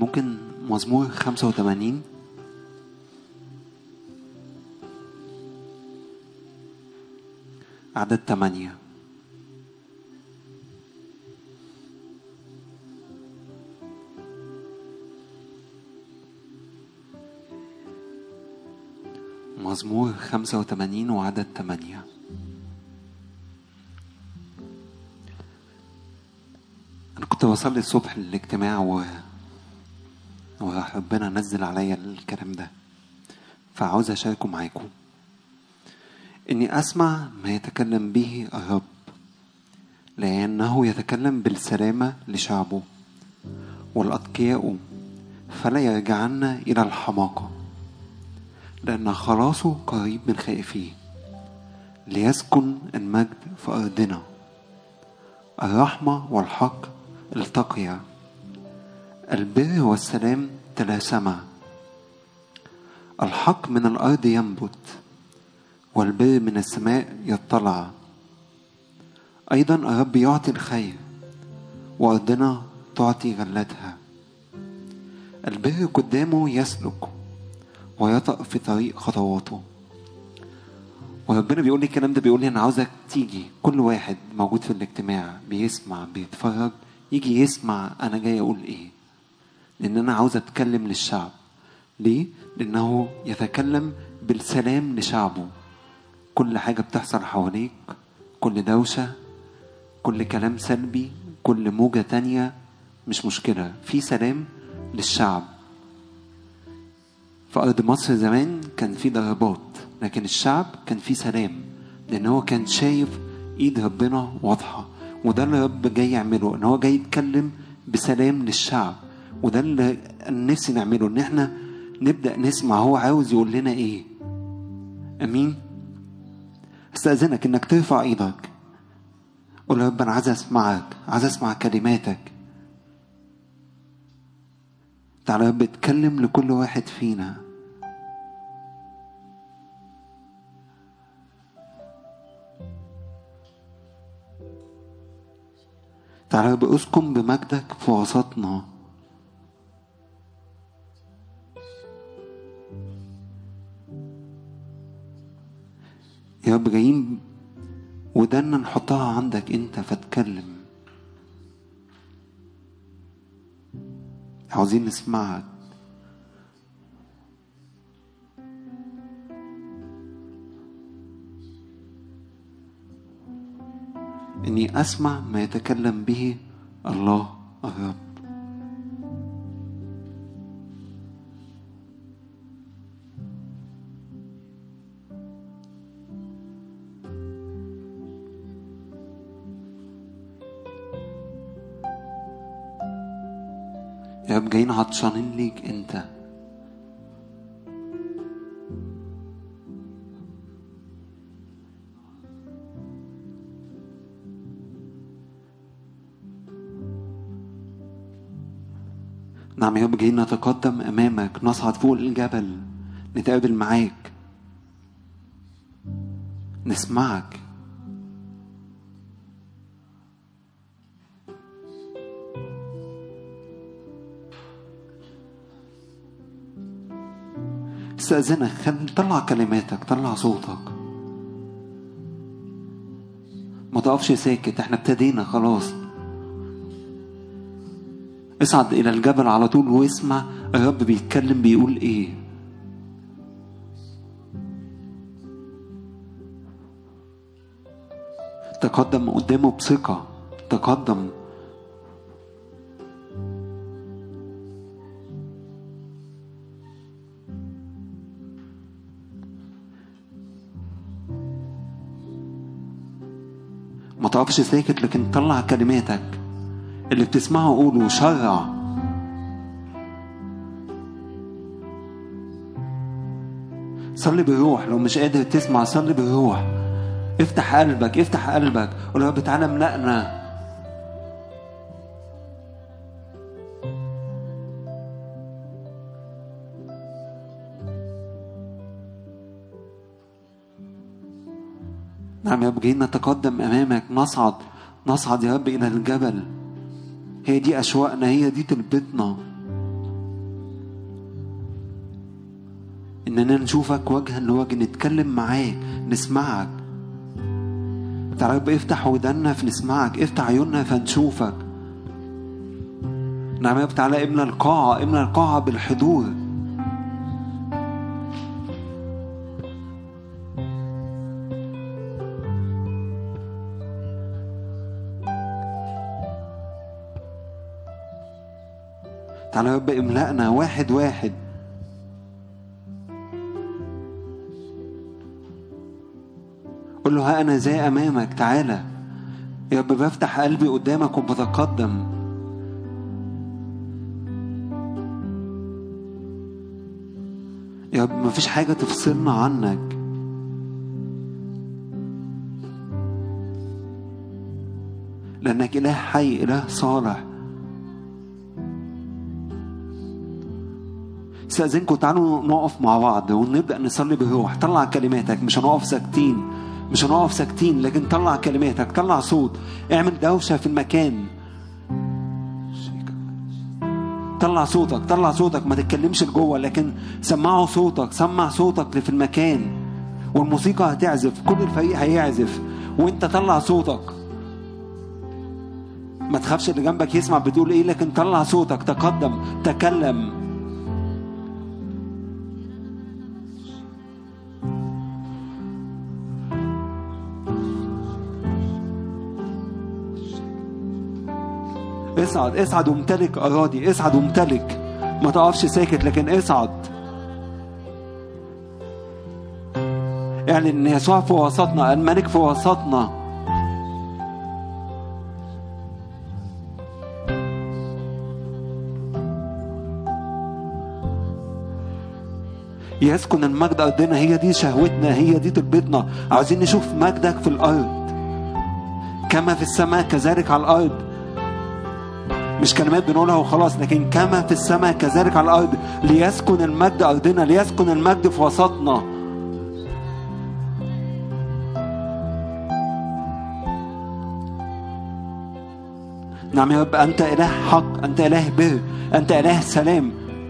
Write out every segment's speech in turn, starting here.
ممكن مزمور 85 عدد 8 مزمور 85 وعدد 8 أنا كنت بصلي الصبح الاجتماع و وربنا نزل عليا الكلام ده فعاوز أشاركه معاكم إني أسمع ما يتكلم به الرب لأنه يتكلم بالسلامة لشعبه والأتقياء فلا يرجعن إلى الحماقة لأن خلاصه قريب من خائفيه ليسكن المجد في أرضنا الرحمة والحق التقيا البر والسلام تلاسما الحق من الأرض ينبت والبر من السماء يطلع أيضا الرب يعطي الخير وأرضنا تعطي غلتها البر قدامه يسلك ويطأ في طريق خطواته وربنا بيقول لي الكلام ده بيقول لي انا عاوزك تيجي كل واحد موجود في الاجتماع بيسمع بيتفرج يجي يسمع انا جاي اقول ايه لان انا عاوز اتكلم للشعب ليه لانه يتكلم بالسلام لشعبه كل حاجه بتحصل حواليك كل دوشه كل كلام سلبي كل موجه تانية مش مشكله في سلام للشعب في أرض مصر زمان كان في ضربات لكن الشعب كان في سلام لأن هو كان شايف إيد ربنا واضحة وده اللي رب جاي يعمله إن هو جاي يتكلم بسلام للشعب وده اللي نفسي نعمله إن إحنا نبدأ نسمع هو عاوز يقول لنا إيه أمين استأذنك إنك ترفع إيدك قول يا رب أنا عايز أسمعك عايز أسمع كلماتك تعالى يا رب اتكلم لكل واحد فينا تعالى يا رب اسكن بمجدك في وسطنا يا رب جايين ودنا نحطها عندك انت فاتكلم عاوزين نسمعك إني أسمع ما يتكلم به الله الرب يا رب جايين عطشانين ليك انت نعم يا رب جايين نتقدم امامك نصعد فوق الجبل نتقابل معاك نسمعك استأذنك خل طلع كلماتك طلع صوتك ما تقفش ساكت احنا ابتدينا خلاص اصعد الى الجبل على طول واسمع الرب بيتكلم بيقول ايه تقدم قدامه بثقة تقدم ما تقفش ساكت لكن طلع كلماتك اللي بتسمعه قوله شرع صلي بالروح لو مش قادر تسمع صلي بالروح افتح قلبك افتح قلبك قول يا رب تعالى املأنا نعم يا رب جايين نتقدم امامك نصعد نصعد يا رب الى الجبل هي دي اشواقنا هي دي طلبتنا إننا نشوفك وجها لوجه نتكلم معاك نسمعك تعالى رب افتح ودنا فنسمعك افتح عيوننا فنشوفك نعم يا رب تعالى املى القاعة املى القاعة بالحضور تعالى يا رب املأنا واحد واحد قل له ها أنا زي أمامك تعالى يا رب بفتح قلبي قدامك وبتقدم يا رب مفيش حاجة تفصلنا عنك لأنك إله حي إله صالح استأذنكم تعالوا نقف مع بعض ونبدأ نصلي بروح طلع كلماتك مش هنقف ساكتين مش هنقف ساكتين لكن طلع كلماتك طلع صوت اعمل دوشة في المكان طلع صوتك طلع صوتك ما تتكلمش لجوه لكن سمعوا صوتك سمع صوتك في المكان والموسيقى هتعزف كل الفريق هيعزف وانت طلع صوتك ما تخافش اللي جنبك يسمع بتقول ايه لكن طلع صوتك تقدم تكلم اصعد اصعد وامتلك أراضي اصعد وامتلك ما تقفش ساكت لكن اصعد اعلن ان يسوع في وسطنا الملك في وسطنا يسكن المجد أرضنا هي دي شهوتنا هي دي طلبتنا عاوزين نشوف مجدك في الأرض كما في السماء كذلك على الأرض مش كلمات بنقولها وخلاص لكن كما في السماء كذلك على الأرض ليسكن المجد أرضنا ليسكن المجد في وسطنا نعم يا رب أنت إله حق أنت إله بر أنت إله سلام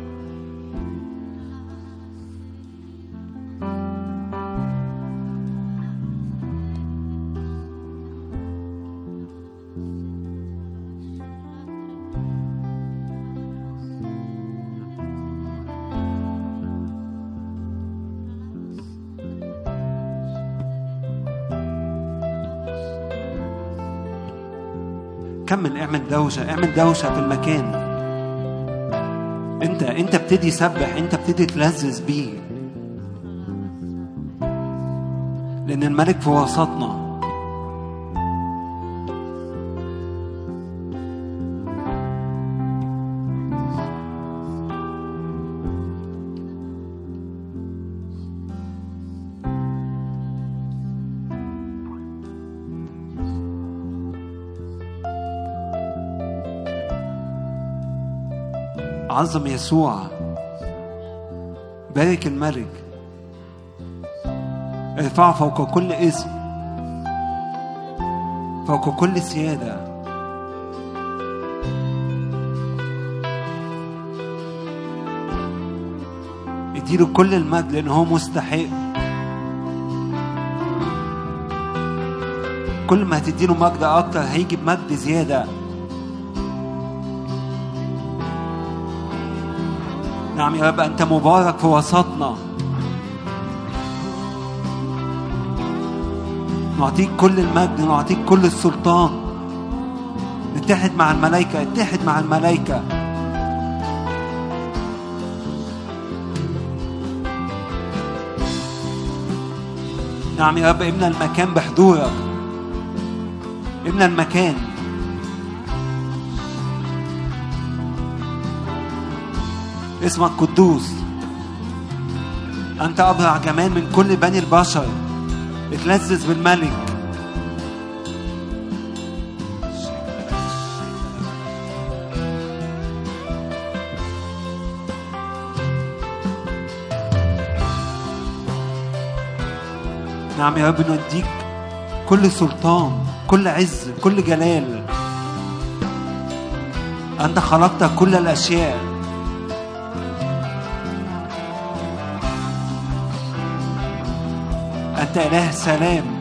كمل اعمل دوشة اعمل دوشة في المكان انت انت ابتدي سبح انت ابتدي تلذذ بيه لان الملك في وسطنا عظم يسوع بارك الملك ارفعه فوق كل اسم فوق كل سيادة اديله كل المجد لأن هو مستحق كل ما هتديله مجد أكتر هيجي بمجد زيادة نعم يا رب أنت مبارك في وسطنا نعطيك كل المجد نعطيك كل السلطان نتحد مع الملائكة اتحد مع الملائكة نعم يا رب املى المكان بحضورك املى المكان اسمك قدوس أنت أبرع جمال من كل بني البشر اتلذذ بالملك نعم يا رب نديك كل سلطان كل عز كل جلال أنت خلقت كل الأشياء أنت إله سلام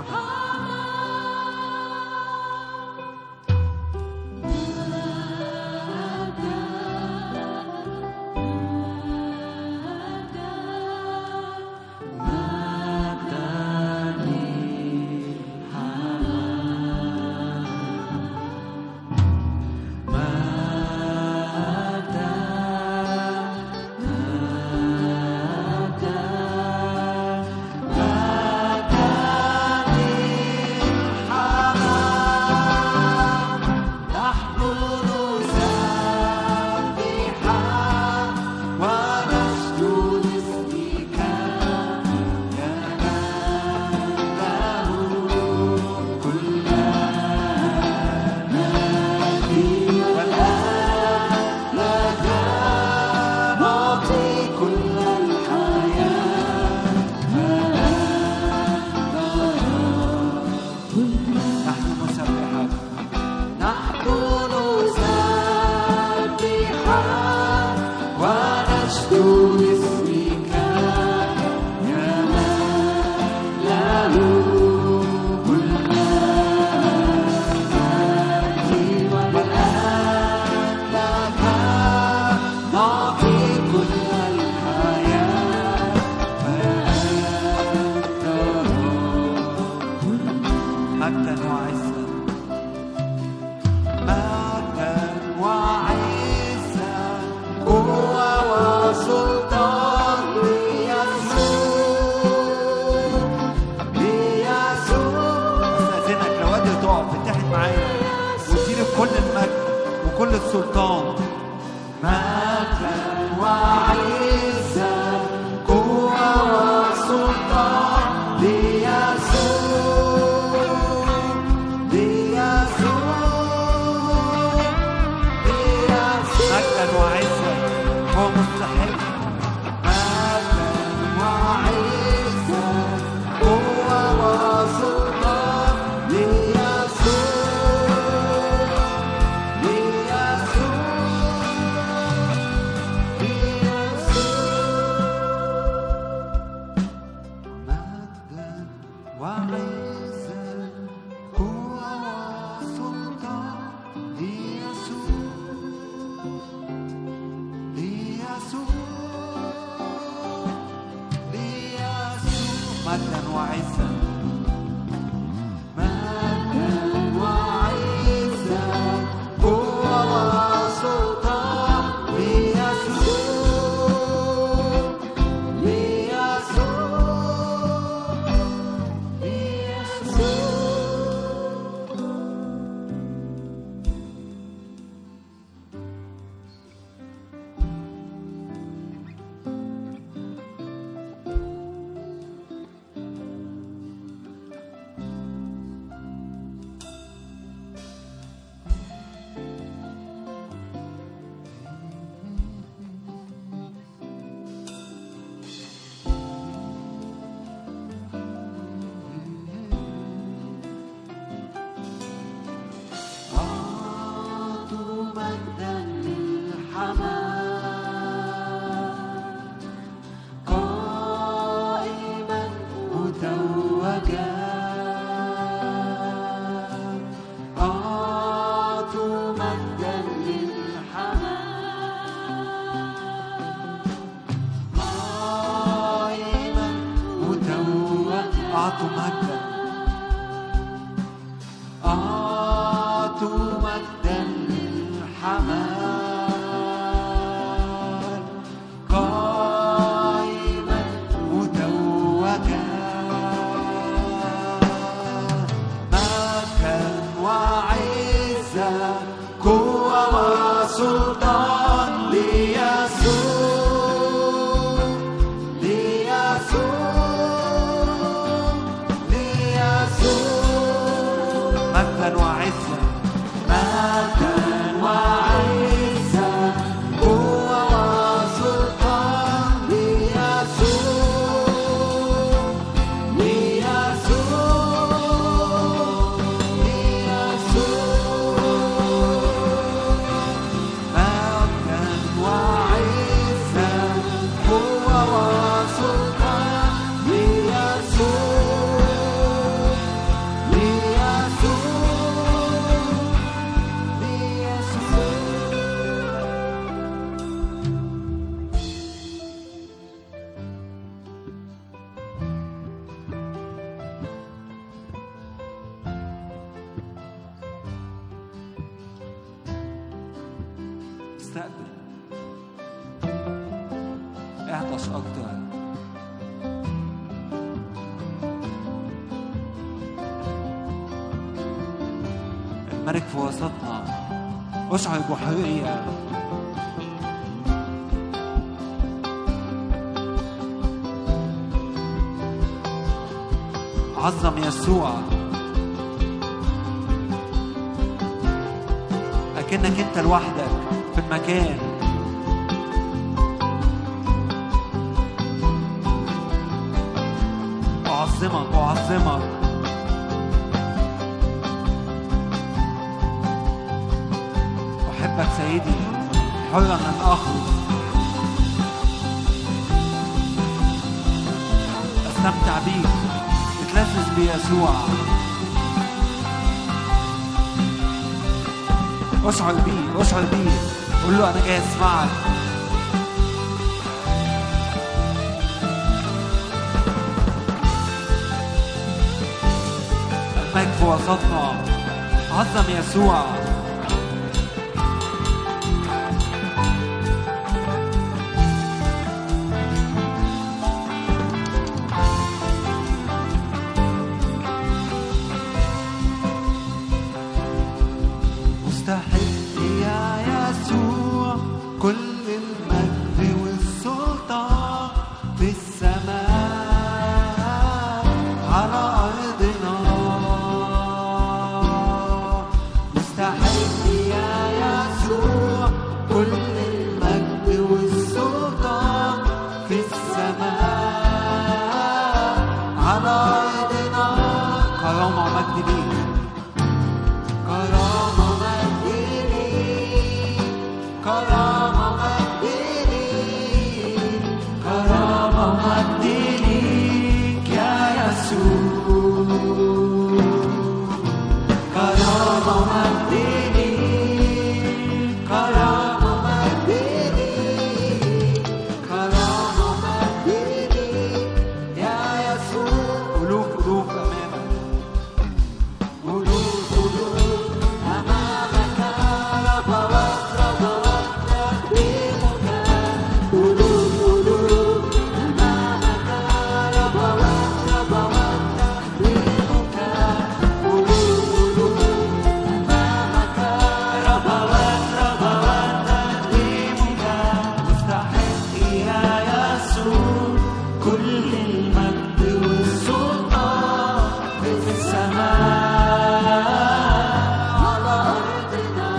مجدا وعزا مجدا وعزا استقبل اعطش أكتر الملك في وسطنا اشعر بحرية عظم يسوع أكنك أنت لوحدك في المكان أعظمك أعظمك أحبك سيدي حرا أن أخرج أستمتع بيك اتلذذ بيسوع اشعر بيه اشعر بيه قول له انا جاي اسمعك المجد في وسطنا عظم يسوع مستحق يا يسوع كل المجد والسلطان في السماء على أرضنا مستحق يا يسوع كل المجد والسلطان في السماء على أرضنا كرامة ومجد ليك كرامة مجد ليك كرامة مجد ليك كرامة مجد ليك يا يسوع كرامة مجد ليك كرامة مجد ليك كرامة مجد ليك يا يسوع ألوف ألوف أمامك ألوف ألوف أمامك ربوات ربوات تقديمك ألوف ألوف أمامك ربوات ربوات تقديمك ألوف ألوف أمامك ربوات ربوات تقديمك مستحق يا يسوع كل المجد والسلطان في السماء على أرضنا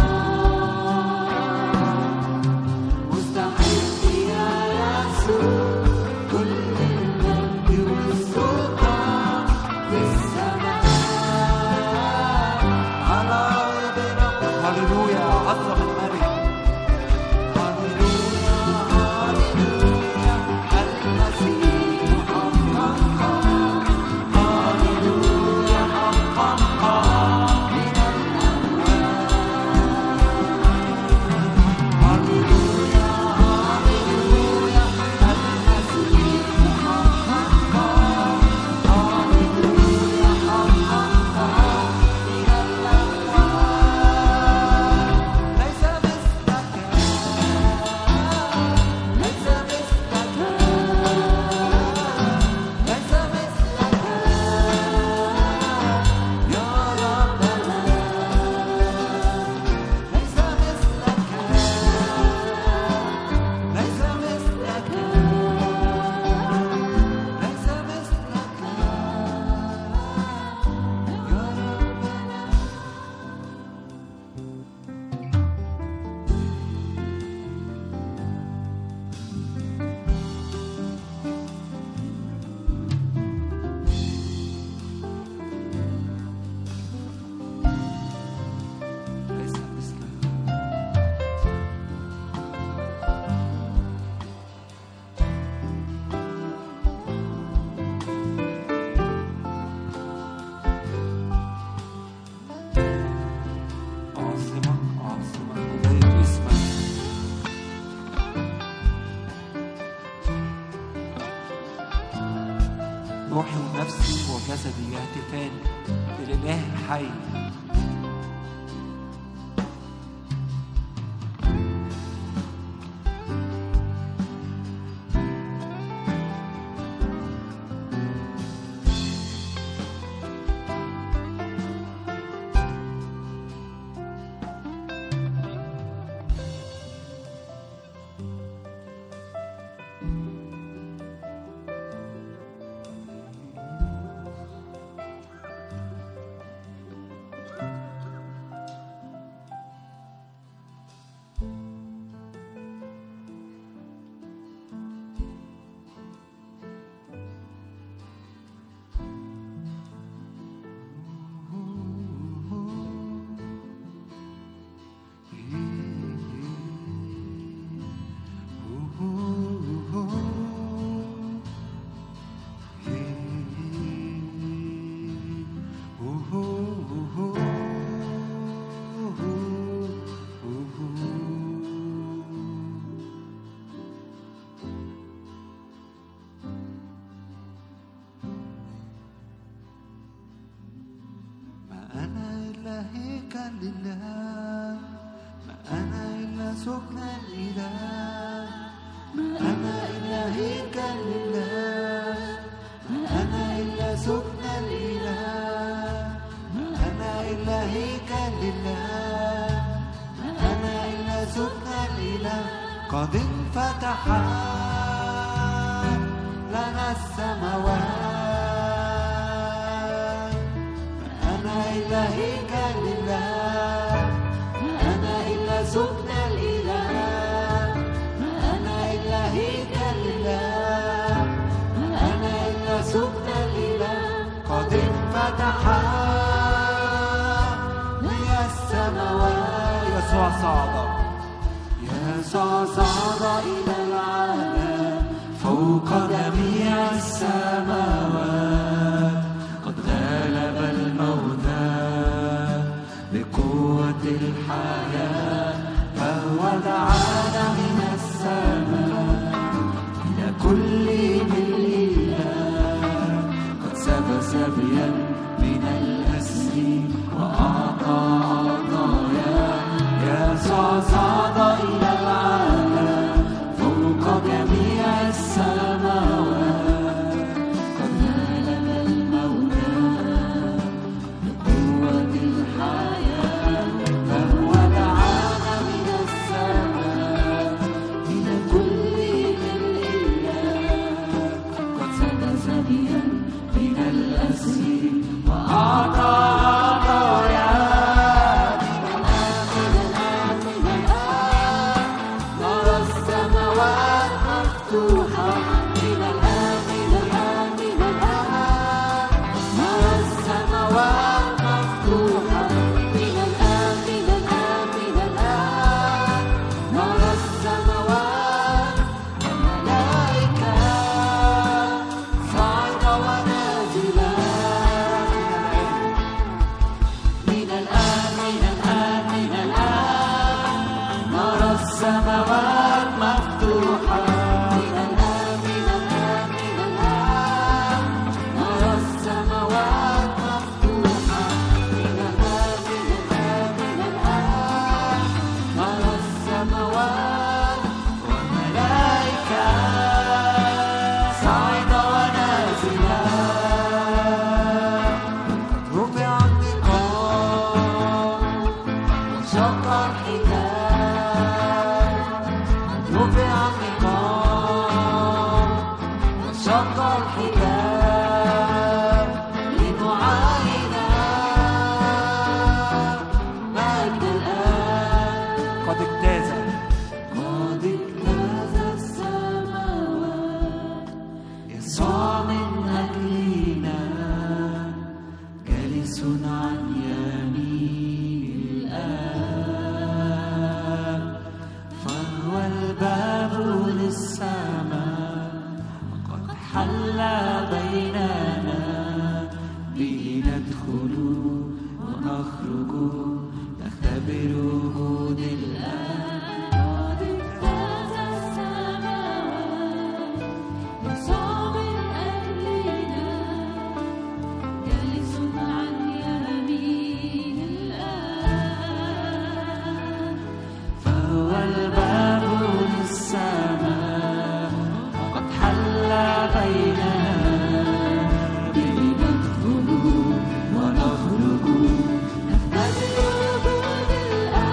مستحق يا يسوع كل المجد والسلطان في السماء على أرضنا هللويا عظم الملك هللويا هللويا المسيح حقا هللويا حقا من الأموات هللويا هللويا المسيح حقا هللويا حقا من الأموات ليس مثلك ليس مثلك ليس مثلك يا ربنا ليس مثلك ليس مثلك ليس مثلك يا ربنا ليس مثلك أعظمك أعظمك أبارك اسمك روحي ونفسي وجسدي يهتفان للإله الحي لله ما أنا إلا سكن الإله ما أنا إلا هيكل لله ما أنا إلا سكن الإله ما أنا إلا هيكل لله ما أنا إلا سكن الإله قد انفتح لنا السماوات ما أنا إلا هيكل لله ما أنا إلا سكن الإله ما أنا إلا هيكل لله ما أنا إلا سكن الإله قد انفتح لي السماوات يسوع صعد يسوع صعد إلى العالم فوق جميع السماوات قد غلب الموتى بقوة الحياة فهو دعانا من السماء إلى كل ملء الله قد سبى سبيا من الأسر وأعطى عطايا يسوع صعد إلى العالم فوق جميع السماوات قد غلب الموتى بقوة الحياة فهو دعانا من السماء إلى كل ملء الله قد سبى سبيا من الأسر وأعطى عطايا نرى السماوات مفتوحة من الآن من الآن من الآن نرى السماوات مفتوحة من الآن من الآن من الآن نرى السماوات والملائكة صاعدة ونازلة من الآن من الآن من الآن نرى السماوات مفتوحة من الآن من الآن من الآن نرى السماوات مفتوحة من الآن من الآن من الآن نرى السماوات والملائكة صاعدة ونازلة رفع النقاب وشق الحجاب رفع النقاب وشق الحجاب لنعاين مجد الآن قد اجتاز قد اجتاز السماوات يسوع من أجلنا جالس عن يمين الآب فهو الباب للسماء قد حل بيننا به ندخل ونخرج نختبر وجود الآب قد اجتاز السماوات يسوع من أجلنا جالس عن يمين الآب فهو الباب للسماء قد حل بيننا به ندخل ونخرج نختبر وجود الآب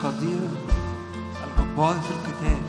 القدير الجبار في القتال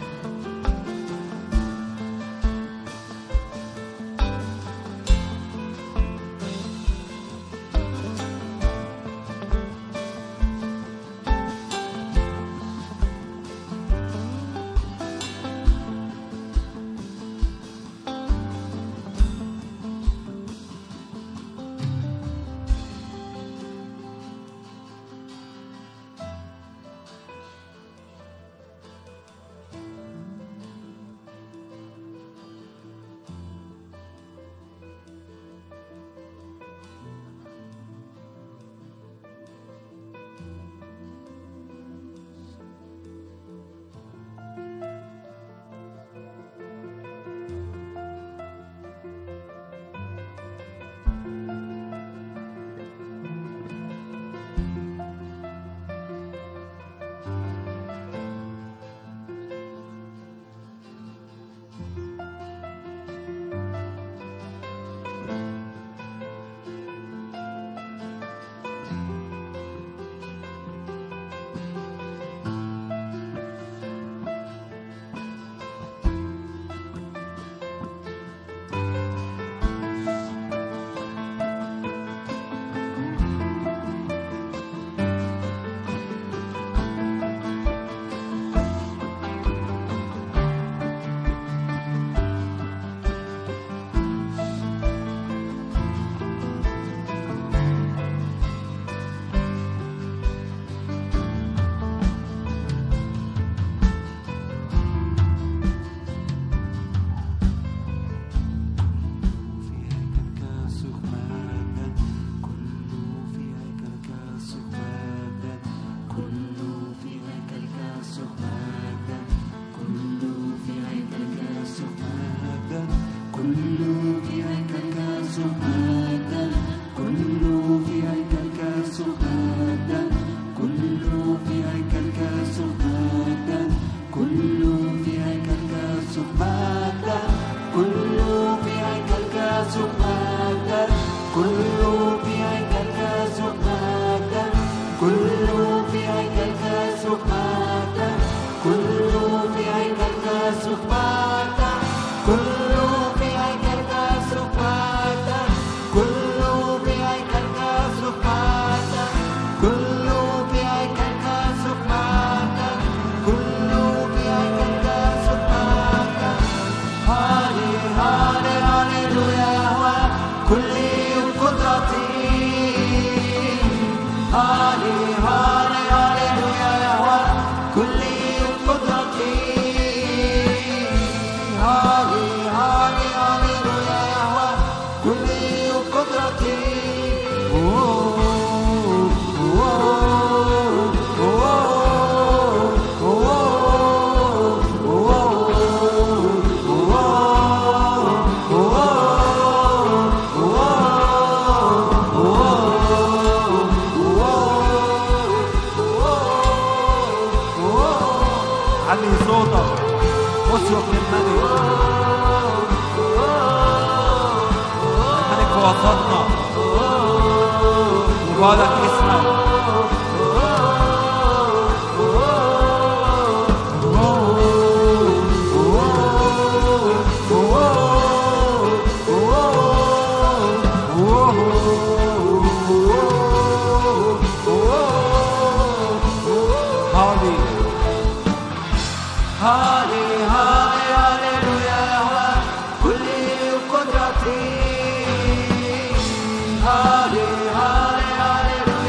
في هيكلك سخمادا كله في هيكلك سخمادا كله في هيكلك سخمادا كله في هيكلك سخمادا كله في هيكلك سخمادا كله في هيكلك سخمادا كله في هيكلك سخمادا كله في هيكلك سخمادا كله في هيكلك سخمادا كله في هيكلك سخمادا كله في هيكلك سخمادا كله في هيكلك سخمادا كله في هيكلك سخمادا كله في هيكلك سخمادا كله في هيكلك سخمادا كله في هيكلك سخمادا هالي هالي هاليلويا يهوى كل قدرتي هالي هالي هاليلويا يهوى كل قدرتي هالي هالي هاليلويا يهوى كل قدرتي أوه، أوه، أوه، أوه، علي صوتك اصرخ للملك الملك في وسطنا مبارك اسمك هالي هالي هالي هاليلويا يهوى كل قدرتي هالي هالي هاليلويا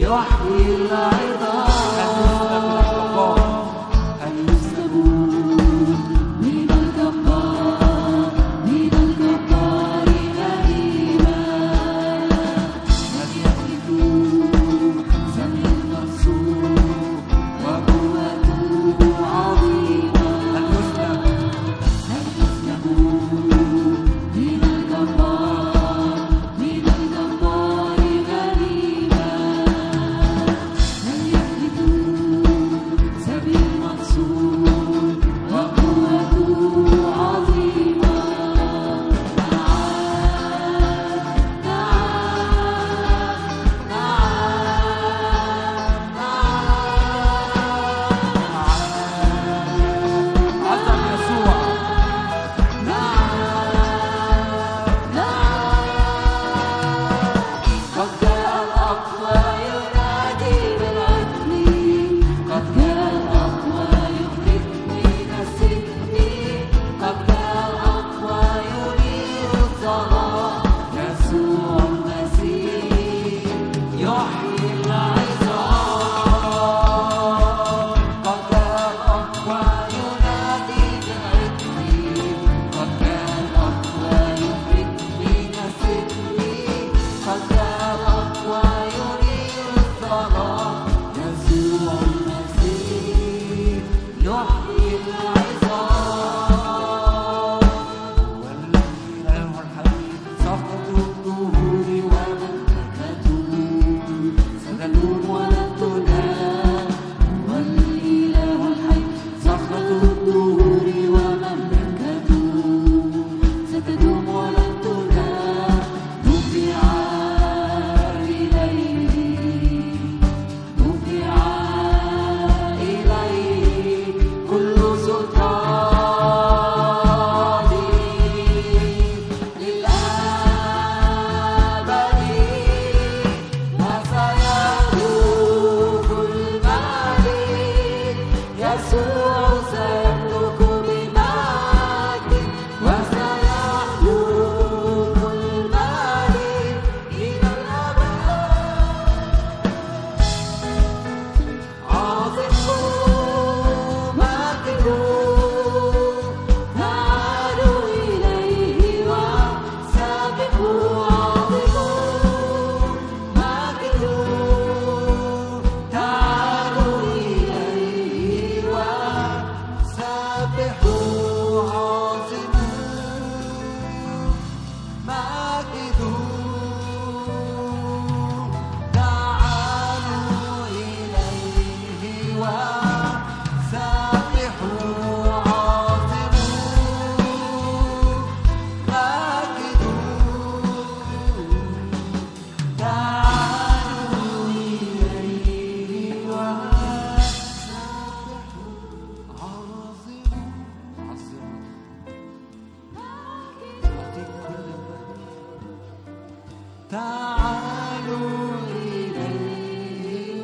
يحيي العظام أن يسلبوا من الجبار من الجبار غريبا أن يهلكوا سمي المنصور وقوته عظيمة أن يسلب أن يسلبوا من الجبار من الجبار غريبا أن يهلكوا سبي المنصور وقوته عظيمة تعال تعال عظم يسوع قد جاء الأقوى ينادي بالعدل قد جاء الأقوى يخرج من السجن قد جاء الأقوى ينير الظلام يسوع المسيح يحيي العظام قد جاء الأقوى ينادي بالعدل قد جاء الأقوى يخرج من السجن قد جاء الأقوى ينير الظلام يسوع المسيح يحيي العظام والإله الحبيب سقط الدهور ومملكته ستدوم ولن تنام والإله الحي سقط الدهور ومملكته ستدوم ولن تنام دفع إليه دفع إليه كل سلطان للأبد وسيملك الملك يسوع سيملك بمجد وسيحلك الملك إلى الأبد عاصفوا مجدوا تعالوا إليه وسابقوا عاصفوا مجدوا تعالوا إليه وسابقوا عاصفوا مجدوا تعالوا إليه وسبحوا عاصموا مجدوا تعالوا إليه وسبحوا عاصموا عاصموا يعطيك كل المجد تعالوا إليه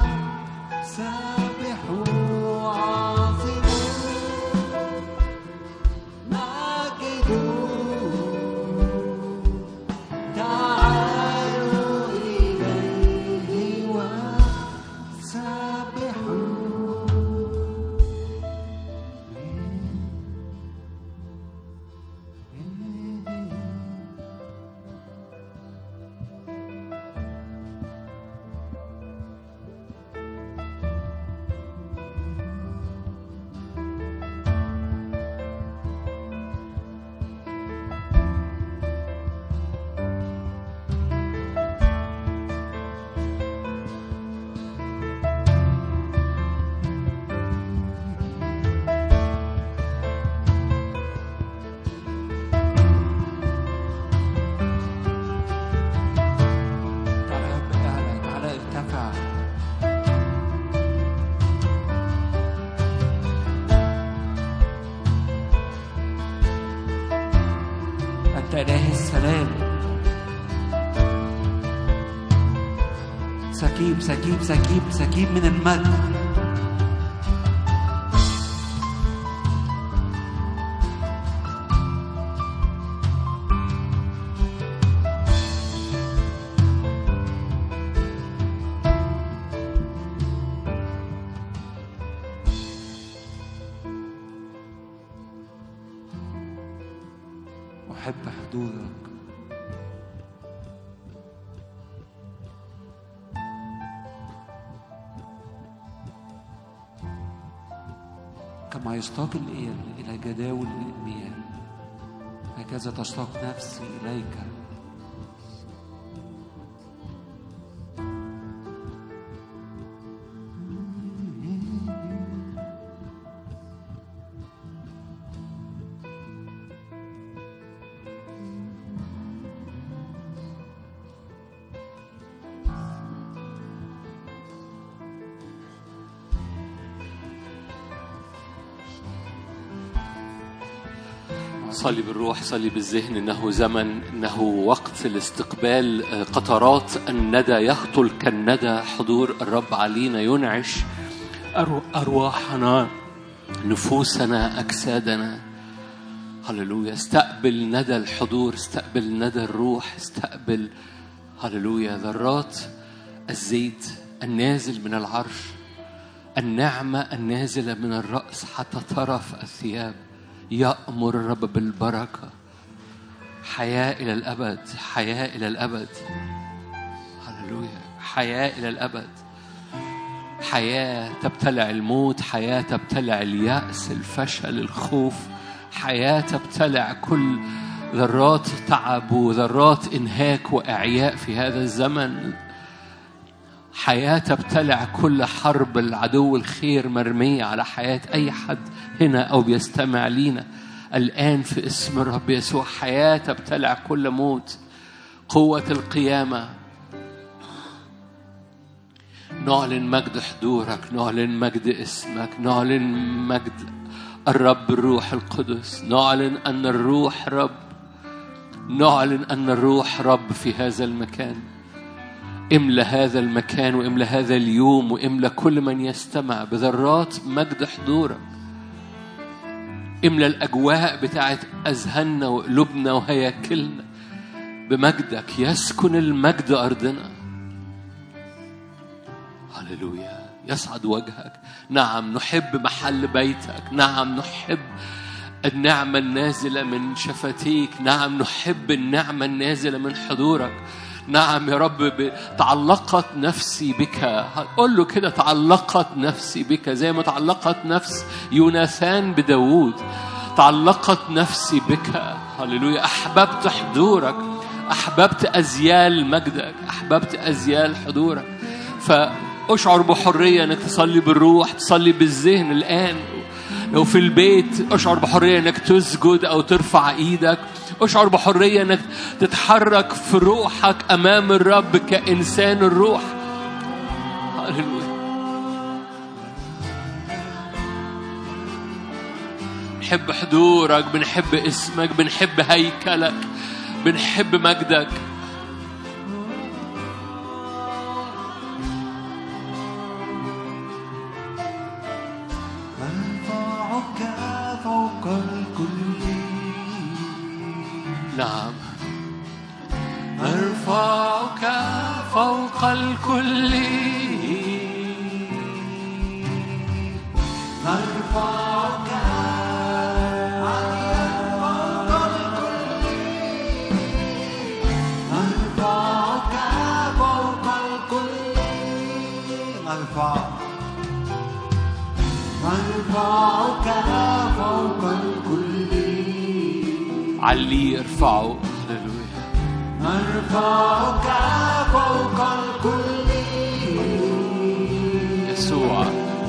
وسبحوا عاصموا مجدوا تعالوا إليه وسبحوا تعالى يا رب اعلى تعالى ارتفع أنت إله السلام سكيب سكيب سكيب سكيب من المجد نحب حضورك كما يشتاق الإيل إلى جداول المياه هكذا تشتاق نفسي إليك صلي بالروح صلي بالذهن انه زمن انه وقت لاستقبال آه، قطرات الندى يهطل كالندى حضور الرب علينا ينعش أرو- ارواحنا نفوسنا اجسادنا هللويا استقبل ندى الحضور استقبل ندى الروح استقبل هللويا ذرات الزيت النازل من العرش النعمة النازلة من الرأس حتى طرف الثياب يأمر الرب بالبركة حياة إلى الأبد حياة إلى الأبد هللويا حياة إلى الأبد حياة تبتلع الموت حياة تبتلع اليأس الفشل الخوف حياة تبتلع كل ذرات تعب وذرات إنهاك وإعياء في هذا الزمن حياة تبتلع كل حرب العدو الخير مرمية على حياة أي حد هنا أو بيستمع لينا الآن في اسم الرب يسوع حياة تبتلع كل موت قوة القيامة نعلن مجد حضورك نعلن مجد اسمك نعلن مجد الرب الروح القدس نعلن أن الروح رب نعلن أن الروح رب في هذا المكان املى هذا المكان واملى هذا اليوم واملى كل من يستمع بذرات مجد حضورك املى الاجواء بتاعت اذهاننا وقلوبنا وهياكلنا بمجدك يسكن المجد ارضنا هللويا يسعد وجهك نعم نحب محل بيتك نعم نحب النعمة النازلة من شفتيك نعم نحب النعمة النازلة من حضورك نعم يا رب ب- تعلقت نفسي بك قول له كده تعلقت نفسي بك زي ما تعلقت نفس يوناثان بداوود تعلقت نفسي بك هللويا أحببت حضورك أحببت أزيال مجدك أحببت أزيال حضورك فأشعر بحرية أنك تصلي بالروح تصلي بالذهن الآن لو في البيت اشعر بحرية انك تسجد او ترفع ايدك اشعر بحرية انك تتحرك في روحك امام الرب كانسان الروح هللويا بنحب حضورك بنحب اسمك بنحب هيكلك بنحب مجدك أرفعك فوق الكل نعم أرفعك فوق الكل أرفعك أرفعك فوق الكل أرفعك أرفعك فوق الكل علي ارفعه هللويا أرفعك فوق الكل يسوع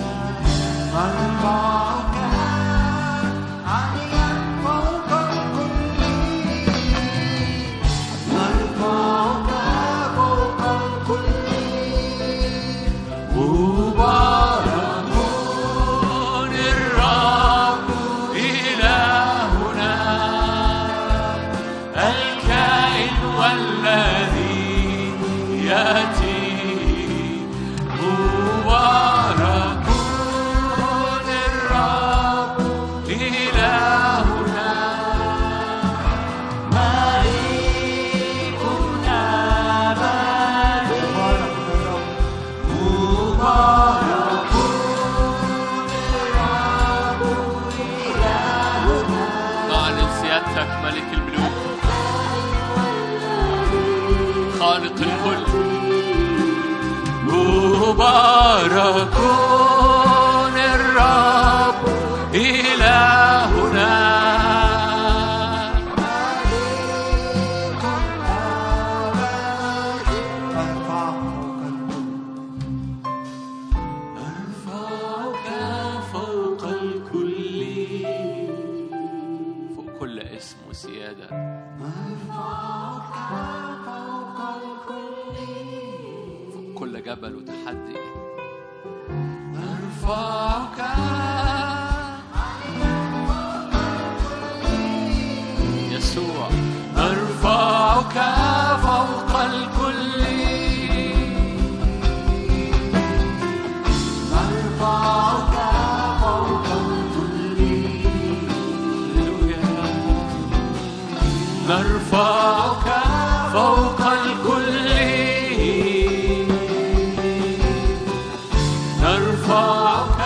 أرفعك عاليا فوق الكل أرفعك فوق الكل مبارك الرب إلهنا الكائن والذي يأتي مبارك الرب إلهنا ملكنا ملك مبارك الرب إلهنا نعلن سيادتك ملك الملوك خالق الكل مبارك الرب إلهنا أرفعك فوق الكل فوق كل اسم وسيادة فوق كل جبل وتحدي أرفعك يسوع أرفعك فوق الكل نرفعك فوق الكل نرفعك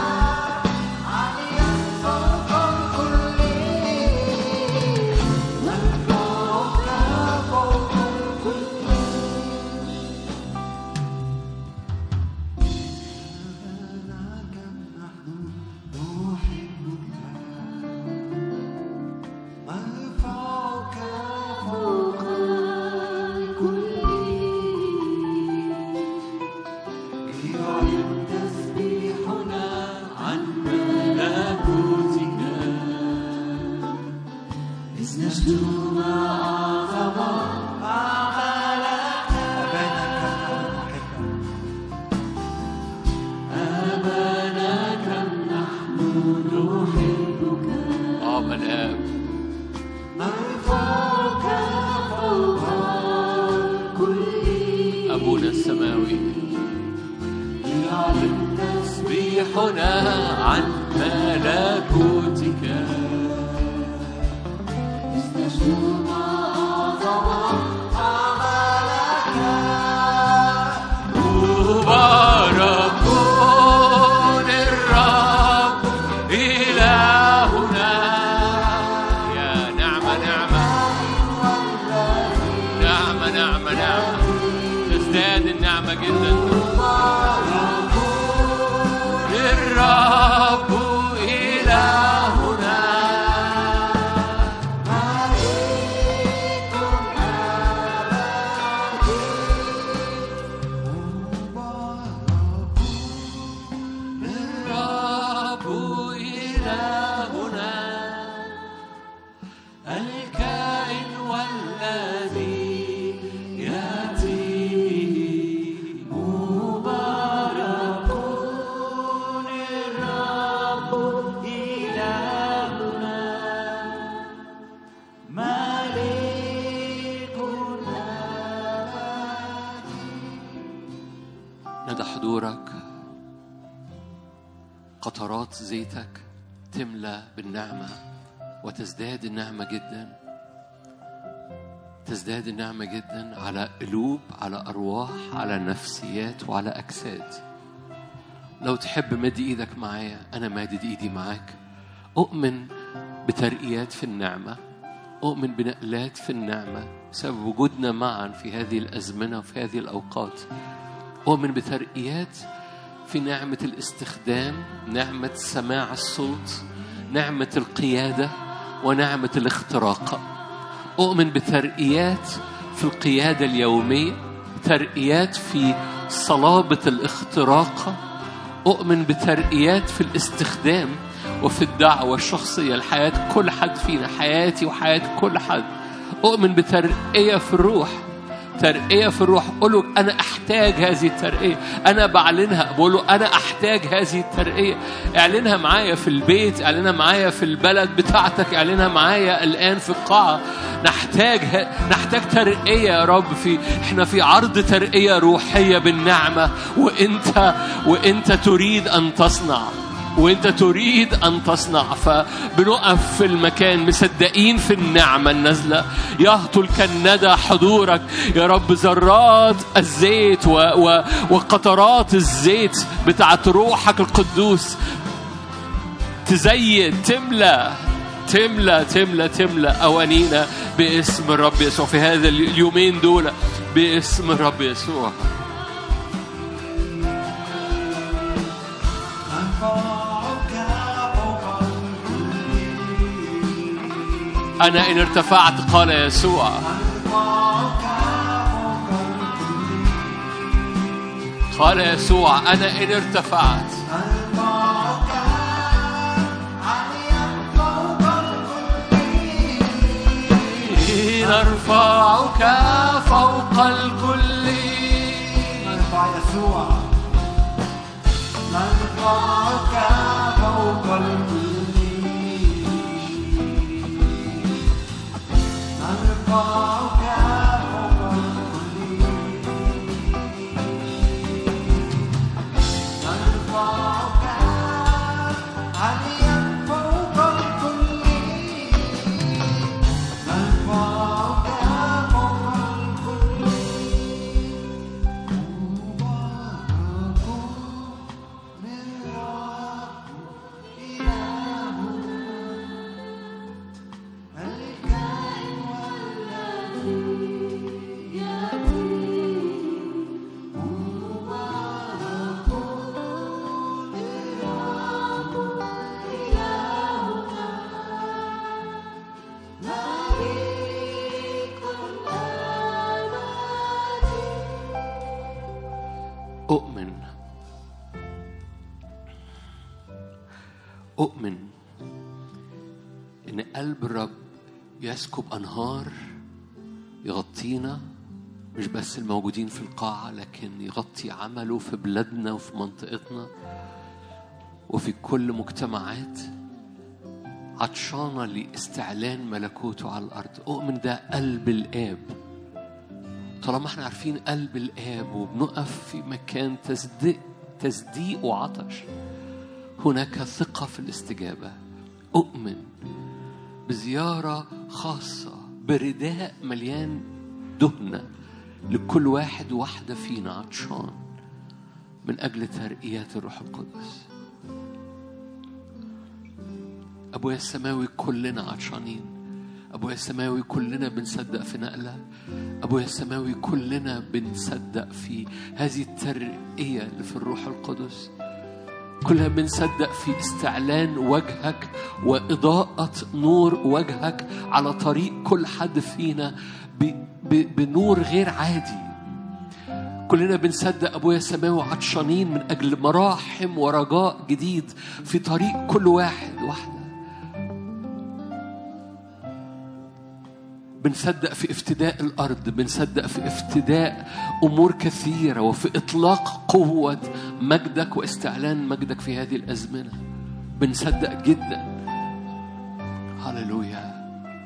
عن ملكوتك إذ نشدو ما أعظم أبانا كم نحن نحبك آب الآب أبونا السماوي يعلن تسبيحنا عن ملكوتك مبارك الرب إلهنا يا نعمة نعمة نعمة نعمة نعمة تزداد النعمة جدا الرب إلهنا الرب إلهنا الكائن والذي يأتي مبارك الرب إلهنا ملكنا ندى حضورك قطرات زيتك تملى بالنعمة وتزداد النعمة جدا تزداد النعمة جدا على قلوب على أرواح على نفسيات وعلى أجساد لو تحب مد إيدك معايا أنا مادد إيدي معاك أؤمن بترقيات في النعمة أؤمن بنقلات في النعمة بسبب وجودنا معا في هذه الأزمنة وفي هذه الأوقات أؤمن بترقيات في نعمة الاستخدام نعمة سماع الصوت نعمة القيادة ونعمة الاختراق أؤمن بترقيات في القيادة اليومية ترقيات في صلابة الاختراق أؤمن بترقيات في الاستخدام وفي الدعوة الشخصية لحياة كل حد فينا حياتي وحياة كل حد أؤمن بترقية في الروح ترقية في الروح قول له أنا أحتاج هذه الترقية أنا بعلنها بقول له أنا أحتاج هذه الترقية اعلنها معايا في البيت اعلنها معايا في البلد بتاعتك اعلنها معايا الآن في القاعة نحتاج نحتاج ترقية يا رب في احنا في عرض ترقية روحية بالنعمة وانت وانت تريد أن تصنع وانت تريد ان تصنع فبنقف في المكان مصدقين في النعمه النازله يهطل كالندى حضورك يا رب ذرات الزيت و و وقطرات الزيت بتاعت روحك القدوس تزين تملى تملى تملى تملى أوانينا باسم الرب يسوع في هذا اليومين دول باسم الرب يسوع نرفعك فوق الكل أنا إن ارتفعت قال يسوع نرفعك فوق الكل قال يسوع أنا إن ارتفعت نرفعك عاليا فوق الكل نرفعك فوق الكل نرفع يسوع نرفعك فوق الكل نرفعك فوق الكل نرفعك عاليا فوق الكل نرفعك فوق الكل أؤمن أؤمن إن قلب الرب يسكب أنهار يغطينا مش بس الموجودين في القاعة لكن يغطي عمله في بلادنا وفي منطقتنا وفي كل مجتمعات عطشانة لاستعلان ملكوته على الأرض أؤمن ده قلب الآب طالما احنا عارفين قلب الآب وبنقف في مكان تصديق تصديق وعطش هناك ثقة في الاستجابة أؤمن بزيارة خاصة برداء مليان دهنة لكل واحد وواحدة فينا عطشان من أجل ترقيات الروح القدس أبويا السماوي كلنا عطشانين أبويا السماوي كلنا بنصدق في نقلة أبويا السماوي كلنا بنصدق في هذه الترقية اللي في الروح القدس كلنا بنصدق في استعلان وجهك وإضاءة نور وجهك على طريق كل حد فينا ب- ب- بنور غير عادي كلنا بنصدق ابويا السماوي عطشانين من اجل مراحم ورجاء جديد في طريق كل واحد واحده بنصدق في افتداء الارض بنصدق في افتداء امور كثيره وفي اطلاق قوه مجدك واستعلان مجدك في هذه الازمنه بنصدق جدا هللويا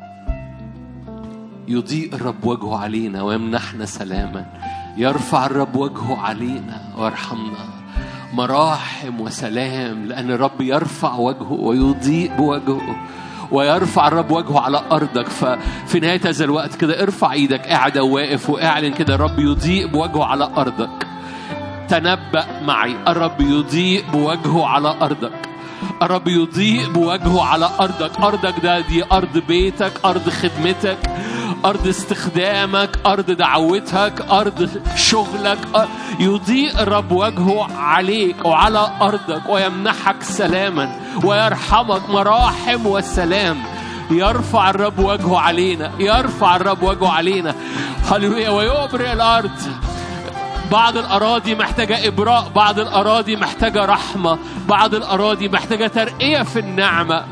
يضيء الرب وجهه علينا ويمنحنا سلاما يرفع الرب وجهه علينا ويرحمنا مراحم وسلام لأن الرب يرفع وجهه ويضيء بوجهه ويرفع الرب وجهه على أرضك ففي نهاية هذا الوقت كده ارفع ايدك قاعد واقف واعلن كده الرب يضيء بوجهه على أرضك تنبأ معي الرب يضيء بوجهه على أرضك الرب يضيء بوجهه على أرضك أرضك ده دي أرض بيتك أرض خدمتك أرض استخدامك أرض دعوتك أرض شغلك أر- يضيء الرب وجهه عليك وعلى أرضك ويمنحك سلاما ويرحمك مراحم والسلام يرفع الرب وجهه علينا يرفع الرب وجهه علينا هللويا ويبرئ الأرض بعض الأراضي محتاجة إبراء بعض الأراضي محتاجة رحمة بعض الأراضي محتاجة ترقية في النعمة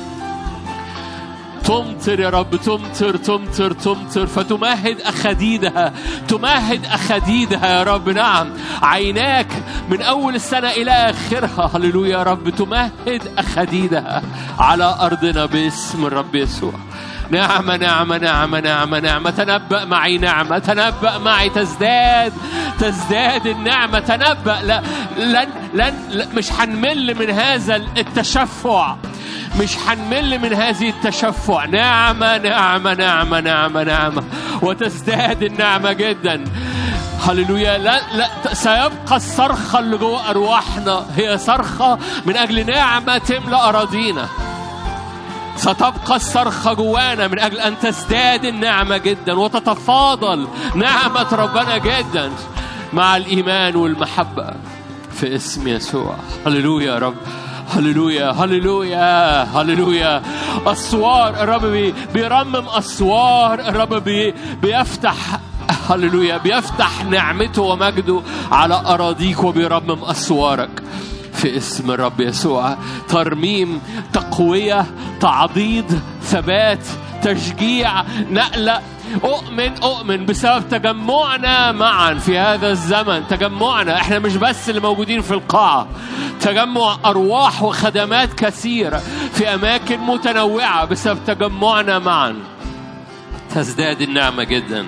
تمطر يا رب تمطر تمطر تمطر فتمهد أخديدها تمهد أخديدها يا رب نعم عيناك من أول السنة إلى آخرها هللويا يا رب تمهد أخديدها على أرضنا باسم الرب يسوع نعمة نعمة نعمة نعمة نعمة تنبأ معي نعمة تنبأ معي تزداد تزداد النعمة تنبأ لا لن لن لا- مش هنمل من هذا التشفع مش هنمل من هذه التشفع نعمة نعمة نعمة نعمة نعمة وتزداد النعمة جدا هللويا لا لا سيبقى الصرخة اللي جوه أرواحنا هي صرخة من أجل نعمة تملأ أراضينا ستبقى الصرخة جوانا من أجل أن تزداد النعمة جدا وتتفاضل نعمة ربنا جدا مع الإيمان والمحبة في اسم يسوع هللويا يا رب هللويا هللويا هللويا اسوار الرب بي بيرمم اسوار الرب بي بيفتح هللويا بيفتح نعمته ومجده على اراضيك وبيرمم اسوارك في اسم الرب يسوع ترميم تقويه تعضيد ثبات تشجيع نقله أؤمن أؤمن بسبب تجمعنا معا في هذا الزمن تجمعنا احنا مش بس اللي موجودين في القاعة تجمع أرواح وخدمات كثيرة في أماكن متنوعة بسبب تجمعنا معا تزداد النعمة جدا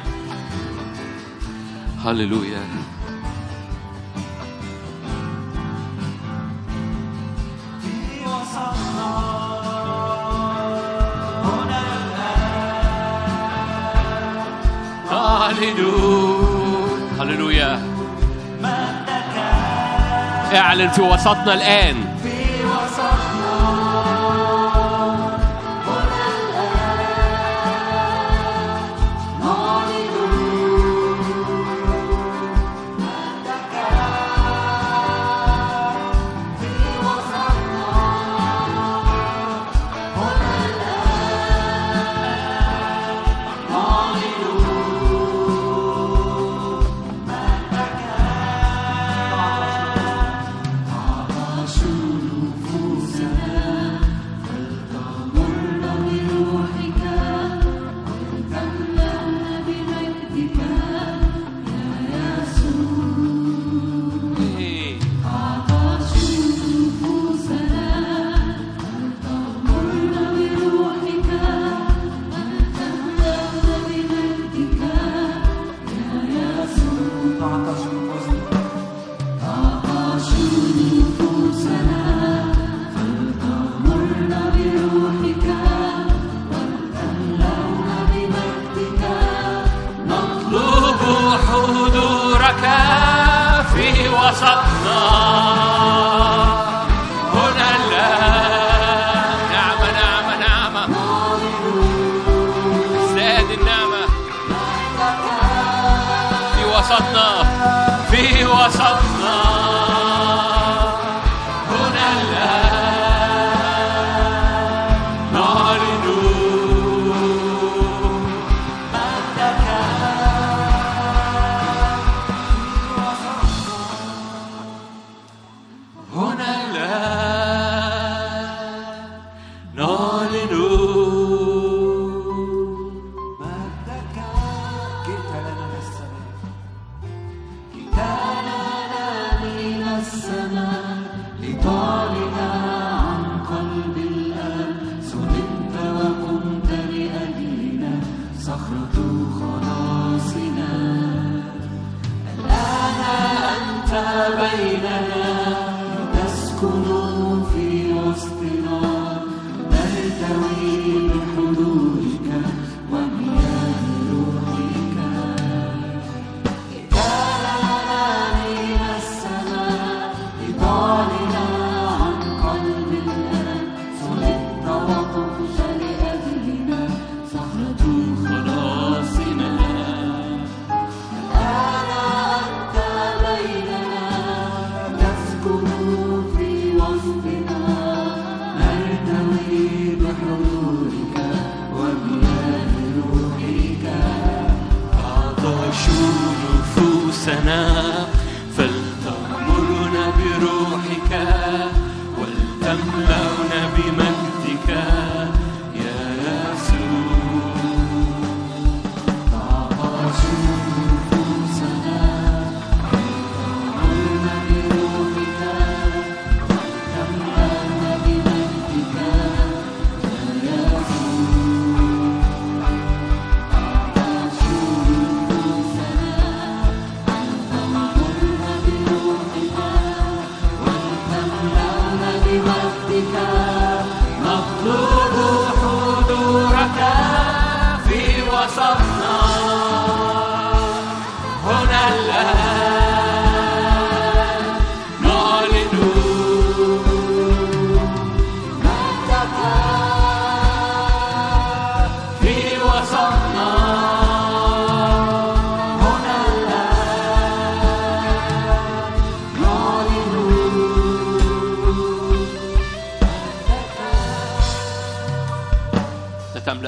هللويا في وسطنا هنا هللويا هللويا اعلن في وسطنا الآن في وسطنا هنا الآن نعلن مجدك في وسطنا هنا الآن نعلن عطش نفوسنا فلتغمرنا بروحك ولتملأنا بمجدك يا يسوع عطش نفوسنا فلتغمرنا بروحك ولتملأنا بمجدك يا يسوع عطش نفوسنا عطش نفوسنا فلتغمرنا بروحك ولتملأنا بمجدك نطلب نطلب حضورك في وسطنا هنا الآن نعمة نعمة نعمة زاد النعمة في وسطنا في وسطنا هنا الآن نعلن هنا الآن نعلن مجدك جئت لنا للسماء جئت لنا من السماء لتعلن عن قلب الآب سلمت وقمت لأجلنا صخرة خلاصنا الآن أنت بيننا تسكن في وسطنا نرتوي بحضورك ومياه روحك جئتنا من السماء لتعلن عن قلب الآب صلبت وقمت لأجلنا صخرة خلاصنا الآن أنت بيننا تسكن في وسطنا نرتوي بحضورك ومياه روحك عطش نفوسنا فلتغمرنا بروحك ولتملأنا بمجدك يا يسوع تعطش نفوسنا تغمرنا بروحك تملأنا بمجدك يا يسوع تعطش نفوسنا تغمرنا بروحك وتملأنا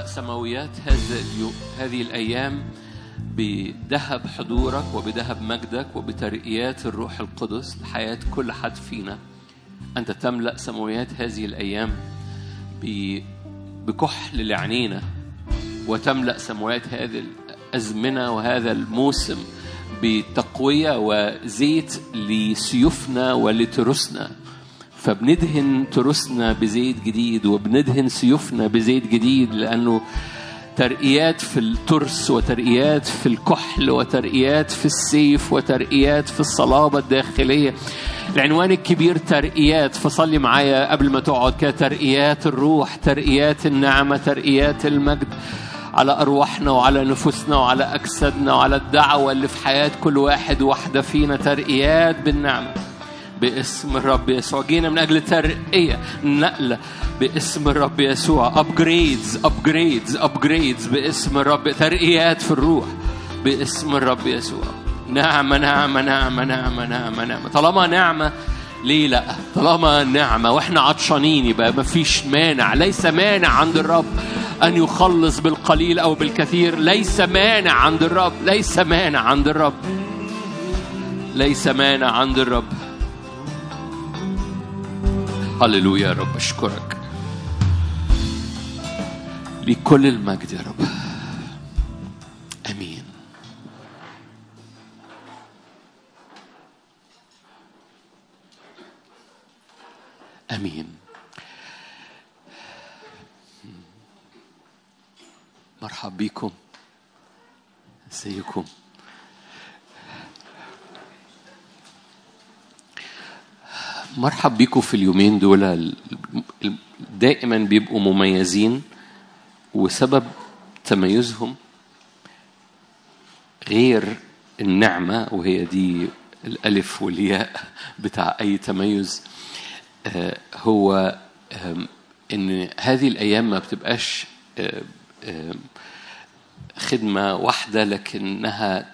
سماويات هذا اليوم هذه الأيام بذهب حضورك وبذهب مجدك وبترقيات الروح القدس لحياة كل حد فينا أنت تملأ سماويات هذه الأيام ب- بكحل لعينينا وتملأ سماوات هذه الأزمنة وهذا الموسم بتقوية وزيت لسيوفنا ولترسنا فبندهن ترسنا بزيت جديد وبندهن سيوفنا بزيت جديد لأنه ترقيات في الترس وترقيات في الكحل وترقيات في السيف وترقيات في الصلابة الداخلية العنوان الكبير ترقيات فصلي معايا قبل ما تقعد كده ترقيات الروح ترقيات النعمة ترقيات المجد على أرواحنا وعلى نفوسنا وعلى أجسادنا وعلى الدعوة اللي في حياة كل واحد واحدة فينا ترقيات بالنعمة باسم الرب يسوع جينا من اجل ترقيه نقله باسم الرب يسوع ابجريدز ابجريدز ابجريدز باسم الرب ترقيات في الروح باسم الرب يسوع نعمه نعمه نعمه نعمه نعمه نعمه طالما نعمه ليه لا طالما نعمة واحنا عطشانين يبقى مفيش مانع ليس مانع عند الرب أن يخلص بالقليل أو بالكثير ليس مانع عند الرب ليس مانع عند الرب ليس مانع عند الرب هللويا يا رب اشكرك لكل المجد يا رب امين امين مرحب بكم ازيكم مرحب بيكم في اليومين دول ال- ال- دائما بيبقوا مميزين وسبب تميزهم غير النعمة وهي دي الألف والياء بتاع أي تميز آه، هو آم، إن هذه الأيام ما بتبقاش آه، آم، خدمة واحدة لكنها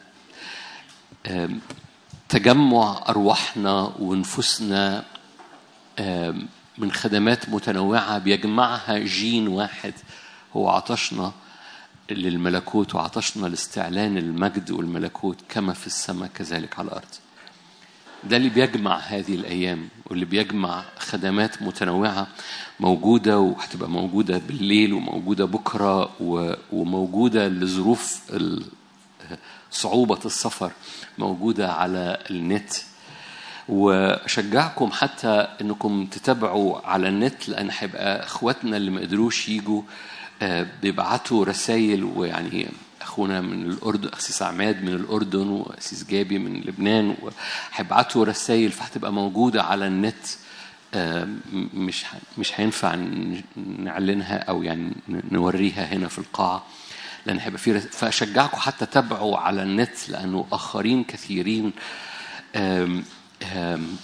آم، تجمع أرواحنا ونفوسنا آم، من خدمات متنوعة بيجمعها جين واحد هو عطشنا للملكوت وعطشنا لاستعلان المجد والملكوت كما في السماء كذلك على الأرض ده اللي بيجمع هذه الأيام واللي بيجمع خدمات متنوعة موجودة وهتبقى موجودة بالليل وموجودة بكرة و- وموجودة لظروف ال- صعوبة السفر موجودة على النت وأشجعكم حتى أنكم تتابعوا على النت لأن هيبقى إخواتنا اللي ما قدروش يجوا آه، بيبعتوا رسائل ويعني أخونا من الأردن أسيس عماد من الأردن وأسيس جابي من لبنان هيبعتوا رسائل فهتبقى موجودة على النت آه، م- مش ه- مش هينفع ن- نعلنها أو يعني ن- نوريها هنا في القاعة لأن هيبقى في رس- فأشجعكم حتى تابعوا على النت لأنه آخرين كثيرين آم، آم،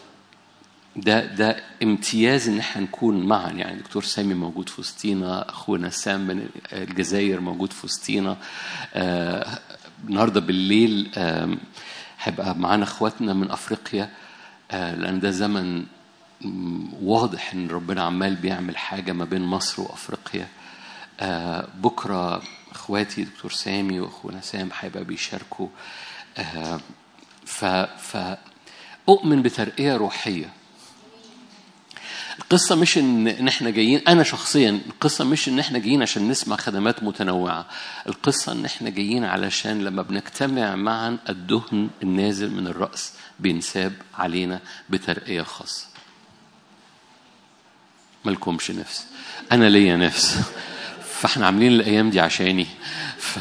ده ده امتياز ان احنا نكون معا يعني دكتور سامي موجود في وسطينا اخونا سام من الجزائر موجود في وسطينا آه، النهارده بالليل آم، هيبقى معانا اخواتنا من افريقيا آه، لان ده زمن م، واضح ان ربنا عمال بيعمل حاجه ما بين مصر وافريقيا آه، بكره اخواتي دكتور سامي واخونا سام هيبقى بيشاركوا آه، ف ف اؤمن بترقيه روحيه القصة مش إن إن إحنا جايين أنا شخصيا القصة مش إن إحنا جايين عشان نسمع خدمات متنوعة القصة إن إحنا جايين علشان لما بنجتمع معا الدهن النازل من الرأس بينساب علينا بترقية خاصة مالكمش نفس أنا ليا نفس فإحنا عاملين الأيام دي عشاني ف...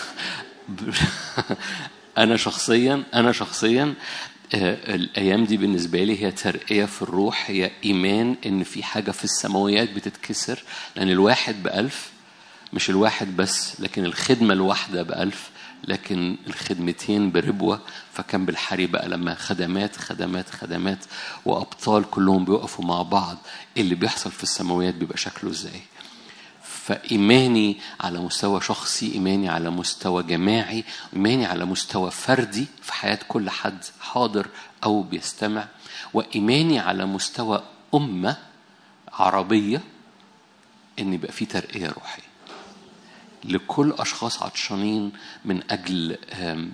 أنا شخصيا أنا شخصيا آه، الأيام دي بالنسبة لي هي ترقية في الروح هي إيمان إن في حاجة في السماويات بتتكسر لأن الواحد بألف مش الواحد بس لكن الخدمة الواحدة بألف لكن الخدمتين بربوة فكان بالحري بقى لما خدمات خدمات خدمات وأبطال كلهم بيقفوا مع بعض اللي بيحصل في السماويات بيبقى شكله إزاي فإيماني على مستوى شخصي إيماني على مستوى جماعي إيماني على مستوى فردي في حياة كل حد حاضر أو بيستمع وإيماني على مستوى أمة عربية إن يبقى في ترقية روحية لكل أشخاص عطشانين من أجل آم،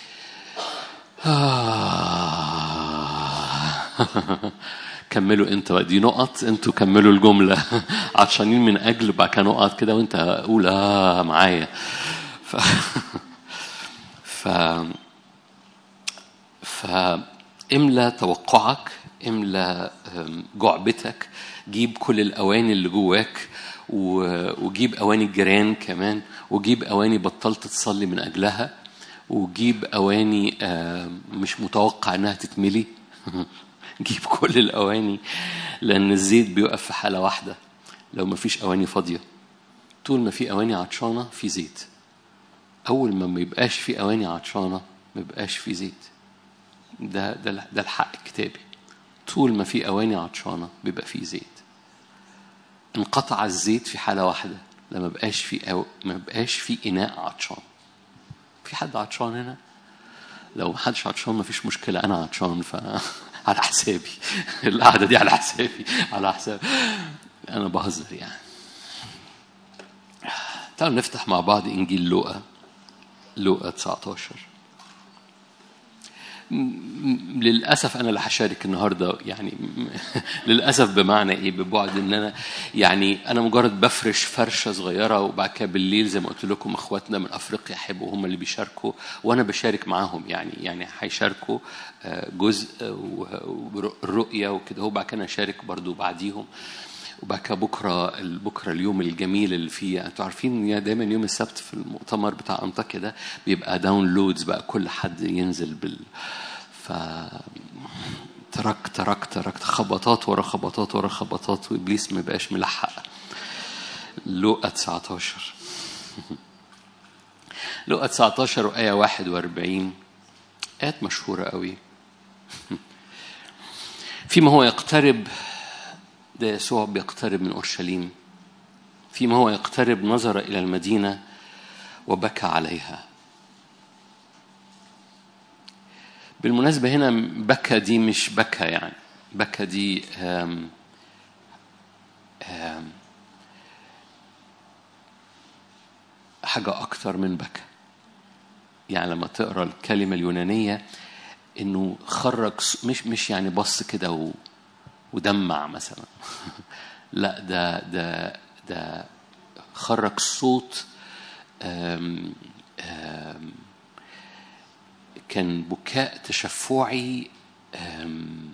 آه. كملوا انت بقى دي نقط انتوا كملوا الجملة عطشانين من أجل بقى كده نقط كده وانت قول آه معايا ف... ف... فاملى توقعك املى أم، جعبتك جيب كل الاواني اللي جواك و- وجيب اواني الجيران كمان وجيب اواني بطلت تصلي من اجلها وجيب اواني آم، مش متوقع انها تتملي جيب كل الاواني لان الزيت بيقف في حاله واحده لو ما فيش اواني فاضيه طول ما في اواني عطشانه في زيت اول ما ما يبقاش في اواني عطشانه ما يبقاش في زيت ده ده ده الحق الكتابي طول ما في اواني عطشانه بيبقى في زيت انقطع الزيت في حاله واحده لما بقاش في أو ما بقاش في اناء عطشان في حد عطشان هنا لو ما حدش عطشان ما فيش مشكله انا عطشان ف على حسابي القعده دي على حسابي على حساب انا بهزر يعني تعالوا نفتح مع بعض انجيل لوقا لوقا 19 م- للاسف انا اللي هشارك النهارده يعني م- للاسف بمعنى ايه ببعد ان انا يعني انا مجرد بفرش فرشه صغيره وبعد كده بالليل زي ما قلت لكم اخواتنا من افريقيا يحبوا هم اللي بيشاركوا وانا بشارك معاهم يعني يعني هيشاركوا آه، جزء والرؤيه وكده هو بعد كده أنا اشارك برضو بعديهم وبعد كده بكره بكره اليوم الجميل اللي فيه انتوا عارفين يا دايما يوم السبت في المؤتمر بتاع انطاكيا ده بيبقى داونلودز بقى كل حد ينزل بال ف ترك ترك ترك خبطات ورا خبطات ورا خبطات وابليس ما بقاش ملحق لوقا 19 لوقا 19 وآية 41 آيات مشهورة قوي فيما هو يقترب ده يسوع بيقترب من أورشليم فيما هو يقترب نظر إلى المدينة وبكى عليها بالمناسبة هنا بكى دي مش بكى يعني بكى دي آم آم حاجة أكتر من بكى يعني لما تقرا الكلمة اليونانية إنه خرج ص- مش مش يعني بص كده و ودمع مثلا لا ده ده ده خرج صوت آم آم كان بكاء تشفعي آم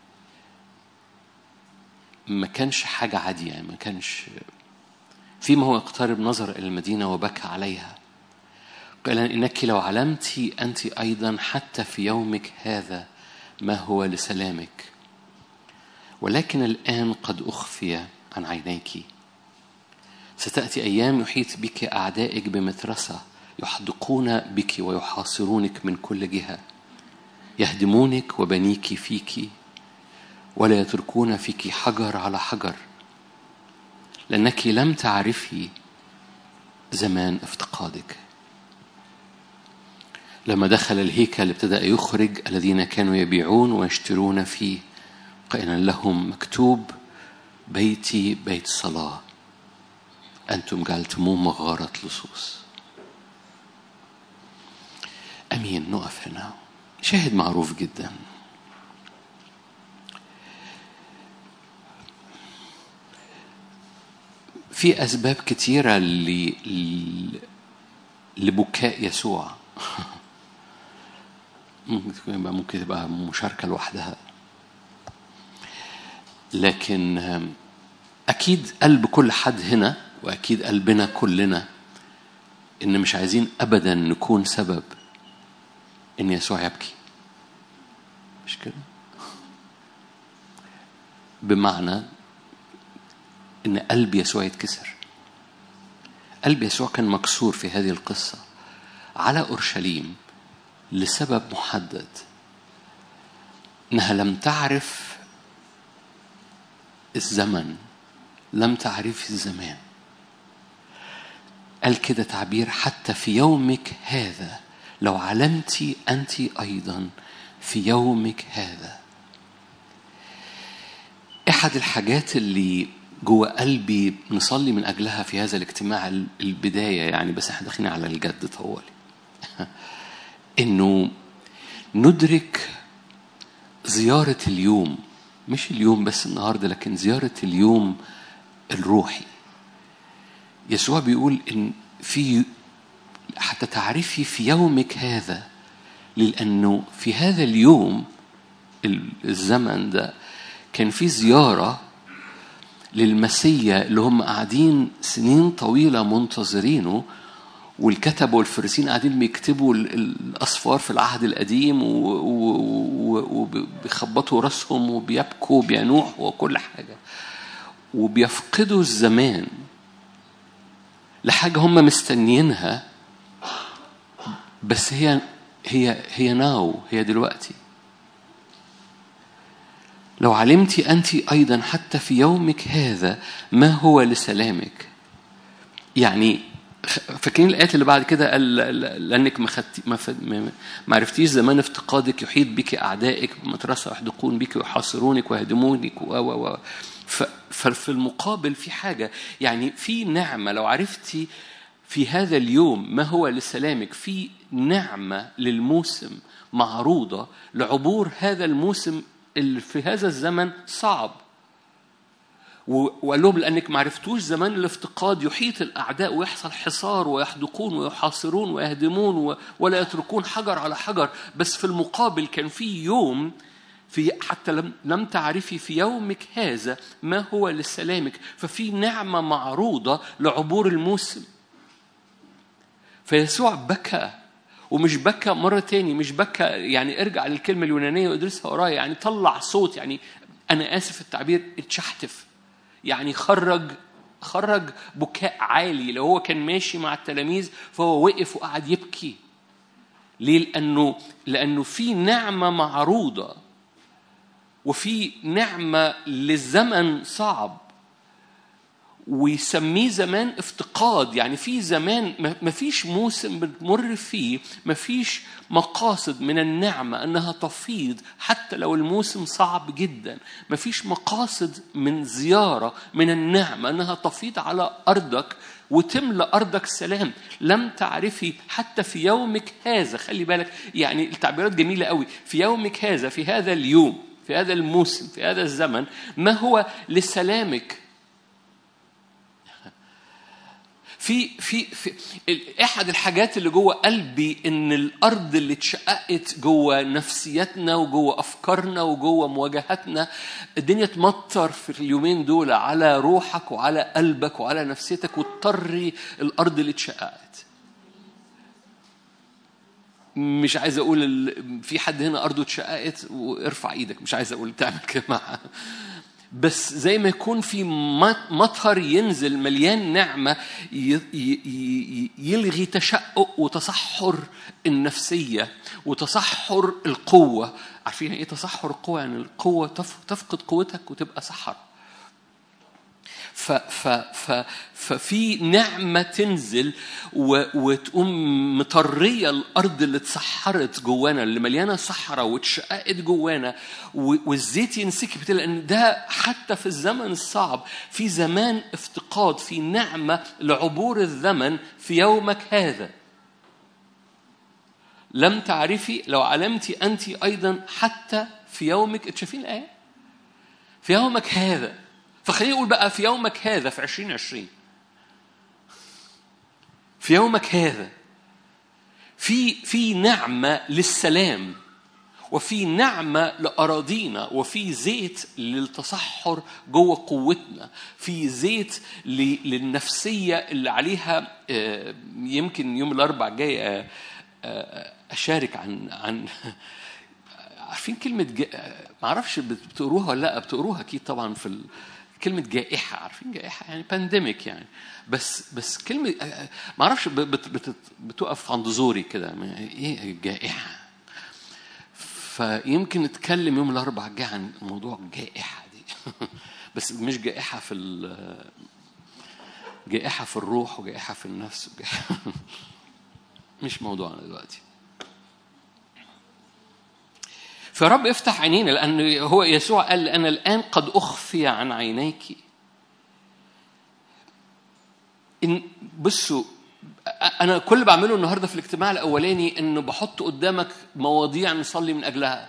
ما كانش حاجة عادية يعني ما كانش فيما هو يقترب نظر إلى المدينة وبكى عليها قال إنك لو علمت أنت أيضا حتى في يومك هذا ما هو لسلامك ولكن الآن قد أخفي عن عينيك ستأتي أيام يحيط بك أعدائك بمترسة يحدقون بك ويحاصرونك من كل جهة يهدمونك وبنيك فيك ولا يتركون فيك حجر على حجر لأنك لم تعرفي زمان افتقادك لما دخل الهيكل ابتدأ يخرج الذين كانوا يبيعون ويشترون فيه قائلا لهم مكتوب بيتي بيت صلاة أنتم جعلتموه مغارة لصوص أمين نقف هنا شاهد معروف جدا في أسباب كتيرة ل... ل- لبكاء يسوع ممكن تبقى ممكن تبقى مشاركة لوحدها لكن آم، أكيد قلب كل حد هنا وأكيد قلبنا كلنا إن مش عايزين أبدا نكون سبب إن يسوع يبكي مش كده؟ بمعنى إن قلب يسوع يتكسر قلب يسوع كان مكسور في هذه القصة على أورشليم لسبب محدد إنها لم تعرف الزمن لم تعرفي الزمان قال كده تعبير حتى في يومك هذا لو علمت أنت أيضا في يومك هذا أحد الحاجات اللي جوه قلبي نصلي من اجلها في هذا الاجتماع ال- البدايه يعني بس احنا داخلين على الجد طوالي انه ندرك زياره اليوم مش اليوم بس النهارده لكن زياره اليوم الروحي يسوع بيقول ان في حتى تعرفي في يومك هذا لانه في هذا اليوم ال- الزمن ده كان في زياره للمسيا اللي هم قاعدين سنين طويله منتظرينه والكتبة والفريسين قاعدين بيكتبوا ال- ال- الأسفار في العهد القديم و- و- و- وبيخبطوا راسهم وبيبكوا وبينوحوا وكل حاجة وبيفقدوا الزمان لحاجة هم مستنيينها بس هي هي هي ناو هي دلوقتي لو علمت أنت أيضا حتى في يومك هذا ما هو لسلامك يعني خ- فاكرين الآيات اللي بعد كده قال ل- لأنك ما, خدتي ما, ف- ما ما عرفتيش زمان افتقادك يحيط بك أعدائك بمترسة يحدقون بك ويحاصرونك ويهدمونك و و و ف- ففي المقابل في حاجة يعني في نعمة لو عرفتي في هذا اليوم ما هو لسلامك في نعمة للموسم معروضة لعبور هذا الموسم اللي في هذا الزمن صعب و- وقال لهم لانك ما عرفتوش زمان الافتقاد يحيط الاعداء ويحصل حصار ويحدقون ويحاصرون ويهدمون و- ولا يتركون حجر على حجر بس في المقابل كان في يوم في حتى لم لم تعرفي في يومك هذا ما هو لسلامك ففي نعمه معروضه لعبور الموسم فيسوع بكى ومش بكى مرة تاني مش بكى يعني ارجع للكلمة اليونانية وادرسها ورايا يعني طلع صوت يعني أنا آسف التعبير اتشحتف يعني خرج خرج بكاء عالي لو هو كان ماشي مع التلاميذ فهو وقف وقعد يبكي ليه؟ لأنه لأنه في نعمة معروضة وفي نعمة للزمن صعب ويسميه زمان افتقاد يعني في زمان ما- ما فيش موسم بتمر فيه ما فيش مقاصد من النعمة أنها تفيض حتى لو الموسم صعب جدا ما فيش مقاصد من زيارة من النعمة أنها تفيض على أرضك وتملى أرضك سلام لم تعرفي حتى في يومك هذا خلي بالك يعني التعبيرات جميلة قوي في يومك هذا في هذا اليوم في هذا الموسم في هذا الزمن ما هو لسلامك في في في ال- احد الحاجات اللي جوه قلبي ان الارض اللي اتشققت جوه نفسيتنا وجوه افكارنا وجوه مواجهاتنا الدنيا تمطر في اليومين دول على روحك وعلى قلبك وعلى نفسيتك وتطري الارض اللي اتشققت مش عايز اقول ال... في حد هنا ارضه اتشققت وارفع ايدك مش عايز اقول تعمل كده معاه بس زي ما يكون في مط- مطر ينزل مليان نعمة ي- ي- ي- يلغي تشقق وتصحر النفسية وتصحر القوة عارفين ايه تصحر القوة يعني القوة تف- تفقد قوتك وتبقى سحر ف ف ف ففي نعمة تنزل و وتقوم مطرية الأرض اللي اتسحرت جوانا اللي مليانة صحراء واتشققت جوانا و- والزيت ينسكب كده لأن ده حتى في الزمن الصعب في زمان افتقاد في نعمة لعبور الزمن في يومك هذا لم تعرفي لو علمت أنت أيضا حتى في يومك أنت شايفين الآية؟ في يومك هذا فخليني اقول بقى في يومك هذا في 2020 في يومك هذا في في نعمه للسلام وفي نعمة لأراضينا وفي زيت للتصحر جوه قوتنا في زيت ل- للنفسية اللي عليها آه، يمكن يوم الأربع جاي آه، آه، أشارك عن عن عارفين كلمة جا... ما اعرفش بت- بتقروها ولا لا بتقروها اكيد طبعا في ال... كلمة جائحة عارفين جائحة يعني بانديميك يعني بس بس كلمة ما اعرفش ب- بت... بت... بتقف عند زوري كده ما- ايه جائحة فيمكن نتكلم يوم الاربعاء الجاي عن موضوع الجائحة دي بس مش جائحة في ال... جائحة في الروح وجائحة في النفس وجائحة مش موضوعنا دلوقتي فرب افتح عينينا لأن هو يسوع قال أنا الآن قد أخفي عن عينيك إن بصوا انا كل اللي بعمله النهارده في الاجتماع الاولاني انه بحط قدامك مواضيع نصلي من اجلها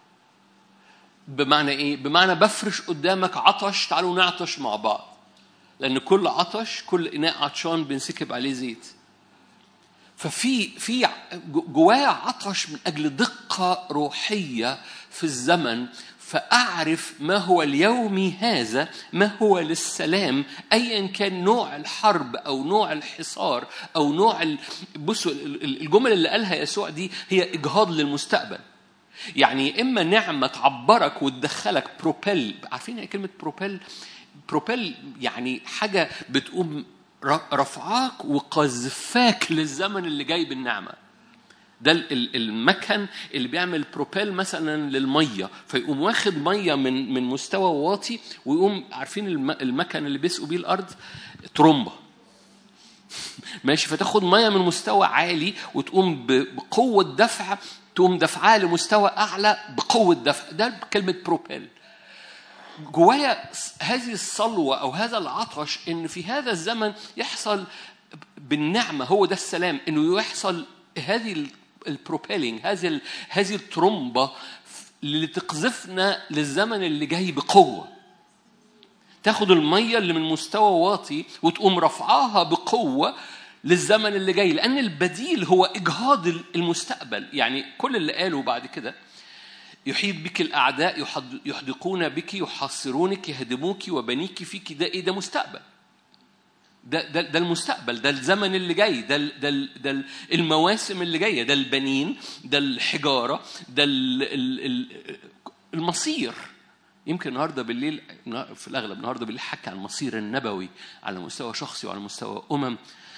بمعنى ايه بمعنى بفرش قدامك عطش تعالوا نعطش مع بعض لان كل عطش كل اناء عطشان بنسكب عليه زيت ففي في جوايا عطش من اجل دقه روحيه في الزمن فاعرف ما هو اليومي هذا ما هو للسلام ايا كان نوع الحرب او نوع الحصار او نوع ال... بصوا ال- ال- الجمل اللي قالها يسوع دي هي اجهاض للمستقبل يعني اما نعمه تعبرك وتدخلك بروبيل عارفين ايه كلمه بروبيل بروبيل يعني حاجه بتقوم ر- رفعاك وقذفاك للزمن اللي جاي بالنعمه ده ال- ال- المكن اللي بيعمل بروبيل مثلا للميه فيقوم واخد ميه من من مستوى واطي ويقوم عارفين الم- المكن اللي بيسقوا بيه الارض ترومبه ماشي فتاخد ميه من مستوى عالي وتقوم ب- بقوه دفع تقوم دفعها لمستوى اعلى بقوه دفع ده كلمه بروبيل جوايا هذه الصلوة أو هذا العطش إن في هذا الزمن يحصل بالنعمة هو ده السلام إنه يحصل هذه البروبيلينج هذه ال- هذه الترومبة اللي تقذفنا للزمن اللي جاي بقوة تاخد المية اللي من مستوى واطي وتقوم رفعاها بقوة للزمن اللي جاي لأن البديل هو إجهاض المستقبل يعني كل اللي قاله بعد كده يحيط بك الأعداء يحد- يحدقون بك يحاصرونك يهدموك وبنيك فيك ده إيه ده مستقبل ده ده ده المستقبل ده الزمن اللي جاي ده ال- ده ال- ده ال- المواسم اللي جايه ده البنين ده الحجاره ده ال- ال- ال- المصير يمكن النهارده بالليل في الاغلب النهارده بالليل حكى عن المصير النبوي على مستوى شخصي وعلى مستوى امم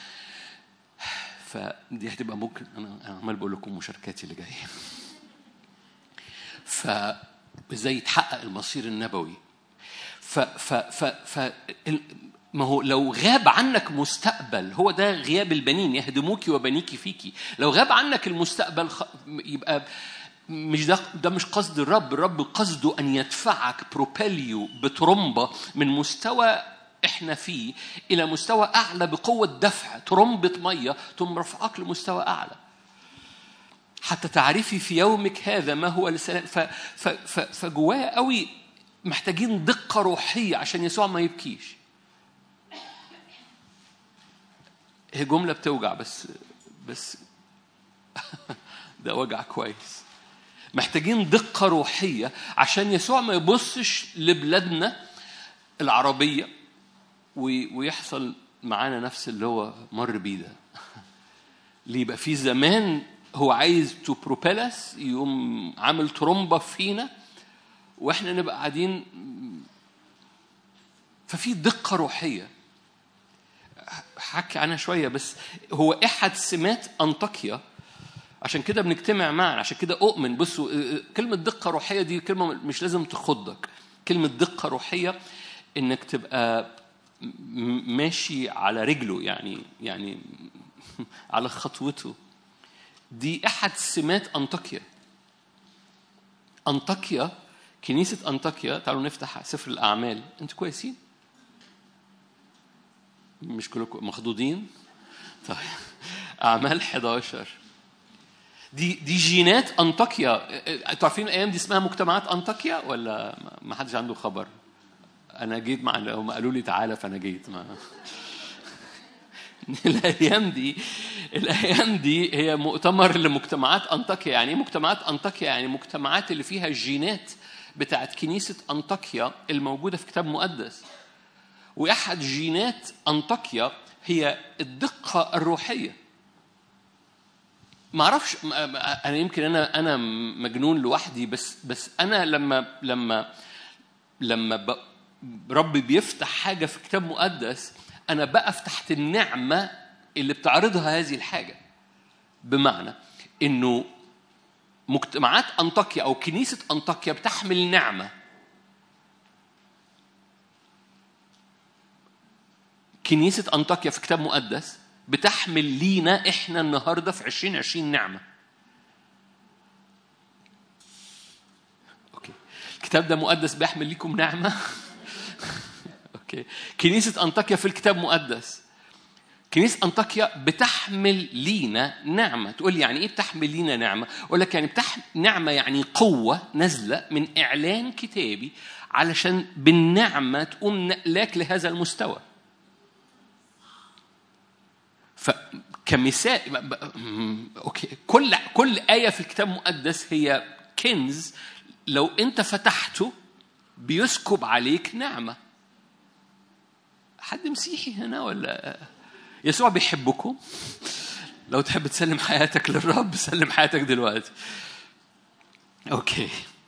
فدي هتبقى ممكن انا أنا عمال بقول لكم مشاركاتي اللي جايه فازاي يتحقق المصير النبوي ف ف ف ف ال- ما هو لو غاب عنك مستقبل هو ده غياب البنين يهدموك وبنيك فيكي لو غاب عنك المستقبل خ- يبقى مش ده ده مش قصد الرب الرب قصده ان يدفعك بروبيليو بترمبه من مستوى احنا فيه الى مستوى اعلى بقوه دفع ترمبه ميه ثم رفعك لمستوى اعلى حتى تعرفي في يومك هذا ما هو السلام ف ف ف فجوايا قوي محتاجين دقة روحية عشان يسوع ما يبكيش هي جملة بتوجع بس بس ده وجع كويس محتاجين دقة روحية عشان يسوع ما يبصش لبلادنا العربية وي- ويحصل معانا نفس اللي هو مر بيه ده اللي يبقى في زمان هو عايز تو بروبيلس يقوم عامل ترومبه فينا واحنا نبقى قاعدين ففي دقه روحيه حكي عنها شويه بس هو احد سمات انطاكيا عشان كده بنجتمع معا عشان كده اؤمن بصوا كلمه دقه روحيه دي كلمه مش لازم تخضك كلمه دقه روحيه انك تبقى م- ماشي على رجله يعني يعني على خطوته دي احد سمات انطاكيا انطاكيا كنيسه انطاكيا تعالوا نفتح سفر الاعمال انتوا كويسين مش كلكم مخضوضين طيب اعمال 11 دي دي جينات انطاكيا انتوا عارفين الايام دي اسمها مجتمعات انطاكيا ولا ما- ما حدش عنده خبر انا جيت مع هم قالوا لي تعالى فانا جيت ما الايام دي الايام دي هي مؤتمر لمجتمعات انطاكيا يعني ايه مجتمعات انطاكيا يعني مجتمعات اللي فيها الجينات بتاعت كنيسه انطاكيا الموجوده في كتاب مقدس واحد جينات انطاكيا هي الدقه الروحيه ما اعرفش ما- ما- انا يمكن انا انا مجنون لوحدي بس بس انا لما لما لما ب... ربي بيفتح حاجه في كتاب مقدس انا بقف تحت النعمه اللي بتعرضها هذه الحاجه بمعنى انه مجتمعات انطاكيا او كنيسه انطاكيا بتحمل نعمه كنيسه انطاكيا في كتاب مقدس بتحمل لينا احنا النهارده في 2020 نعمه اوكي الكتاب ده مقدس بيحمل ليكم نعمه اوكي كنيسه انطاكيا في الكتاب مقدس كنيسة أنطاكيا بتحمل لينا نعمة تقول لي يعني إيه بتحمل لينا نعمة أقول لك يعني بتح... نعمة يعني قوة نازلة من إعلان كتابي علشان بالنعمة تقوم نقلاك لهذا المستوى فكمثال ب- ب- م- اوكي كل كل ايه في الكتاب المقدس هي كنز لو انت فتحته بيسكب عليك نعمه حد مسيحي هنا ولا يسوع بيحبكم لو تحب تسلم حياتك للرب سلم حياتك دلوقتي اوكي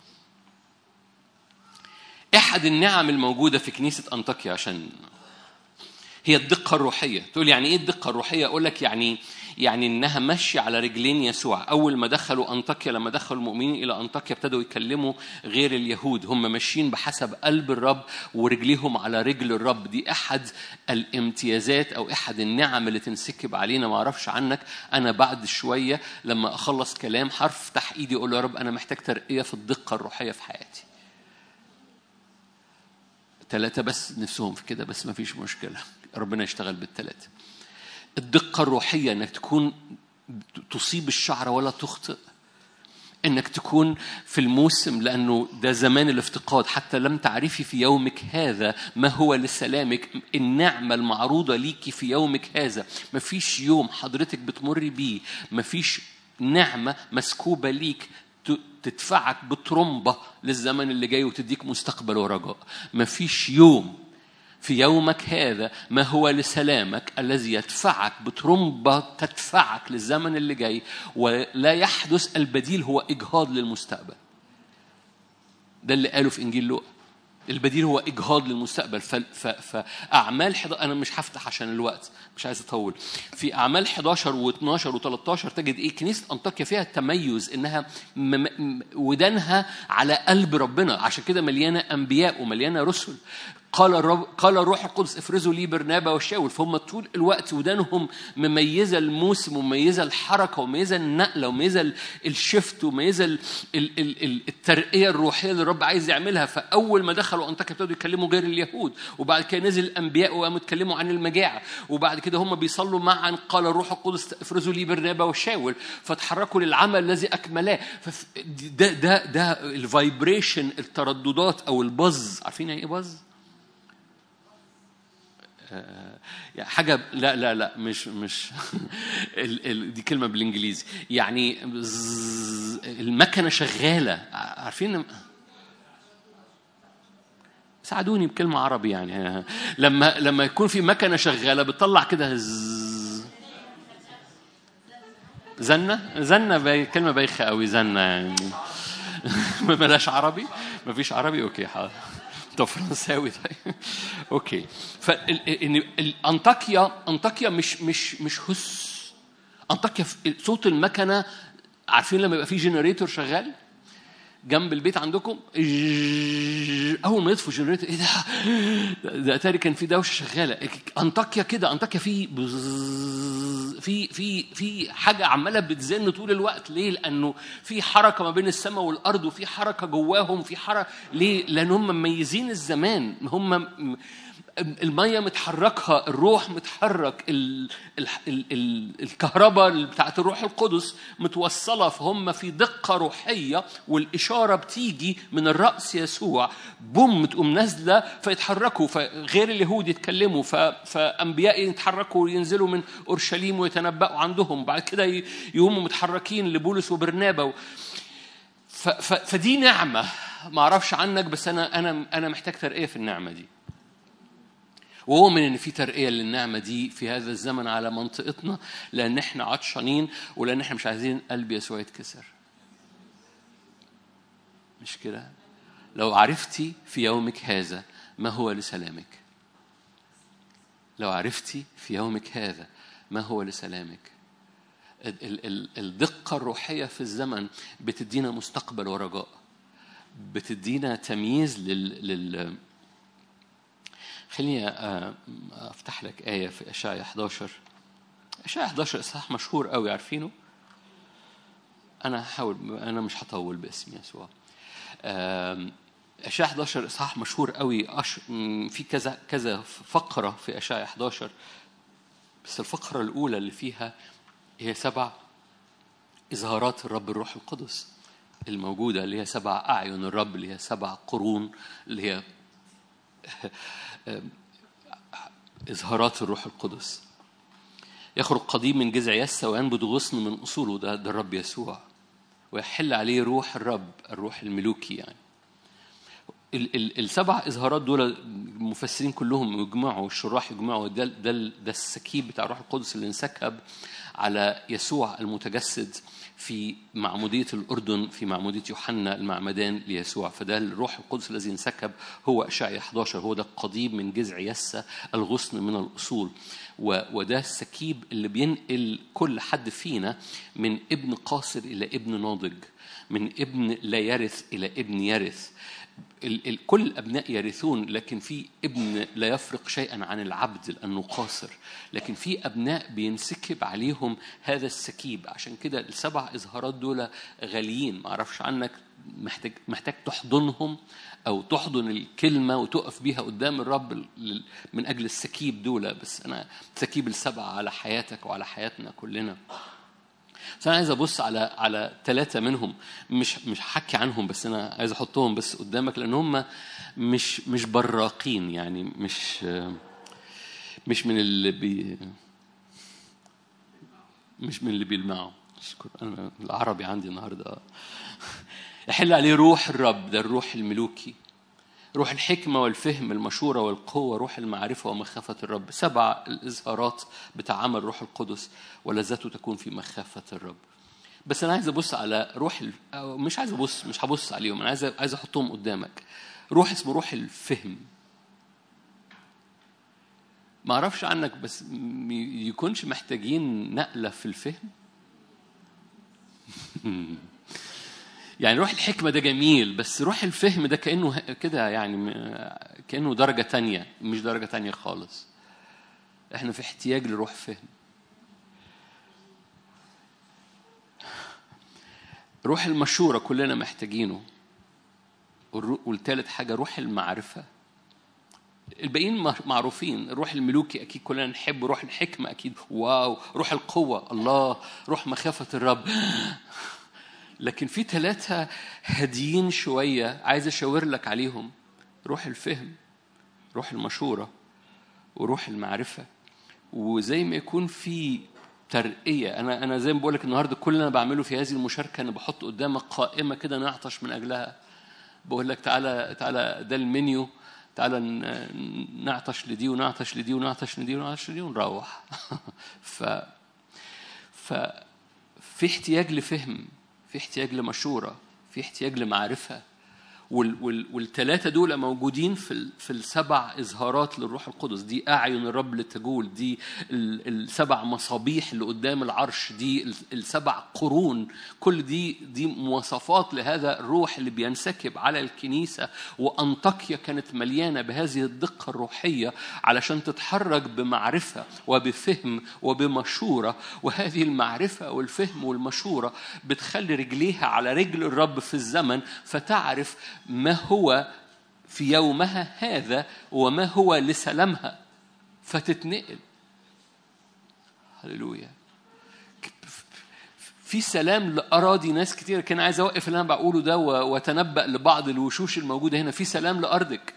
احد النعم الموجوده في كنيسه انطاكيا عشان هي الدقة الروحية تقول يعني ايه الدقة الروحية اقول لك يعني يعني انها ماشية على رجلين يسوع اول ما دخلوا انطاكيا لما دخلوا المؤمنين الى انطاكيا ابتدوا يكلموا غير اليهود هم ماشيين بحسب قلب الرب ورجليهم على رجل الرب دي احد الامتيازات او احد النعم اللي تنسكب علينا ما اعرفش عنك انا بعد شوية لما اخلص كلام هفتح ايدي اقول له يا رب انا محتاج ترقية في الدقة الروحية في حياتي ثلاثة بس نفسهم في كده بس ما فيش مشكلة ربنا يشتغل بالثلاثة الدقة الروحية انك تكون تصيب الشعر ولا تخطئ انك تكون في الموسم لانه ده زمان الافتقاد حتى لم تعرفي في يومك هذا ما هو لسلامك النعمه المعروضه ليكي في يومك هذا ما فيش يوم حضرتك بتمر بيه ما فيش نعمه مسكوبه ليك ت- تدفعك بترمبه للزمن اللي جاي وتديك مستقبل ورجاء ما فيش يوم في يومك هذا ما هو لسلامك الذي يدفعك بترمبة تدفعك للزمن اللي جاي ولا يحدث البديل هو إجهاض للمستقبل ده اللي قاله في إنجيل لوقا البديل هو إجهاض للمستقبل ف... ف... فأعمال حض... أنا مش هفتح عشان الوقت مش عايز أطول في أعمال 11 و12 و13 تجد إيه كنيسة أنطاكيا فيها تميز إنها م... م... ودانها على قلب ربنا عشان كده مليانة أنبياء ومليانة رسل قال الرب قال الروح القدس افرزوا لي برنابا وشاول فهم طول الوقت ودانهم مميزه الموسم ومميزه الحركه ومميزه النقله ومميزه ال- الشفت ومميزه ال- ال- ال- ال- الترقيه الروحيه اللي الرب عايز يعملها فاول ما دخلوا انطاكيا ابتدوا يتكلموا غير اليهود وبعد كده نزل الانبياء وقاموا يتكلموا عن المجاعه وبعد كده هم بيصلوا معا قال الروح القدس افرزوا لي برنابا وشاول فتحركوا للعمل الذي اكملاه فف- ده ده ده الفايبريشن الترددات او البز عارفين يعني ايه بز؟ يعني حاجة لا لا لا مش مش ال ال دي كلمة بالإنجليزي يعني زز- المكنة شغالة عارفين ساعدوني بكلمة عربي يعني لما لما يكون في مكنة شغالة بتطلع كده زز- زنة زنة باي كلمة بايخة قوي زنة يعني ما بلاش عربي ما فيش عربي اوكي حاضر طب فرنساوي طيب اوكي فان انطاكيا انطاكيا مش مش مش هس انطاكيا في- صوت المكنه عارفين لما يبقى في جنريتور شغال جنب البيت عندكم إج- اول ما يطفوا الجنريتور ايه ده ده اتاري كان في دوشه شغاله انطاكيا كده انطاكيا في بزز- في في في حاجه عماله بتزن طول الوقت ليه لانه في حركه ما بين السماء والارض وفي حركه جواهم في حركه ليه لان هم مميزين الزمان هم م- الميه متحركها الروح متحرك ال ال ال ال الكهرباء بتاعت الروح القدس متوصله فهم في دقه روحيه والاشاره بتيجي من الراس يسوع بوم تقوم نازله فيتحركوا فغير اليهود يتكلموا ف- فانبياء يتحركوا وينزلوا من اورشليم ويتنبأوا عندهم بعد كده ي- يقوموا متحركين لبولس وبرنابا و- ف- ف- فدي نعمه ما اعرفش عنك بس انا انا انا محتاج ترقيه في النعمه دي وأؤمن إن في ترقية للنعمة دي في هذا الزمن على منطقتنا لأن إحنا عطشانين ولأن إحنا مش عايزين قلب يسوع يتكسر. مش كده؟ لو عرفتي في يومك هذا ما هو لسلامك. لو عرفتي في يومك هذا ما هو لسلامك. ال- ال- ال- الدقة الروحية في الزمن بتدينا مستقبل ورجاء. بتدينا تمييز لل, لل... خليني آه، افتح لك آية في أشعيا 11 أشعيا 11 إصحاح مشهور قوي عارفينه أنا هحاول أنا مش هطول باسم يسوع آم، أشعيا 11 إصحاح مشهور قوي أش... م، في كذا كذا فقرة في أشعيا 11 بس الفقرة الأولى اللي فيها هي سبع إظهارات الرب الروح القدس الموجودة اللي هي سبع أعين الرب اللي هي سبع قرون اللي هي إظهارات الروح القدس يخرج قديم من جذع يسى وينبت غصن من أصوله ده, ده الرب يسوع ويحل عليه روح الرب الروح الملوكي يعني ال- ال- السبع اظهارات دول المفسرين كلهم يجمعوا والشراح يجمعوا ده ده ده السكيب بتاع الروح القدس اللي انسكب على يسوع المتجسد في معمودية الأردن في معمودية يوحنا المعمدان ليسوع فده الروح القدس الذي انسكب هو أشعيا 11 هو ده القضيب من جذع يسى الغصن من الأصول و- وده السكيب اللي بينقل كل حد فينا من ابن قاصر إلى ابن ناضج من ابن لا يرث إلى ابن يرث ال- ال- كل الابناء يرثون لكن في ابن لا يفرق شيئا عن العبد لانه قاصر لكن في ابناء بينسكب عليهم هذا السكيب عشان كده السبع اظهارات دول غاليين ما اعرفش عنك محتاج محتاج تحضنهم او تحضن الكلمه وتقف بيها قدام الرب ل- من اجل السكيب دول بس انا سكيب السبعه على حياتك وعلى حياتنا كلنا بس انا عايز ابص على على ثلاثه منهم مش مش هحكي عنهم بس انا عايز احطهم بس قدامك لان هم مش مش براقين يعني مش مش من اللي بي مش من اللي بيلمعوا اشكر انا العربي عندي النهارده يحل عليه روح الرب ده الروح الملوكي روح الحكمة والفهم المشورة والقوة روح المعرفة ومخافة الرب سبع الإظهارات بتاع عمل الروح القدس ولذته تكون في مخافة الرب بس أنا عايز أبص على روح ال... أو مش عايز أبص مش هبص عليهم أنا عايز عايز أحطهم قدامك روح اسمه روح الفهم ما أعرفش عنك بس م- يكونش محتاجين نقلة في الفهم يعني روح الحكمة ده جميل بس روح الفهم ده كأنه ه- كده يعني م- كأنه درجة تانية مش درجة تانية خالص احنا في احتياج لروح فهم روح المشورة كلنا محتاجينه والرو- والتالت حاجة روح المعرفة الباقيين مع- معروفين الروح الملوكي اكيد كلنا نحبه روح الحكمه اكيد واو روح القوه الله روح مخافه الرب لكن في ثلاثة هاديين شوية عايز أشاور لك عليهم روح الفهم روح المشورة وروح المعرفة وزي ما يكون في ترقية أنا أنا زي ما بقول لك النهاردة كل اللي أنا بعمله في هذه المشاركة أنا بحط قدامك قائمة كده نعطش من أجلها بقول لك تعالى تعالى ده المنيو تعالى ن- نعطش لدي ونعطش لدي ونعطش لدي ونعطش لدي ونروح ف ففي احتياج لفهم في احتياج لمشورة في احتياج لمعرفة وال وال والتلاتة دول موجودين في ال في السبع إظهارات للروح القدس دي أعين الرب لتجول دي ال السبع مصابيح اللي قدام العرش دي ال السبع قرون كل دي دي مواصفات لهذا الروح اللي بينسكب على الكنيسة وأنطاكيا كانت مليانة بهذه الدقة الروحية علشان تتحرك بمعرفة وبفهم وبمشورة وهذه المعرفة والفهم والمشورة بتخلي رجليها على رجل الرب في الزمن فتعرف ما هو في يومها هذا وما هو لسلامها فتتنقل هللويا في سلام لأراضي ناس كتير كان عايز أوقف اللي أنا بقوله ده و- وأتنبأ لبعض الوشوش الموجودة هنا في سلام لأرضك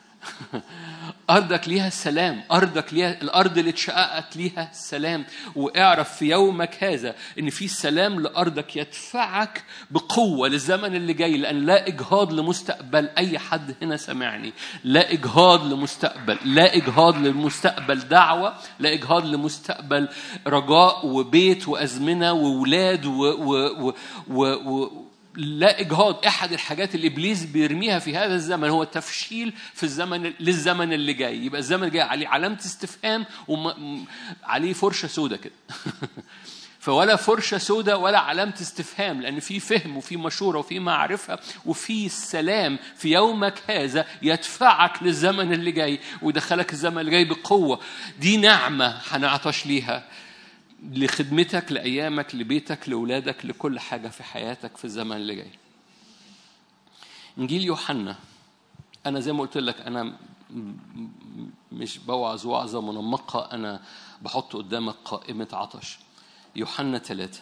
أرضك ليها سلام أرضك ليها الأرض اللي اتشققت ليها سلام واعرف في يومك هذا إن في سلام لأرضك يدفعك بقوة للزمن اللي جاي لأن لا إجهاض لمستقبل أي حد هنا سمعني لا إجهاض لمستقبل لا إجهاض للمستقبل دعوة لا إجهاض لمستقبل رجاء وبيت وأزمنة وولاد و, و, و, و, و لا اجهاض احد الحاجات اللي ابليس بيرميها في هذا الزمن هو تفشيل في الزمن للزمن اللي جاي يبقى الزمن الجاي عليه علامه استفهام وعليه فرشه سودة كده فولا فرشه سودة ولا علامه استفهام لان في فهم وفي مشوره وفي معرفه وفي سلام في يومك هذا يدفعك للزمن اللي جاي ويدخلك الزمن اللي جاي بقوه دي نعمه هنعطش ليها لخدمتك لأيامك لبيتك لأولادك لكل حاجة في حياتك في الزمن اللي جاي إنجيل يوحنا أنا زي ما قلت لك أنا م- م- مش بوعظ وعظة منمقة أنا بحط قدامك قائمة عطش يوحنا ثلاثة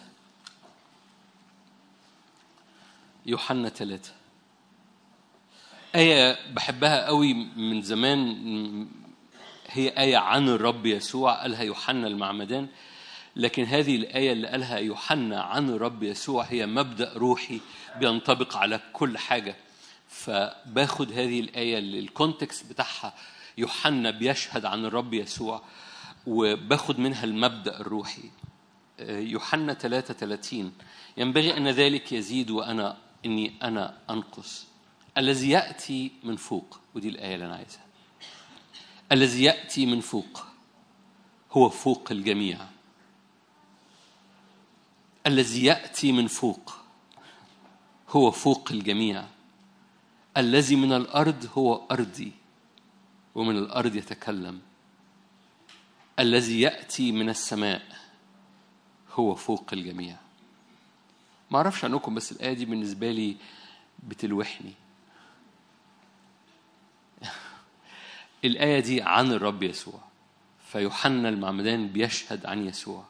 يوحنا ثلاثة آية بحبها قوي من زمان هي آية عن الرب يسوع قالها يوحنا المعمدان لكن هذه الآية اللي قالها يوحنا عن الرب يسوع هي مبدأ روحي بينطبق على كل حاجة فباخد هذه الآية اللي الكونتكست بتاعها يوحنا بيشهد عن الرب يسوع وباخد منها المبدأ الروحي يوحنا 33 ينبغي أن ذلك يزيد وأنا إني أنا أنقص الذي يأتي من فوق ودي الآية اللي أنا عايزها الذي يأتي من فوق هو فوق الجميع الذي يأتي من فوق هو فوق الجميع الذي من الأرض هو أرضي ومن الأرض يتكلم الذي يأتي من السماء هو فوق الجميع ما أعرفش عنكم بس الآية دي بالنسبة لي بتلوحني الآية دي عن الرب يسوع فيوحنا المعمدان بيشهد عن يسوع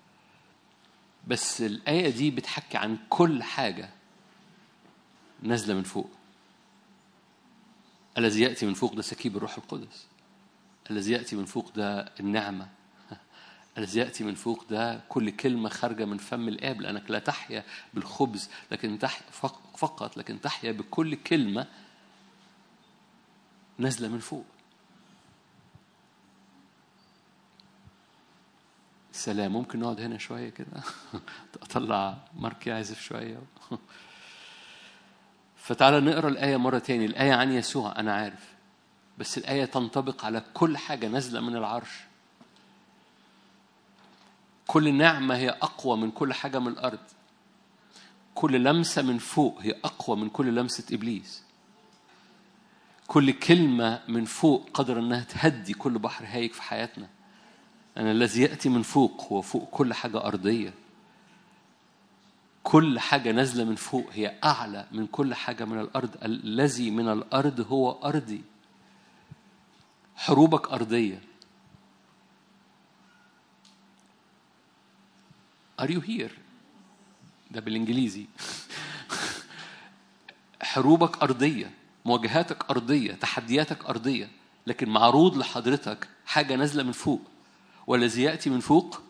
بس الآية دي بتحكي عن كل حاجة نازلة من فوق الذي يأتي من فوق ده سكيب الروح القدس الذي يأتي من فوق ده النعمة الذي يأتي من فوق ده كل كلمة خارجة من فم الآب لأنك لا تحيا بالخبز لكن تحيا فقط لكن تحيا بكل كلمة نازلة من فوق سلام ممكن نقعد هنا شوية كده أطلع مارك يعزف شوية فتعالى نقرا الآية مرة تاني الآية عن يسوع أنا عارف بس الآية تنطبق على كل حاجة نازلة من العرش كل نعمة هي أقوى من كل حاجة من الأرض كل لمسة من فوق هي أقوى من كل لمسة إبليس كل كلمة من فوق قدر أنها تهدي كل بحر هايج في حياتنا أن الذي يأتي من فوق هو فوق كل حاجة أرضية كل حاجة نازلة من فوق هي أعلى من كل حاجة من الأرض الذي من الأرض هو أرضي حروبك أرضية Are you here؟ ده بالإنجليزي حروبك أرضية مواجهاتك أرضية تحدياتك أرضية لكن معروض لحضرتك حاجة نازلة من فوق والذي يأتي من فوق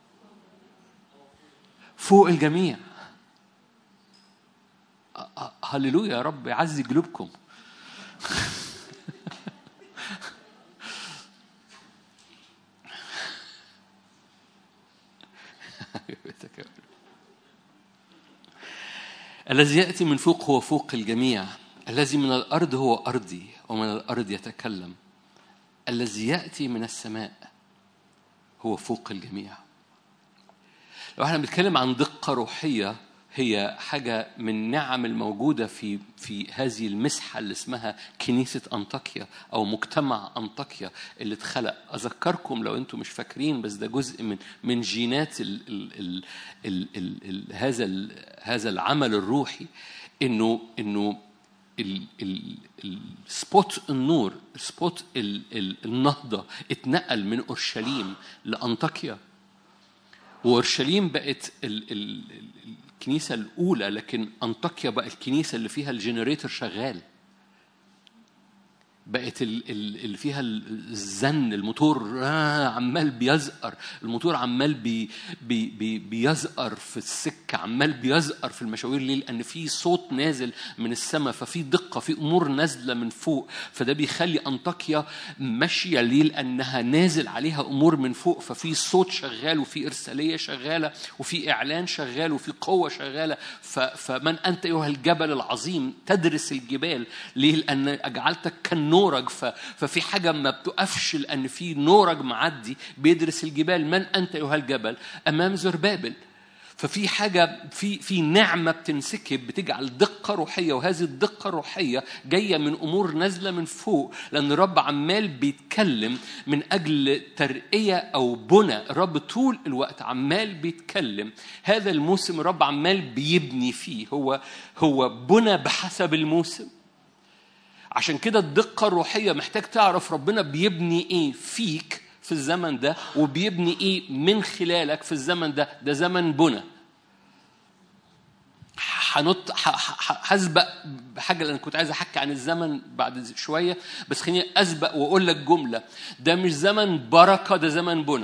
فوق الجميع هللويا يا رب يعزي قلوبكم الذي يأتي من فوق هو فوق الجميع الذي من الأرض هو أرضي ومن الأرض يتكلم الذي يأتي من السماء هو فوق الجميع لو احنا بنتكلم عن دقة روحية هي حاجة من نعم الموجودة في في هذه المسحة اللي اسمها كنيسة أنطاكيا أو مجتمع أنطاكيا اللي اتخلق أذكركم لو أنتم مش فاكرين بس ده جزء من من جينات ال ال ال ال ال ال هذا ال هذا العمل الروحي إنه إنه ال ال السبوت النور سبوت ال ال النهضة اتنقل من أورشليم لأنطاكيا وأورشليم بقت ال ال الكنيسة الأولى لكن أنطاكيا بقى الكنيسة اللي فيها الجنريتور شغال بقت اللي فيها الزن الموتور آه عمال بيزقر الموتور عمال بي بي بي بيزقر في السكة عمال بيزقر في المشاوير ليه لأن في صوت نازل من السماء ففي دقة في أمور نازلة من فوق فده بيخلي أنطاكيا ماشية ليه لأنها نازل عليها أمور من فوق ففي صوت شغال وفي إرسالية شغالة وفي إعلان شغال وفي قوة شغالة فمن أنت أيها الجبل العظيم تدرس الجبال ليه لأن أجعلتك كالنور نورج ففي حاجة ما بتقفش لأن في نورج معدي بيدرس الجبال من أنت أيها الجبل أمام زربابل ففي حاجة في في نعمة بتنسكب بتجعل دقة روحية وهذه الدقة الروحية جاية من أمور نازلة من فوق لأن الرب عمال بيتكلم من أجل ترقية أو بنى الرب طول الوقت عمال بيتكلم هذا الموسم الرب عمال بيبني فيه هو هو بنى بحسب الموسم عشان كده الدقة الروحية محتاج تعرف ربنا بيبني ايه فيك في الزمن ده وبيبني ايه من خلالك في الزمن ده ده زمن بنى هنط ح- ح- هسبق بحاجه لان كنت عايز احكي عن الزمن بعد شويه بس خليني اسبق واقول لك جمله ده مش زمن بركه ده زمن بنى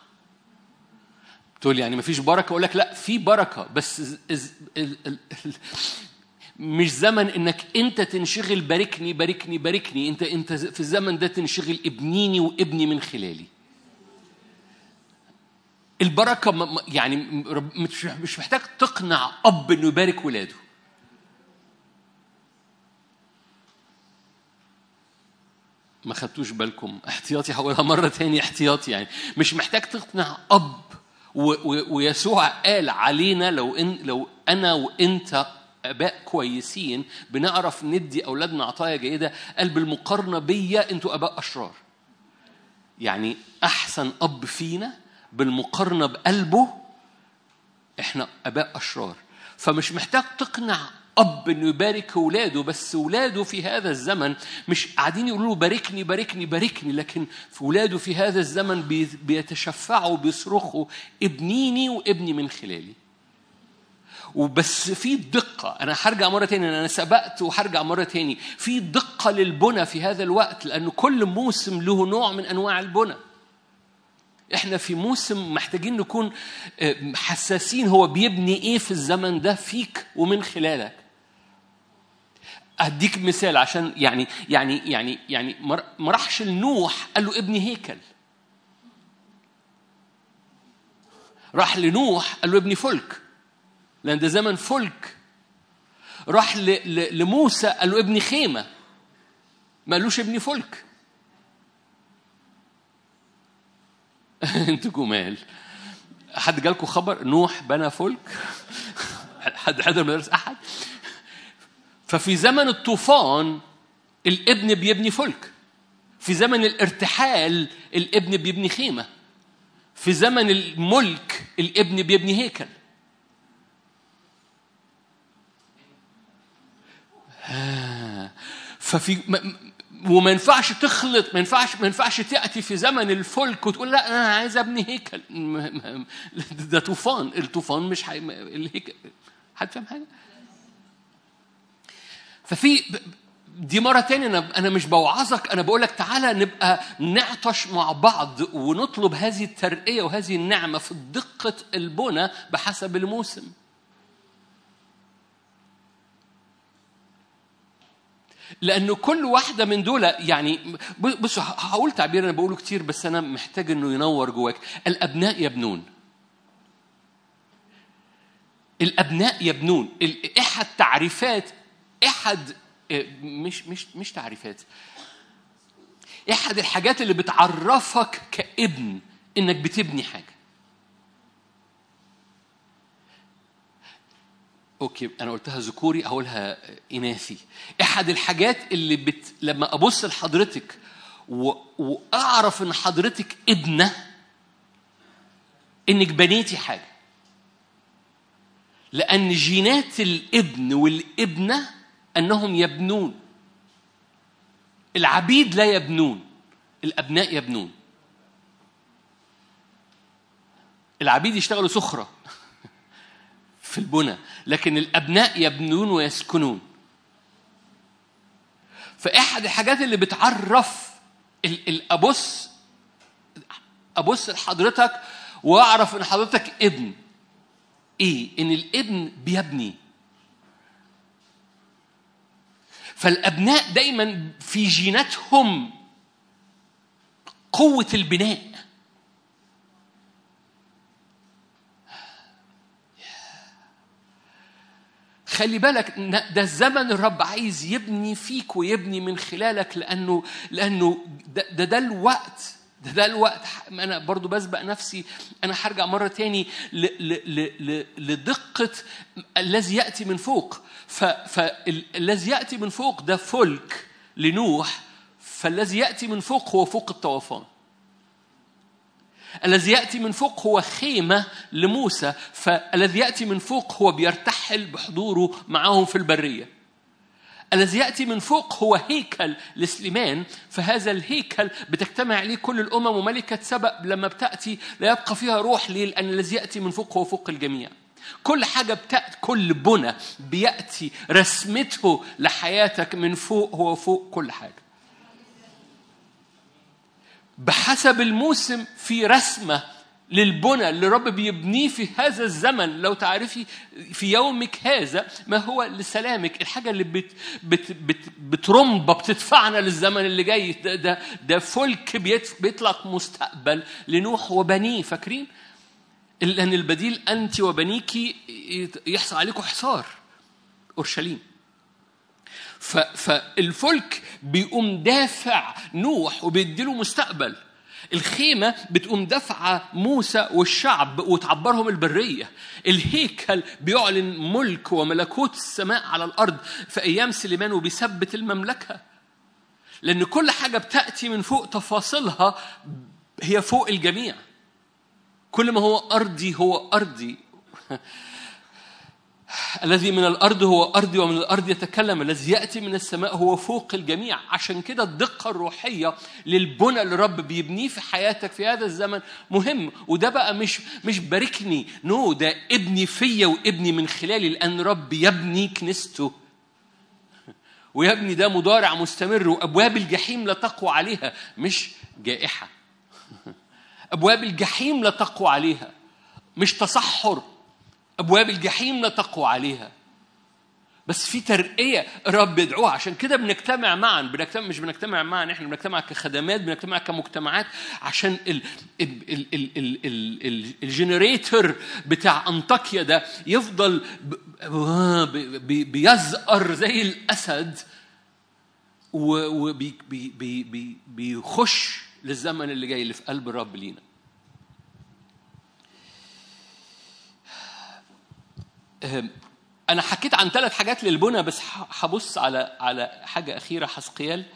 تقول يعني مفيش بركه اقول لك لا في بركه بس ز- ز- ال- ال- ال- مش زمن انك انت تنشغل باركني باركني باركني انت انت في الزمن ده تنشغل ابنيني وابني من خلالي البركه م- م- يعني م- رب- مش مش محتاج تقنع اب انه يبارك ولاده ما خدتوش بالكم احتياطي هقولها مرة تاني احتياطي يعني مش محتاج تقنع أب و و ويسوع قال علينا لو إن لو أنا وأنت آباء كويسين بنعرف ندي أولادنا عطايا جيدة قال بالمقارنة بيا أنتوا آباء أشرار يعني أحسن أب فينا بالمقارنة بقلبه احنا اباء اشرار فمش محتاج تقنع اب انه يبارك اولاده بس اولاده في هذا الزمن مش قاعدين يقولوا له باركني باركني باركني لكن في اولاده في هذا الزمن بي- بيتشفعوا بيصرخوا ابنيني وابني من خلالي وبس في دقة أنا هرجع مرة تاني أنا سبقت وهرجع مرة تاني في دقة للبنى في هذا الوقت لأن كل موسم له نوع من أنواع البنى احنا في موسم محتاجين نكون آه، حساسين هو بيبني ايه في الزمن ده فيك ومن خلالك اديك مثال عشان يعني يعني يعني يعني ما ما راحش لنوح قال له ابني هيكل راح لنوح قال له ابني فلك لان ده زمن فلك راح ل- ل- لموسى قال له ابني خيمه ما قالوش ابني فلك انتوا جمال حد جالكم خبر نوح بنى فلك حد حضر مدرسة أحد ففي زمن الطوفان الابن بيبني فلك في زمن الارتحال الابن بيبني خيمة في زمن الملك الابن بيبني هيكل آه. ففي م- وما ينفعش تخلط ما ينفعش ما ينفعش تاتي في زمن الفلك وتقول لا انا عايز ابني هيكل م- م- ده طوفان الطوفان مش حي... الهيكل حد فاهم حاجه؟ ففي ب- دي مرة تاني أنا أنا مش بوعظك أنا بقول لك تعالى نبقى نعطش مع بعض ونطلب هذه الترقية وهذه النعمة في دقة البنى بحسب الموسم. لأنه كل واحدة من دول يعني بصوا هقول تعبير أنا بقوله كتير بس أنا محتاج إنه ينور جواك الأبناء يبنون الأبناء يبنون ال- أحد تعريفات أحد آه، مش مش مش تعريفات أحد الحاجات اللي بتعرفك كابن إنك بتبني حاجة اوكي انا قلتها ذكوري هقولها اناثي احد الحاجات اللي بت... لما ابص لحضرتك و... واعرف ان حضرتك ابنه انك بنيتي حاجه لان جينات الابن والابنه انهم يبنون العبيد لا يبنون الابناء يبنون العبيد يشتغلوا سخره في البنى لكن الابناء يبنون ويسكنون فاحد الحاجات اللي بتعرف ال- ال- ابص ابص لحضرتك واعرف ان حضرتك ابن ايه ان الابن بيبني فالابناء دايما في جيناتهم قوه البناء خلي بالك إن ده الزمن الرب عايز يبني فيك ويبني من خلالك لانه لانه ده ده, ده الوقت ده ده الوقت انا برضو بسبق نفسي انا هرجع مره تاني ل ل ل ل لدقه الذي ياتي من فوق فالذي ياتي من فوق ده فلك لنوح فالذي ياتي من فوق هو فوق الطوفان الذي ياتي من فوق هو خيمه لموسى فالذي ياتي من فوق هو بيرتحل بحضوره معهم في البريه الذي يأتي من فوق هو هيكل لسليمان فهذا الهيكل بتجتمع عليه كل الأمم وملكة سبأ لما بتأتي لا يبقى فيها روح ليه لأن الذي يأتي من فوق هو فوق الجميع كل حاجة بتأتي كل بنى بيأتي رسمته لحياتك من فوق هو فوق كل حاجة بحسب الموسم في رسمة للبنى اللي رب بيبنيه في هذا الزمن لو تعرفي في يومك هذا ما هو لسلامك الحاجة اللي بت بت بت بترمبة بتدفعنا للزمن اللي جاي ده ده, ده فلك بيت- بيطلق مستقبل لنوح وبنيه فاكرين؟ لأن البديل أنت وبنيك يحصل عليكم حصار أورشليم ف- فالفلك بيقوم دافع نوح وبيديله مستقبل الخيمة بتقوم دافعة موسى والشعب وتعبرهم البرية الهيكل بيعلن ملك وملكوت السماء على الأرض في أيام سليمان وبيثبت المملكة لأن كل حاجة بتأتي من فوق تفاصيلها هي فوق الجميع كل ما هو أرضي هو أرضي الذي من الأرض هو أرضي ومن الأرض يتكلم الذي يأتي من السماء هو فوق الجميع عشان كده الدقة الروحية للبنى اللي الرب بيبنيه في حياتك في هذا الزمن مهم وده بقى مش مش باركني نو no, ده ابني فيا وابني من خلالي لأن رب يبني كنيسته ويبني ده مضارع مستمر وأبواب الجحيم لا تقوى عليها مش جائحة أبواب الجحيم لا تقوى عليها مش تصحر أبواب الجحيم لا تقوى عليها بس في ترقية الرب بيدعوها عشان كده بنجتمع معا بنجتمع مش بنجتمع معا احنا بنجتمع كخدمات بنجتمع كمجتمعات عشان ال ال ال ال ال ال ال الجنريتور بتاع انطاكيا ده يفضل ب- ب- ب- بيزقر زي الاسد وبيخش للزمن اللي جاي اللي في قلب الرب لينا أهم، انا حكيت عن ثلاث حاجات للبنى بس ح- هبص على على حاجه اخيره حسقيال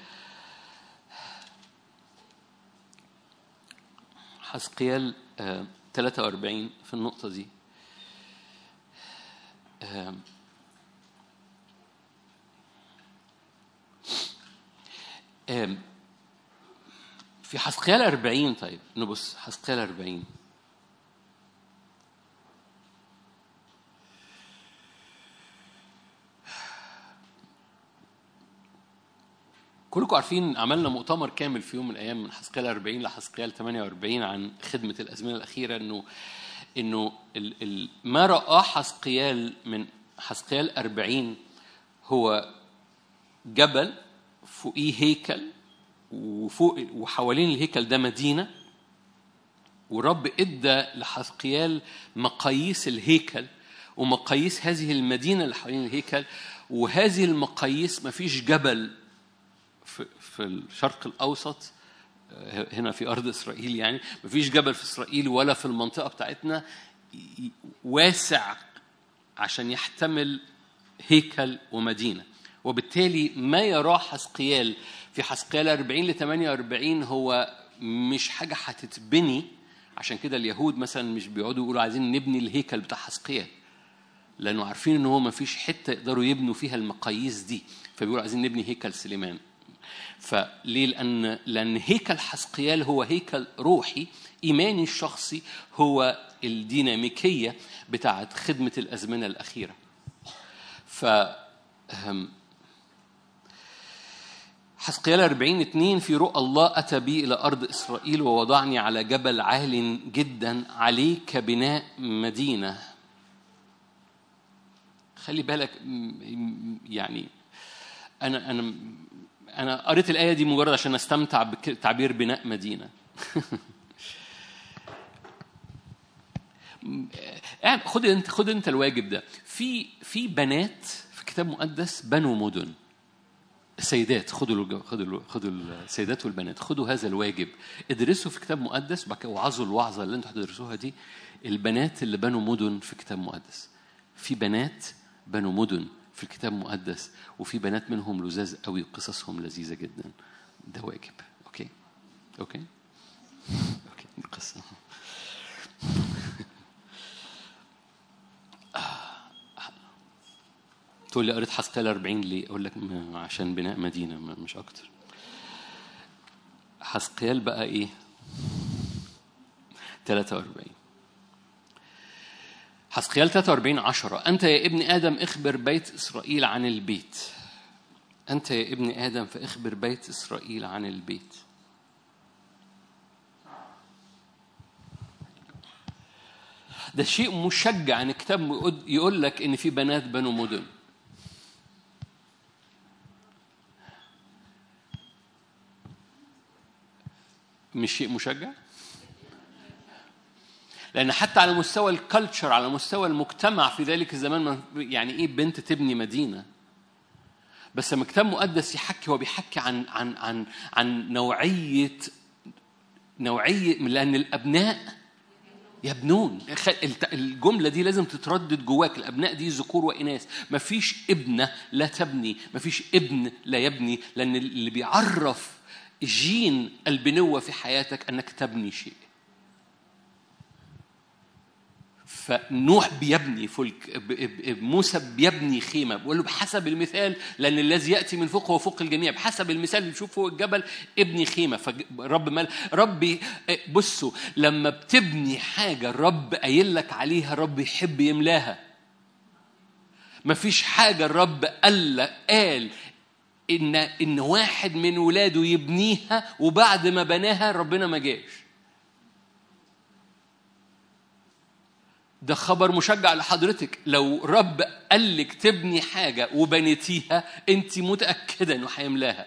حسقيال آه، 43 في النقطه دي آم، آم، في حسقيال 40 طيب نبص حسقيال 40 كلكم عارفين عملنا مؤتمر كامل في يوم من الايام من حسقيال 40 لحسقيال 48 عن خدمه الازمنه الاخيره انه انه ال ال ما رآه حسقيال من حسقيال 40 هو جبل فوقيه هيكل وفوق وحوالين الهيكل ده مدينه ورب ادى لحسقيال مقاييس الهيكل ومقاييس هذه المدينه اللي حوالين الهيكل وهذه المقاييس ما فيش جبل في, في الشرق الاوسط آه، هنا في ارض اسرائيل يعني ما فيش جبل في اسرائيل ولا في المنطقه بتاعتنا ي- واسع عشان يحتمل هيكل ومدينه وبالتالي ما يراه حسقيال في حسقيال 40 ل 48 هو مش حاجه هتتبني عشان كده اليهود مثلا مش بيقعدوا يقولوا عايزين نبني الهيكل بتاع حسقيال لانه عارفين ان هو ما فيش حته يقدروا يبنوا فيها المقاييس دي فبيقولوا عايزين نبني هيكل سليمان فليه لان لان هيكل حسقيال هو هيكل روحي ايماني الشخصي هو الديناميكيه بتاعت خدمه الازمنه الاخيره ف أهم، حسقيال 40 2 في رؤى الله أتى بي إلى أرض إسرائيل ووضعني على جبل عال جدا عليه كبناء مدينة خلي بالك م- م- يعني أنا أنا أنا قريت الآية دي مجرد عشان أستمتع بتعبير بناء مدينة يعني خد انت خد انت الواجب ده في في بنات في كتاب مقدس بنوا مدن السيدات خدوا الج- خدوا ال- خدوا السيدات والبنات خدوا هذا الواجب ادرسوا في كتاب مقدس وبعد كده وعظوا الوعظه اللي انتوا هتدرسوها دي البنات اللي بنوا مدن في كتاب مقدس في بنات بنوا مدن في الكتاب المقدس وفي بنات منهم لذاذ قوي قصصهم لذيذه جدا ده واجب اوكي اوكي اوكي القصه تقول لي قريت حسقيال 40 ليه؟ اقول لك ما- عشان بناء مدينه ما- مش اكتر حسقيال بقى ايه 43 حسقيال 43 10 أنت يا ابن آدم اخبر بيت إسرائيل عن البيت أنت يا ابن آدم فاخبر بيت إسرائيل عن البيت ده شيء مشجع ان الكتاب يقول- يقول لك ان في بنات بنو مدن مش شيء مشجع لان حتى على مستوى الكالتشر على مستوى المجتمع في ذلك الزمان ما- يعني ايه بنت تبني مدينه بس لما الكتاب المقدس يحكي هو بيحكي عن عن عن عن نوعيه نوعيه لان الابناء يبنون خ- الت- الجملة دي لازم تتردد جواك الأبناء دي ذكور وإناث مفيش ابنة لا تبني مفيش ابن لا يبني لأن اللي بيعرف جين البنوة في حياتك أنك تبني شيء فنوح بيبني فلك ب- ب- موسى بيبني خيمه بيقول له بحسب المثال لان الذي ياتي من فوق هو فوق الجميع بحسب المثال اللي بتشوف فوق الجبل ابني خيمه فرب مال ربي بصوا لما بتبني حاجه الرب قايل لك عليها الرب يحب يملاها مفيش حاجه الرب قال قال ان ان واحد من ولاده يبنيها وبعد ما بناها ربنا ما جاش ده خبر مشجع لحضرتك لو رب قال لك تبني حاجة وبنيتيها انت متأكدة انه هيملاها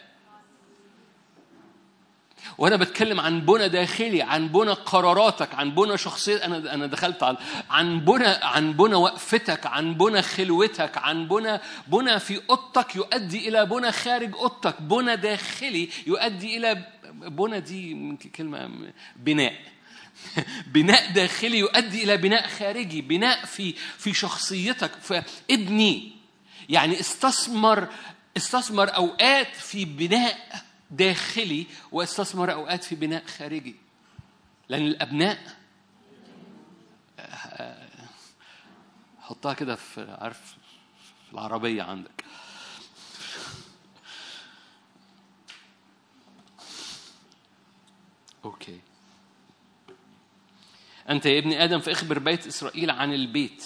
وانا بتكلم عن بنى داخلي عن بنى قراراتك عن بنى شخصيه انا انا دخلت على عن بنى عن بنى وقفتك عن بنى خلوتك عن بنى بنى في اوضتك يؤدي الى بنى خارج اوضتك بنى داخلي يؤدي الى بنى دي كلمه بناء بناء داخلي يؤدي الى بناء خارجي بناء في في شخصيتك فابني يعني استثمر استثمر اوقات في بناء داخلي واستثمر اوقات في بناء خارجي لان الابناء حطها كده في عارف في العربيه عندك اوكي أنت يا ابن آدم فاخبر بيت إسرائيل عن البيت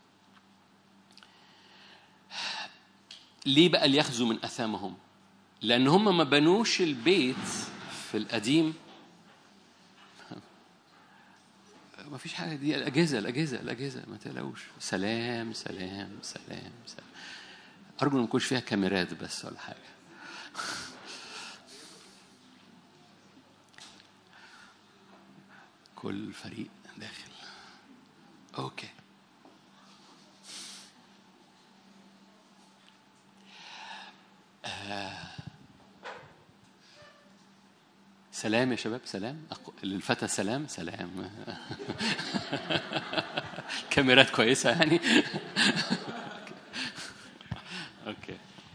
ليه بقى ليخزوا من أثامهم لأن هم ما بنوش البيت في القديم ما فيش حاجة دي الأجهزة الأجهزة الأجهزة ما تقلقوش سلام سلام سلام سلام أرجو ما يكونش فيها كاميرات بس ولا حاجة كل فريق داخل اوكي آه. سلام يا شباب سلام أقو... للفتى سلام سلام كاميرات كويسة يعني اوكي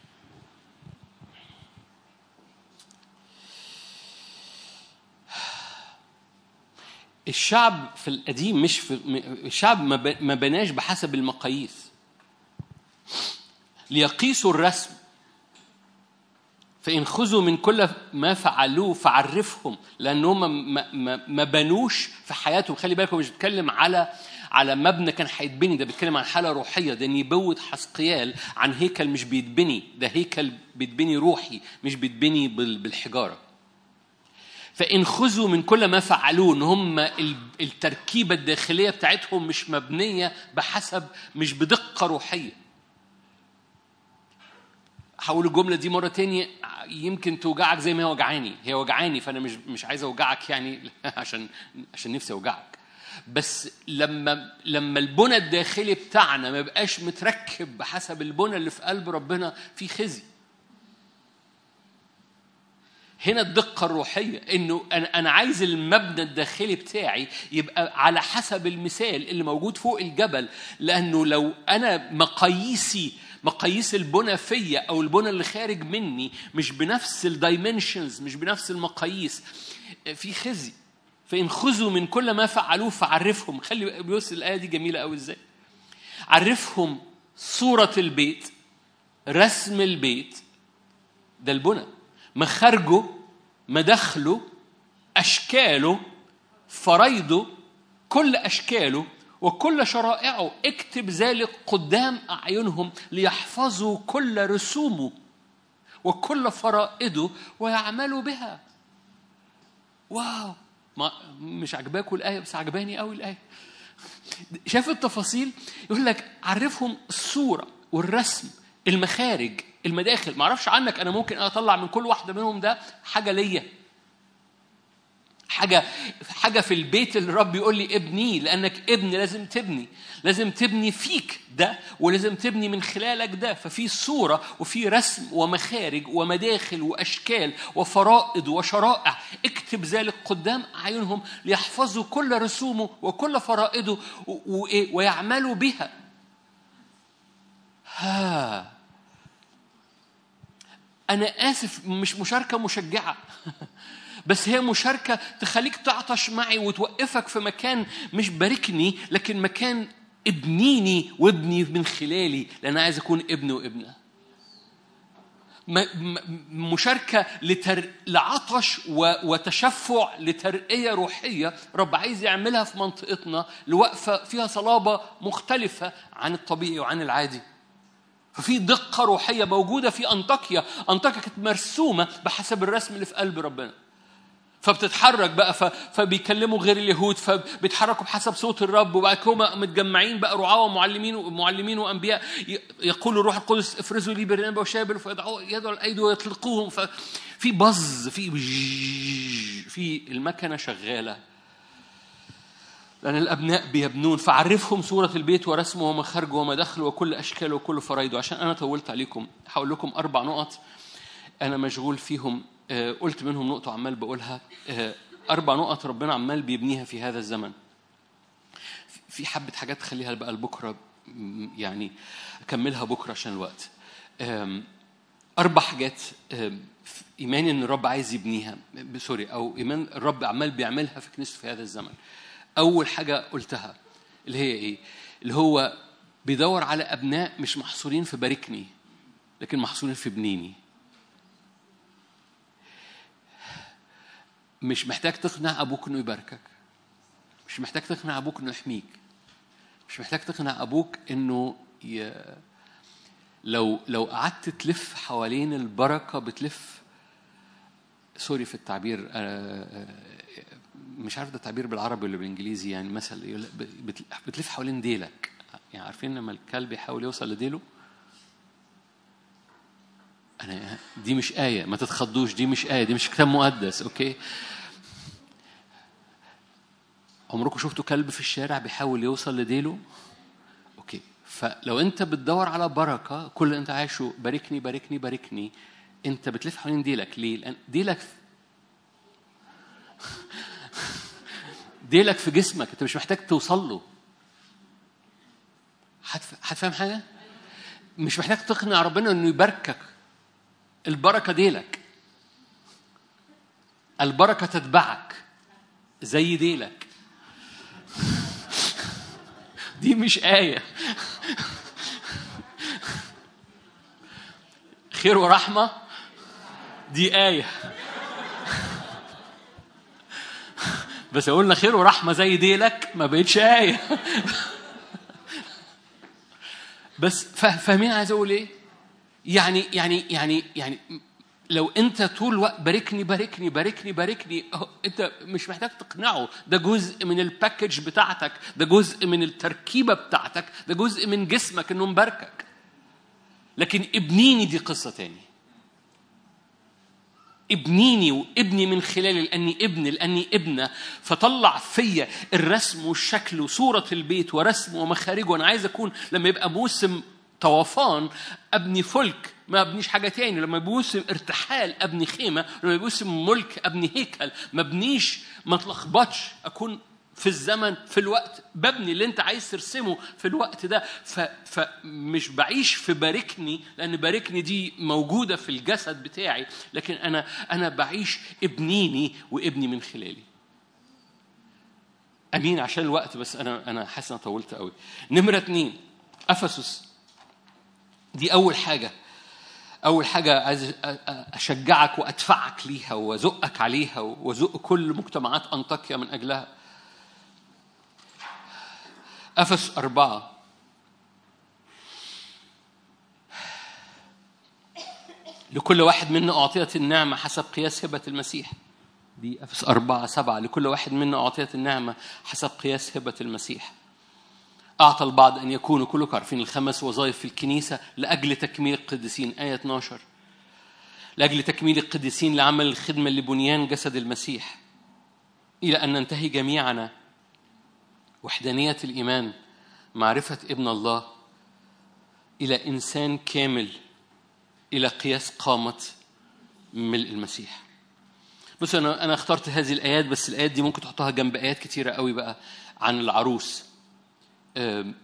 الشعب في القديم مش في الشعب ما بناش بحسب المقاييس ليقيسوا الرسم فإن خذوا من كل ما فعلوه فعرفهم لأن هم ما, ما, ما بنوش في حياتهم خلي بالكم مش بتكلم على على مبنى كان هيتبني ده بيتكلم عن حالة روحية ده نبوة حسقيال عن هيكل مش بيتبني ده هيكل بيتبني روحي مش بيتبني بالحجارة فإن خذوا من كل ما فعلوه إن هم التركيبة الداخلية بتاعتهم مش مبنية بحسب مش بدقة روحية. هقول الجملة دي مرة تانية يمكن توجعك زي ما هي وجعاني، هي وجعاني فأنا مش مش عايز أوجعك يعني عشان عشان نفسي أوجعك. بس لما لما البنى الداخلي بتاعنا ما يبقاش متركب بحسب البنى اللي في قلب ربنا في خزي. هنا الدقة الروحية إنه أنا أنا عايز المبنى الداخلي بتاعي يبقى على حسب المثال اللي موجود فوق الجبل لأنه لو أنا مقاييسي مقاييس البنى فيا أو البنى اللي خارج مني مش بنفس الدايمنشنز مش بنفس المقاييس في خزي فإن خذوا من كل ما فعلوه فعرفهم خلي بص الآية دي جميلة أوي إزاي عرفهم صورة البيت رسم البيت ده البنى مخارجه مداخله اشكاله فرايده كل اشكاله وكل شرائعه اكتب ذلك قدام اعينهم ليحفظوا كل رسومه وكل فرائده ويعملوا بها واو ما مش عجباكوا الايه بس عجباني قوي الايه شاف التفاصيل يقول لك عرفهم الصوره والرسم المخارج المداخل ما اعرفش عنك انا ممكن اطلع من كل واحده منهم ده حاجه ليا حاجه حاجه في البيت اللي الرب يقول لي ابنيه لانك ابن لازم تبني لازم تبني فيك ده ولازم تبني من خلالك ده ففي صوره وفي رسم ومخارج ومداخل واشكال وفرائض وشرائع اكتب ذلك قدام اعينهم ليحفظوا كل رسومه وكل فرائضه و- وإيه؟ ويعملوا بها ها أنا آسف مش مشاركة مشجعة بس هي مشاركة تخليك تعطش معي وتوقفك في مكان مش باركني لكن مكان ابنيني وابني من خلالي لأن عايز أكون ابن وابنة م- م- مشاركة لتر... لعطش و... وتشفع لترقية روحية رب عايز يعملها في منطقتنا لوقفة فيها صلابة مختلفة عن الطبيعي وعن العادي ففي دقة روحية موجودة في أنطاكيا أنطاكيا كانت مرسومة بحسب الرسم اللي في قلب ربنا فبتتحرك بقى ف... فبيكلموا غير اليهود فبيتحركوا بحسب صوت الرب وبعد كده هم متجمعين بقى رعاة ومعلمين ومعلمين وانبياء ي- يقول الروح القدس افرزوا لي برنابا وشابل فيدعوا يدعوا الايدي ويطلقوهم ففي بز في بجج، في المكنه شغاله لأن الأبناء بيبنون فعرفهم صورة البيت ورسمه ومخارجه ومداخله وكل أشكاله وكل فرايده عشان أنا طولت عليكم هقول لكم أربع نقط أنا مشغول فيهم آه، قلت منهم نقطة عمال بقولها آه، أربع نقط ربنا عمال بيبنيها في هذا الزمن في حبة حاجات خليها بقى لبكرة م- يعني أكملها بكرة عشان الوقت آم، أربع حاجات آم، في إيماني إن الرب عايز يبنيها ب- سوري أو إيمان الرب عمال بيعملها في كنيسته في هذا الزمن أول حاجة قلتها اللي هي إيه؟ اللي هو بيدور على أبناء مش محصورين في باركني لكن محصورين في بنيني مش محتاج تقنع أبوك إنه يباركك مش محتاج تقنع أبوك إنه يحميك مش محتاج تقنع أبوك إنه ي... لو لو قعدت تلف حوالين البركة بتلف سوري في التعبير آه، آه، مش عارف ده تعبير بالعربي ولا بالانجليزي يعني مثلا يقول لك بت- بتلف حوالين ديلك يعني عارفين لما الكلب يحاول يوصل لديله انا دي مش آية ما تتخضوش دي مش آية دي مش كتاب مقدس اوكي عمركم شفتوا كلب في الشارع بيحاول يوصل لديله اوكي فلو انت بتدور على بركه كل اللي انت عايشه باركني باركني باركني انت بتلف حوالين ديلك ليه؟ لان ديلك ديلك في جسمك انت مش محتاج توصل له هتف- هتفهم حاجه؟ مش محتاج تقنع ربنا انه يباركك البركه ديلك البركه تتبعك زي ديلك دي مش آية خير ورحمة دي آية بس قلنا خير ورحمة زي ديلك ما بقتش آية بس فا- فاهمين عايز أقول إيه؟ يعني يعني يعني يعني لو انت طول الوقت باركني باركني باركني باركني أهو انت مش محتاج تقنعه ده جزء من الباكج بتاعتك ده جزء من التركيبه بتاعتك ده جزء من جسمك انه مباركك لكن ابنيني دي قصه تاني ابنيني وابني من خلالي لاني ابن لاني ابنه فطلع فيا الرسم والشكل وصوره البيت ورسم ومخارجه وانا عايز اكون لما يبقى موسم طوفان ابني فلك ما ابنيش حاجه تاني لما يبقى موسم ارتحال ابني خيمه لما يبقى موسم ملك ابني هيكل ما ابنيش ما اتلخبطش اكون في الزمن في الوقت ببني اللي انت عايز ترسمه في الوقت ده ف... فمش بعيش في باركني لان باركني دي موجوده في الجسد بتاعي لكن انا انا بعيش ابنيني وابني من خلالي امين عشان الوقت بس انا انا حاسس ان أنا طولت قوي نمره اتنين افسس دي اول حاجه أول حاجة عايز أ- أ- أشجعك وأدفعك ليها وأزقك عليها وأزق كل مجتمعات أنطاكيا من أجلها أفس أربعة لكل واحد منا أعطيت النعمة حسب قياس هبة المسيح دي أفس أربعة سبعة لكل واحد منا أعطيت النعمة حسب قياس هبة المسيح أعطى البعض أن يكونوا كلكم عارفين الخمس وظائف في الكنيسة لأجل تكميل القديسين آية 12 لأجل تكميل القديسين لعمل الخدمة لبنيان جسد المسيح إلى أن ننتهي جميعنا وحدانية الإيمان معرفة ابن الله إلى إنسان كامل إلى قياس قامة ملء المسيح بص أنا أنا اخترت هذه الآيات بس الآيات دي ممكن تحطها جنب آيات كتيرة قوي بقى عن العروس أم،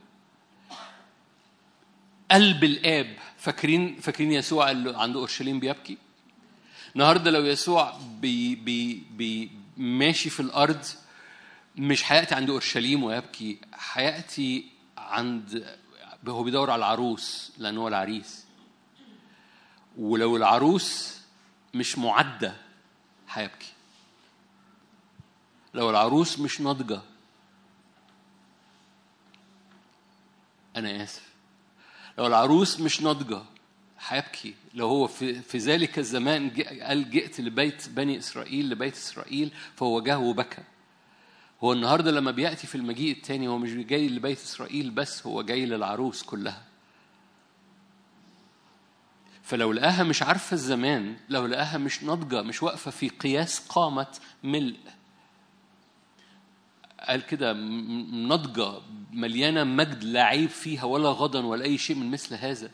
قلب الآب فاكرين فاكرين يسوع اللي عند أورشليم بيبكي النهارده لو يسوع بي بي بي ماشي في الأرض مش هيأتي عند أورشليم ويبكي هيأتي عند هو بيدور على العروس لأن هو العريس ولو العروس مش معدة هيبكي لو العروس مش ناضجة أنا آسف لو العروس مش ناضجة هيبكي لو هو في, في ذلك الزمان جاء- قال جئت لبيت بني إسرائيل لبيت إسرائيل فهو جه وبكى هو النهارده لما بياتي في المجيء الثاني هو مش جاي لبيت اسرائيل بس هو جاي للعروس كلها فلو لقاها مش عارفه الزمان لو لقاها مش ناضجه مش واقفه في قياس قامه ملء قال كده م- م- ناضجه مليانه مجد لا عيب فيها ولا غضن ولا اي شيء من مثل هذا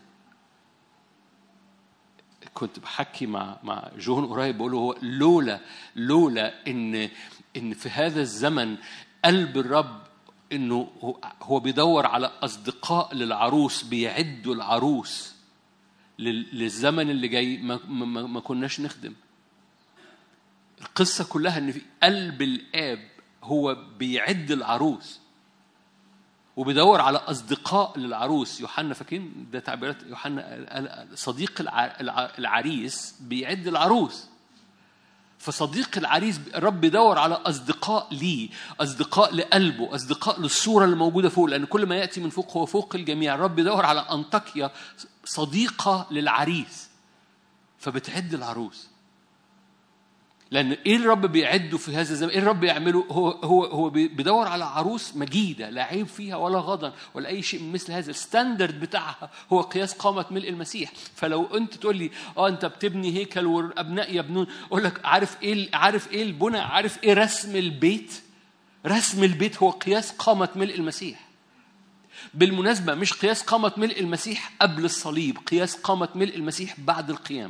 كنت بحكي مع مع جون قريب بقول له هو لولا لولا ان ان في هذا الزمن قلب الرب انه هو- هو بيدور على اصدقاء للعروس بيعدوا العروس لل- للزمن اللي جاي ما, ما, ما كناش نخدم القصه كلها ان في قلب الاب هو بيعد العروس وبيدور على اصدقاء للعروس يوحنا فاكرين ده تعبيرات يوحنا قال- قال صديق الع- الع- العريس بيعد العروس فصديق العريس الرب بيدور على اصدقاء ليه اصدقاء لقلبه اصدقاء للصوره اللي موجوده فوق لان كل ما ياتي من فوق هو فوق الجميع الرب بيدور على انطاكيا صديقه للعريس فبتعد العروس لان ايه الرب بيعده في هذا الزمان ايه الرب يعمله هو هو هو بي- بيدور على عروس مجيده لا عيب فيها ولا غضن ولا اي شيء من مثل هذا الستاندرد بتاعها هو قياس قامه ملء المسيح فلو انت تقول لي اه انت بتبني هيكل والابناء يبنون اقول لك عارف ايه ال- عارف ايه البنى عارف ايه رسم البيت رسم البيت هو قياس قامه ملء المسيح بالمناسبه مش قياس قامه ملء المسيح قبل الصليب قياس قامه ملء المسيح بعد القيامه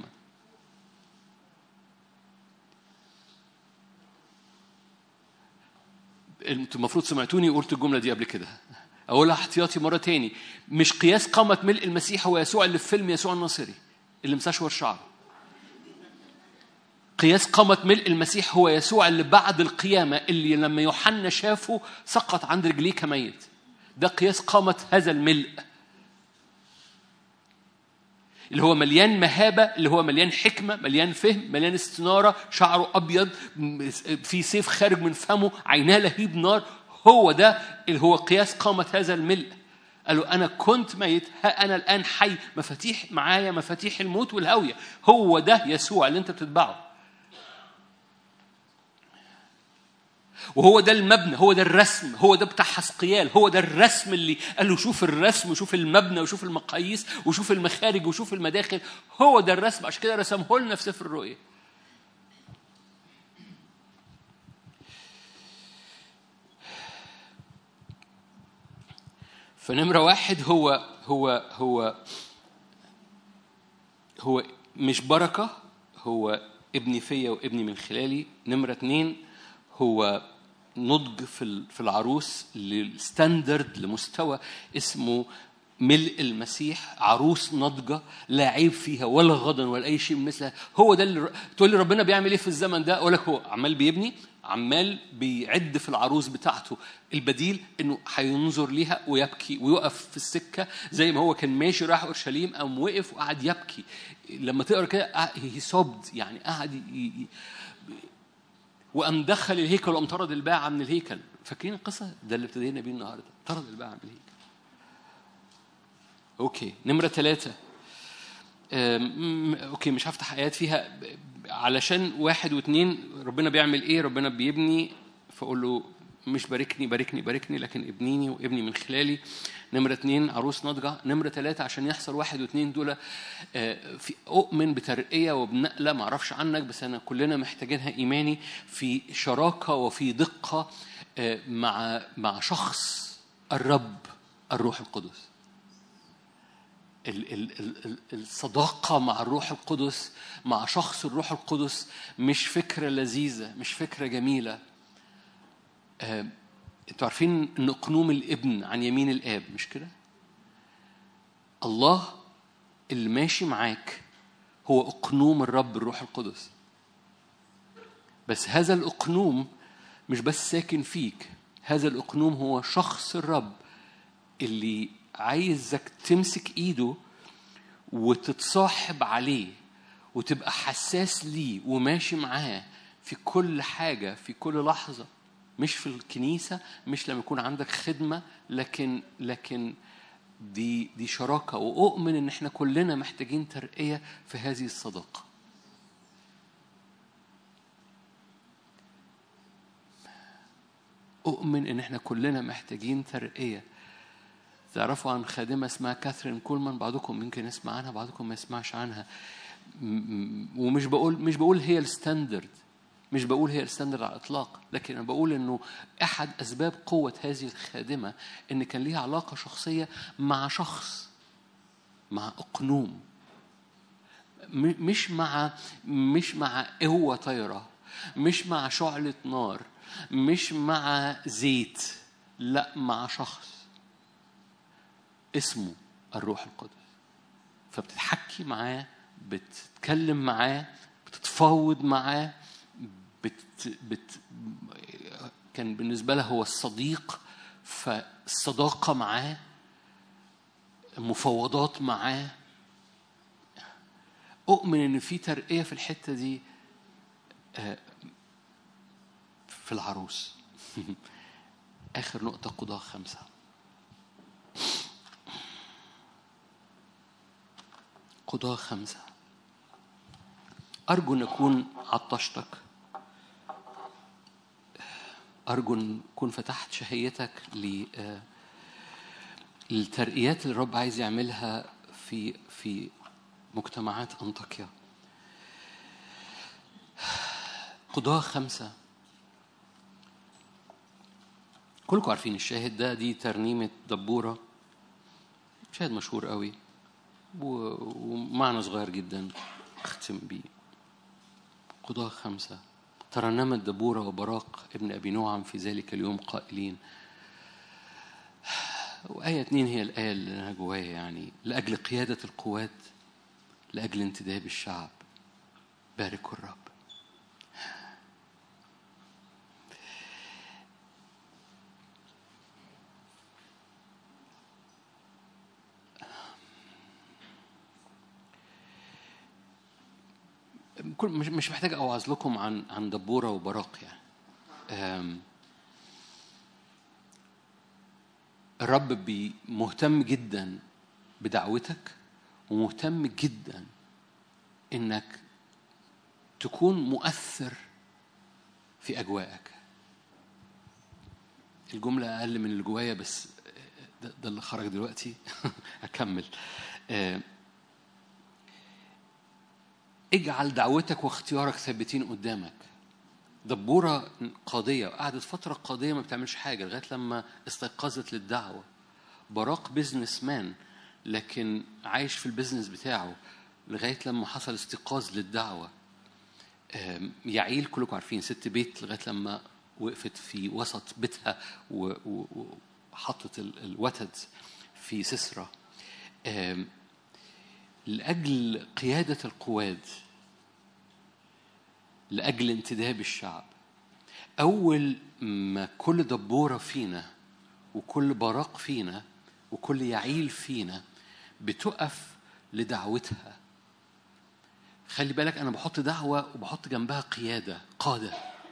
انتوا المفروض سمعتوني قلت الجمله دي قبل كده اقولها احتياطي مره تاني مش قياس قامه ملء المسيح هو يسوع اللي في فيلم يسوع الناصري اللي مسشور شعره قياس قامة ملء المسيح هو يسوع اللي بعد القيامة اللي لما يوحنا شافه سقط عند رجليه كميت ده قياس قامة هذا الملء اللي هو مليان مهابة اللي هو مليان حكمة مليان فهم مليان استنارة شعره أبيض م- في سيف خارج من فمه عيناه لهيب نار هو ده اللي هو قياس قامة هذا الملء قالوا أنا كنت ميت ها أنا الآن حي مفاتيح معايا مفاتيح الموت والهوية هو ده يسوع اللي أنت بتتبعه وهو ده المبنى هو ده الرسم هو ده بتاع حسقيال هو ده الرسم اللي قال له شوف الرسم وشوف المبنى وشوف المقاييس وشوف المخارج وشوف المداخل هو ده الرسم عشان كده رسمه لنا في سفر الرؤيا فنمرة واحد هو هو هو هو مش بركة هو ابني فيا وابني من خلالي نمرة اتنين هو نضج في ال- في العروس للستاندرد لمستوى اسمه ملء المسيح عروس ناضجة لا عيب فيها ولا غضن ولا أي شيء مثلها هو ده اللي تقول لي ربنا بيعمل إيه في الزمن ده أقول لك هو عمال بيبني عمال بيعد في العروس بتاعته البديل انه هينظر ليها ويبكي ويقف في السكه زي ما هو كان ماشي راح اورشليم قام وقف وقعد يبكي لما تقرا كده هي صبد يعني قعد ي- ي- وقام دخل الهيكل وقام طرد الباعة من الهيكل فاكرين القصة ده اللي ابتدينا بيه النهارده طرد الباعة من الهيكل اوكي نمرة ثلاثة أم، اوكي مش هفتح ايات فيها ب- علشان واحد واثنين ربنا بيعمل ايه ربنا بيبني فاقول له مش باركني باركني باركني لكن ابنيني وابني من خلالي نمرة اثنين عروس ناضجة نمرة ثلاثة عشان يحصل واحد واثنين دول آه، في أؤمن بترقية وبنقلة ما أعرفش عنك بس أنا كلنا محتاجينها إيماني في شراكة وفي دقة آه، مع مع شخص الرب الروح القدس ال- ال- ال- ال- الصداقة مع الروح القدس مع شخص الروح القدس مش فكرة لذيذة مش فكرة جميلة آه، انتوا عارفين ان اقنوم الابن عن يمين الاب مش كده الله اللي ماشي معاك هو اقنوم الرب الروح القدس بس هذا الاقنوم مش بس ساكن فيك هذا الاقنوم هو شخص الرب اللي عايزك تمسك ايده وتتصاحب عليه وتبقى حساس ليه وماشي معاه في كل حاجة في كل لحظة مش في الكنيسة مش لما يكون عندك خدمة لكن لكن دي دي شراكة وأؤمن إن إحنا كلنا محتاجين ترقية في هذه الصداقة. أؤمن إن إحنا كلنا محتاجين ترقية. تعرفوا عن خادمة اسمها كاثرين كولمان بعضكم يمكن يسمع عنها بعضكم ما يسمعش عنها م- م- ومش بقول مش بقول هي الستاندرد مش بقول هي الستاندرد على الاطلاق لكن انا بقول انه احد اسباب قوه هذه الخادمه ان كان ليها علاقه شخصيه مع شخص مع اقنوم م- مش مع مش مع قوه طايره مش مع شعله نار مش مع زيت لا مع شخص اسمه الروح القدس فبتتحكي معاه بتتكلم معاه بتتفاوض معاه بت بت كان بالنسبة له هو الصديق فالصداقة معاه مفاوضات معاه أؤمن إن في ترقية في الحتة دي آه، في العروس آخر نقطة قضاء خمسة قضاء خمسة أرجو أن أكون عطشتك أرجو أن أكون فتحت شهيتك ل آه، الترقيات اللي الرب عايز يعملها في في مجتمعات أنطاكيا قضاء خمسة كلكم عارفين الشاهد ده دي ترنيمة دبورة شاهد مشهور قوي و- ومعنى صغير جدا اختم بيه قضاء خمسة ترنمت دبورة وبراق ابن أبي نعم في ذلك اليوم قائلين وآية اتنين هي الآية اللي أنا جوايا يعني لأجل قيادة القوات لأجل انتداب الشعب باركوا الرب كل مش مش محتاج اوعظ لكم عن عن دبوره وبراق يعني أم، الرب بي مهتم جدا بدعوتك ومهتم جدا انك تكون مؤثر في اجواءك الجمله اقل من اللي جوايا بس ده, ده اللي خرج دلوقتي اكمل أم، اجعل دعوتك واختيارك ثابتين قدامك دبورة قاضية قعدت فترة قاضية ما بتعملش حاجة لغاية لما استيقظت للدعوة براق بيزنس مان لكن عايش في البيزنس بتاعه لغاية لما حصل استيقاظ للدعوة آم، يعيل كلكم عارفين ست بيت لغاية لما وقفت في وسط بيتها و- و- وحطت ال- الوتد في سسرة آم، لأجل قيادة القواد لأجل انتداب الشعب أول ما كل دبورة فينا وكل براق فينا وكل يعيل فينا بتقف لدعوتها خلي بالك أنا بحط دعوة وبحط جنبها قيادة قادة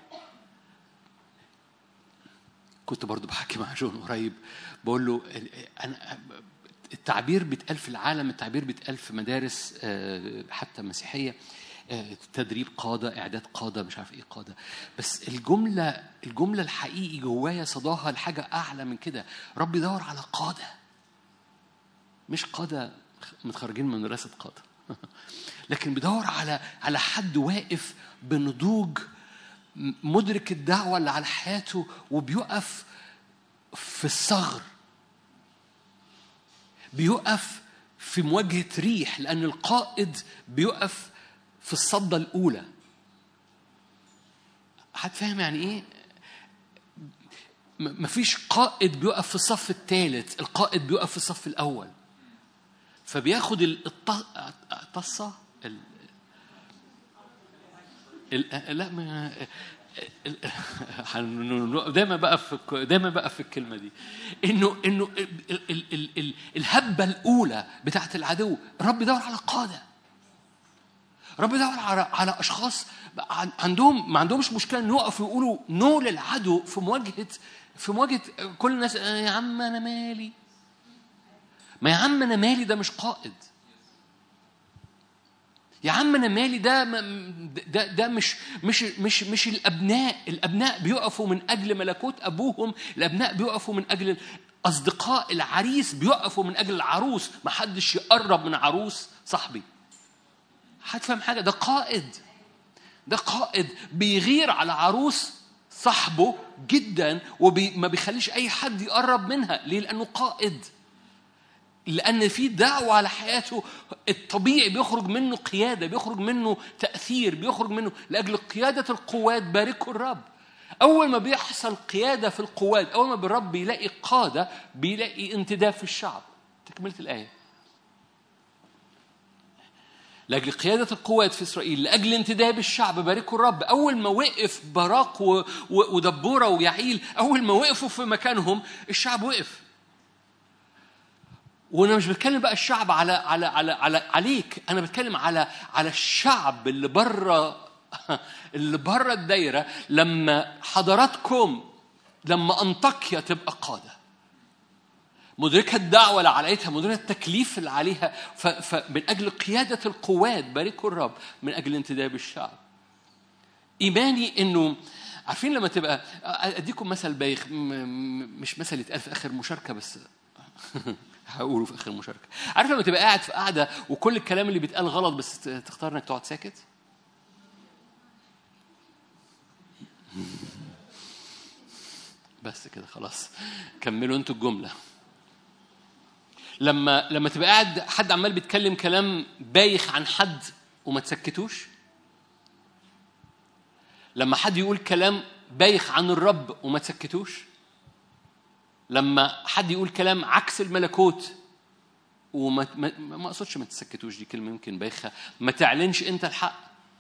كنت برضو بحكي مع جون قريب بقول له أنا التعبير بيتقال في العالم التعبير بيتقال في مدارس آه، حتى مسيحية آه، تدريب قادة إعداد قادة مش عارف إيه قادة بس الجملة الجملة الحقيقي جوايا صداها لحاجة أعلى من كده رب يدور على قادة مش قادة متخرجين من مدرسة قادة لكن بيدور على على حد واقف بنضوج م- مدرك الدعوة اللي على حياته وبيقف في الثغر بيقف في مواجهة ريح لأن القائد بيقف في الصدة الأولى حد فاهم يعني إيه؟ م- مفيش قائد بيقف في الصف الثالث القائد بيقف في الصف الأول فبياخد ال- الط- الطصة ال- ال- لا ما ال- هن- دايما بقى في دايما بقى في الكلمه دي انه انه ال- ال- ال- ال- الهبه الاولى بتاعت العدو الرب يدور على قاده رب يدور على على اشخاص عن- عندهم ما عندهمش مشكله ان يقفوا يقولوا نو للعدو في مواجهه في مواجهه كل الناس آه، يا عم انا مالي ما يا عم انا مالي ده مش قائد يا عم انا مالي ده م- ده ده مش مش مش مش الابناء الابناء بيقفوا من اجل ملكوت ابوهم الابناء بيقفوا من اجل اصدقاء العريس بيقفوا من اجل العروس ما حدش يقرب من عروس صاحبي حد فاهم حاجه ده قائد ده قائد بيغير على عروس صاحبه جدا وما بيخليش اي حد يقرب منها ليه لانه قائد لأن في دعوة على حياته الطبيعي بيخرج منه قيادة بيخرج منه تأثير بيخرج منه لأجل قيادة القوات باركوا الرب أول ما بيحصل قيادة في القوات أول ما الرب بيلاقي قادة بيلاقي انتداب في الشعب تكملة الآية لأجل قيادة القوات في إسرائيل لأجل انتداب الشعب باركوا الرب أول ما وقف باراق و- و- ودبورة ويعيل أول ما وقفوا في مكانهم الشعب وقف وانا مش بتكلم بقى الشعب على على على على عليك انا بتكلم على على الشعب اللي بره اللي بره الدايره لما حضراتكم لما انطاكيا تبقى قاده مدركة الدعوة اللي عليها مدركة التكليف اللي عليها ف- فمن أجل قيادة القوات باركوا الرب من أجل انتداب الشعب إيماني إنه عارفين لما تبقى أديكم مثل بايخ م- م- مش مثل يتقال في آخر مشاركة بس هقوله في اخر المشاركه عارف لما تبقى قاعد في قاعده وكل الكلام اللي بيتقال غلط بس ت- تختار انك تقعد ساكت بس كده خلاص كملوا انتوا الجمله لما لما تبقى قاعد حد عمال بيتكلم كلام بايخ عن حد وما تسكتوش لما حد يقول كلام بايخ عن الرب وما تسكتوش لما حد يقول كلام عكس الملكوت وما ما, ما اقصدش ما تسكتوش دي كلمه يمكن بايخه ما تعلنش انت الحق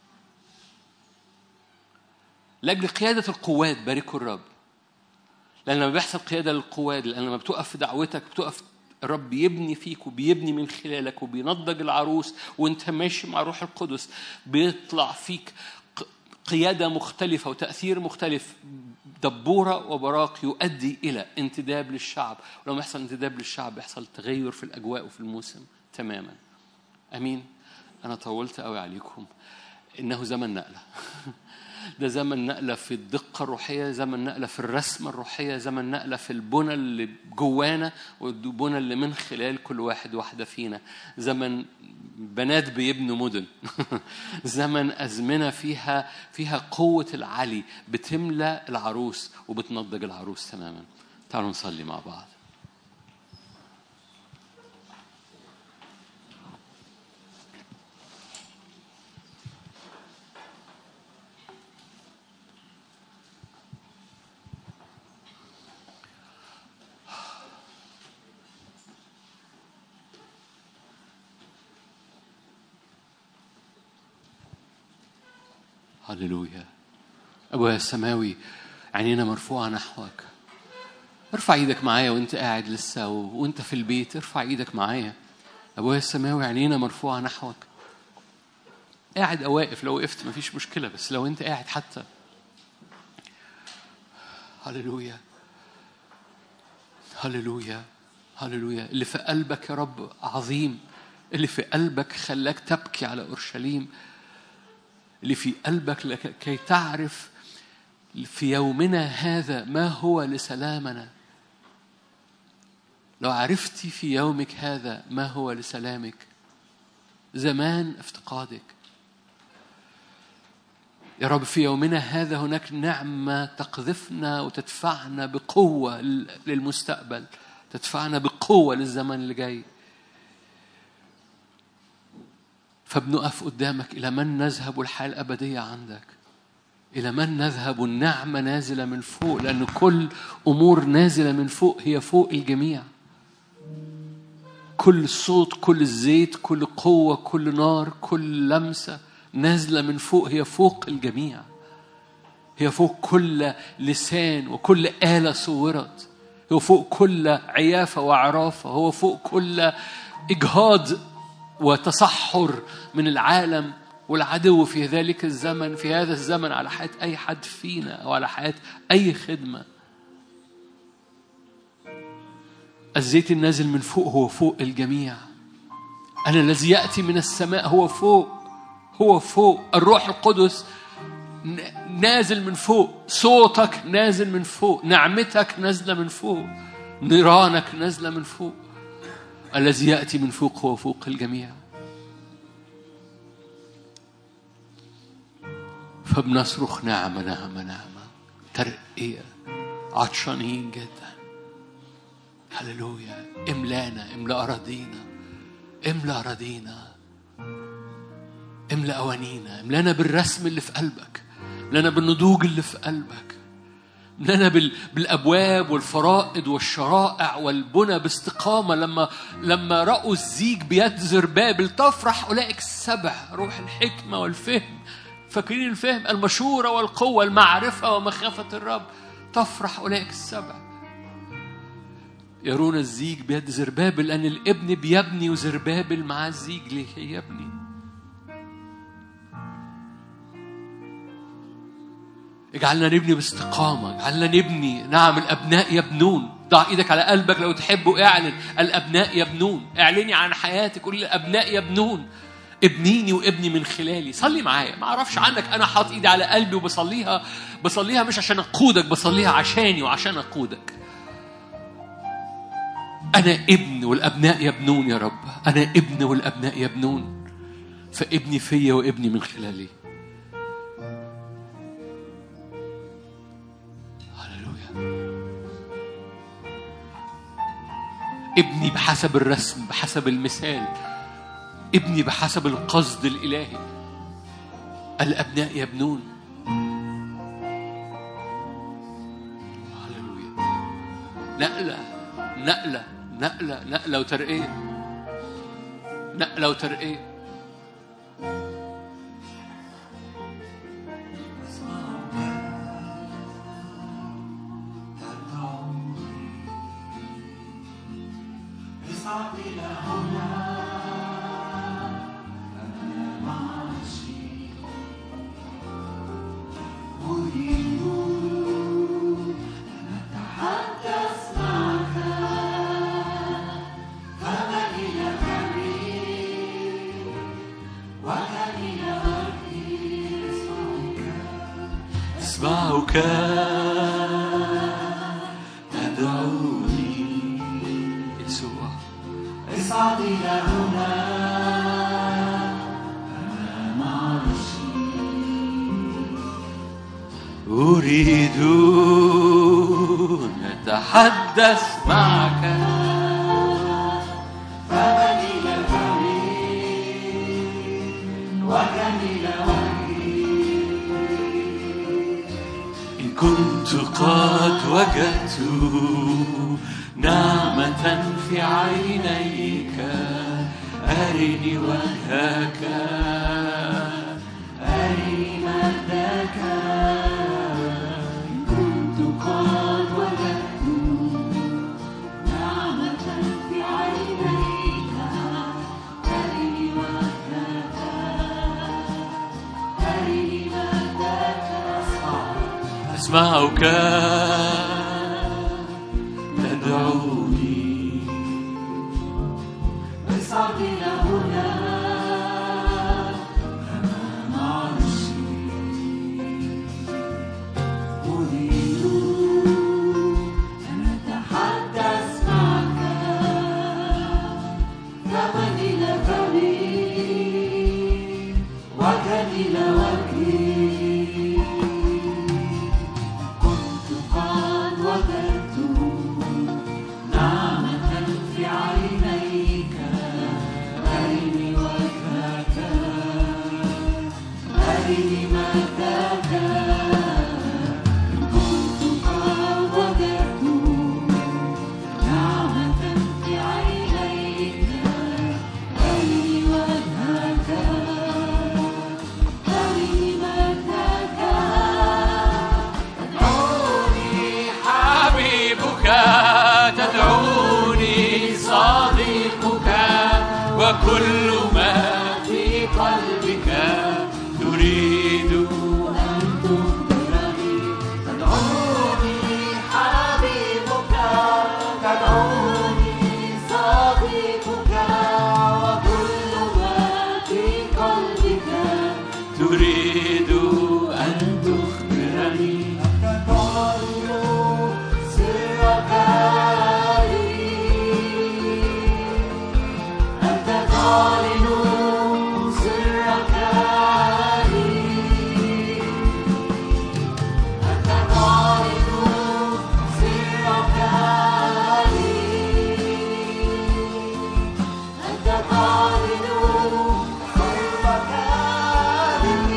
لاجل قياده القوات باركوا الرب لان لما بيحصل قياده للقوات لان لما بتقف في دعوتك بتقف الرب بيبني فيك وبيبني من خلالك وبينضج العروس وانت ماشي مع روح القدس بيطلع فيك ق- قيادة مختلفة وتأثير مختلف دبورة وبراق يؤدي إلى انتداب للشعب ولما يحصل انتداب للشعب يحصل تغير في الأجواء وفي الموسم تماما أمين أنا طولت قوي عليكم إنه زمن نقلة ده زمن نقلة في الدقة الروحية زمن نقلة في الرسمة الروحية زمن نقلة في البنى اللي جوانا والبنى اللي من خلال كل واحد واحدة فينا زمن بنات بيبنوا مدن زمن أزمنة فيها فيها قوة العلي بتملى العروس وبتنضج العروس تماما تعالوا نصلي مع بعض هللويا أبويا السماوي عينينا مرفوعة نحوك ارفع ايدك معايا وانت قاعد لسه و... وانت في البيت ارفع ايدك معايا ابويا السماوي عينينا مرفوعة نحوك قاعد او واقف لو وقفت مفيش مشكلة بس لو انت قاعد حتى هللويا هللويا هللويا اللي في قلبك يا رب عظيم اللي في قلبك خلاك تبكي على اورشليم اللي في قلبك لك كي تعرف في يومنا هذا ما هو لسلامنا لو عرفتي في يومك هذا ما هو لسلامك زمان افتقادك يا رب في يومنا هذا هناك نعمة تقذفنا وتدفعنا بقوة للمستقبل تدفعنا بقوة للزمن اللي جاي فبنقف قدامك إلى من نذهب الحياة الأبدية عندك إلى من نذهب النعمة نازلة من فوق لأن كل أمور نازلة من فوق هي فوق الجميع كل صوت كل زيت كل قوة كل نار كل لمسة نازلة من فوق هي فوق الجميع هي فوق كل لسان وكل آلة صورت هو فوق كل عيافة وعرافة هو فوق كل إجهاض وتصحر من العالم والعدو في ذلك الزمن في هذا الزمن على حياة أي حد فينا أو على حياة أي خدمة الزيت النازل من فوق هو فوق الجميع أنا الذي يأتي من السماء هو فوق هو فوق الروح القدس ن- نازل من فوق صوتك نازل من فوق نعمتك نازلة من فوق نيرانك نازلة من فوق الذي يأتي من فوق هو فوق الجميع فبنصرخ نعمة نعمة نعمة ترقية عطشانين جدا هللويا املانا املا اراضينا املا اراضينا املا اوانينا املانا بالرسم اللي في قلبك املانا بالنضوج اللي في قلبك املانا بال... بالابواب والفرائض والشرائع والبنى باستقامه لما لما راوا الزيج بيد زربابل تفرح اولئك السبع روح الحكمه والفهم فاكرين الفهم المشوره والقوه المعرفه ومخافه الرب تفرح اولئك السبع يرون الزيج بيد زربابل لأن الابن بيبني وزربابل معاه الزيج لكي يبني اجعلنا نبني باستقامة اجعلنا نبني نعم الأبناء يبنون ضع ايدك على قلبك لو تحب واعلن الأبناء يبنون اعلني عن حياتك قول الأبناء يبنون ابنيني وابني من خلالي صلي معايا ما اعرفش عنك انا حاطط ايدي على قلبي وبصليها بصليها مش عشان اقودك بصليها عشاني وعشان اقودك أنا ابن والأبناء يبنون يا رب أنا ابن والأبناء يبنون فابني فيا وابني من خلالي هللويا ابني بحسب الرسم بحسب المثال ابني بحسب القصد الإلهي الأبناء يبنون هللويا نقلة نقلة نقلة نقلة وترقية نقلة وترقية أسمعك تدعوني يسوع اصعد إلى هنا أمام عرشي أريد أن أتحدث معك فمن إلى الحبيب وكم إلى إن كنت قد وجدت نعمة في عينيك أرني وجهك أرني مجدك كنت قد وجدت نعمة في عينيك أرني وجهك أرني مجدك أسمعك تدعوني اصعد إلى هنا أمام عرشي أريد أن أتحدث معك فما إلى فمي وجها إلى وجهي كنت قد وجدت نعمة في عينيك أرني وجهك أرني مجدك كنت قد وجدت نعمة في عينيك أرني وجهك أرني مجدك تدعوني حبيبك تدعوني صديقك وكل ما في قلبك تريد أن تخبرني تدعوني حبيبك تدعوني صديقك وكل ما في قلبك تريد أن تخبرني تعلن سرك لي أنت تعلن سرك لي أنت تعلن سرك لي أنت تعلن سرك لي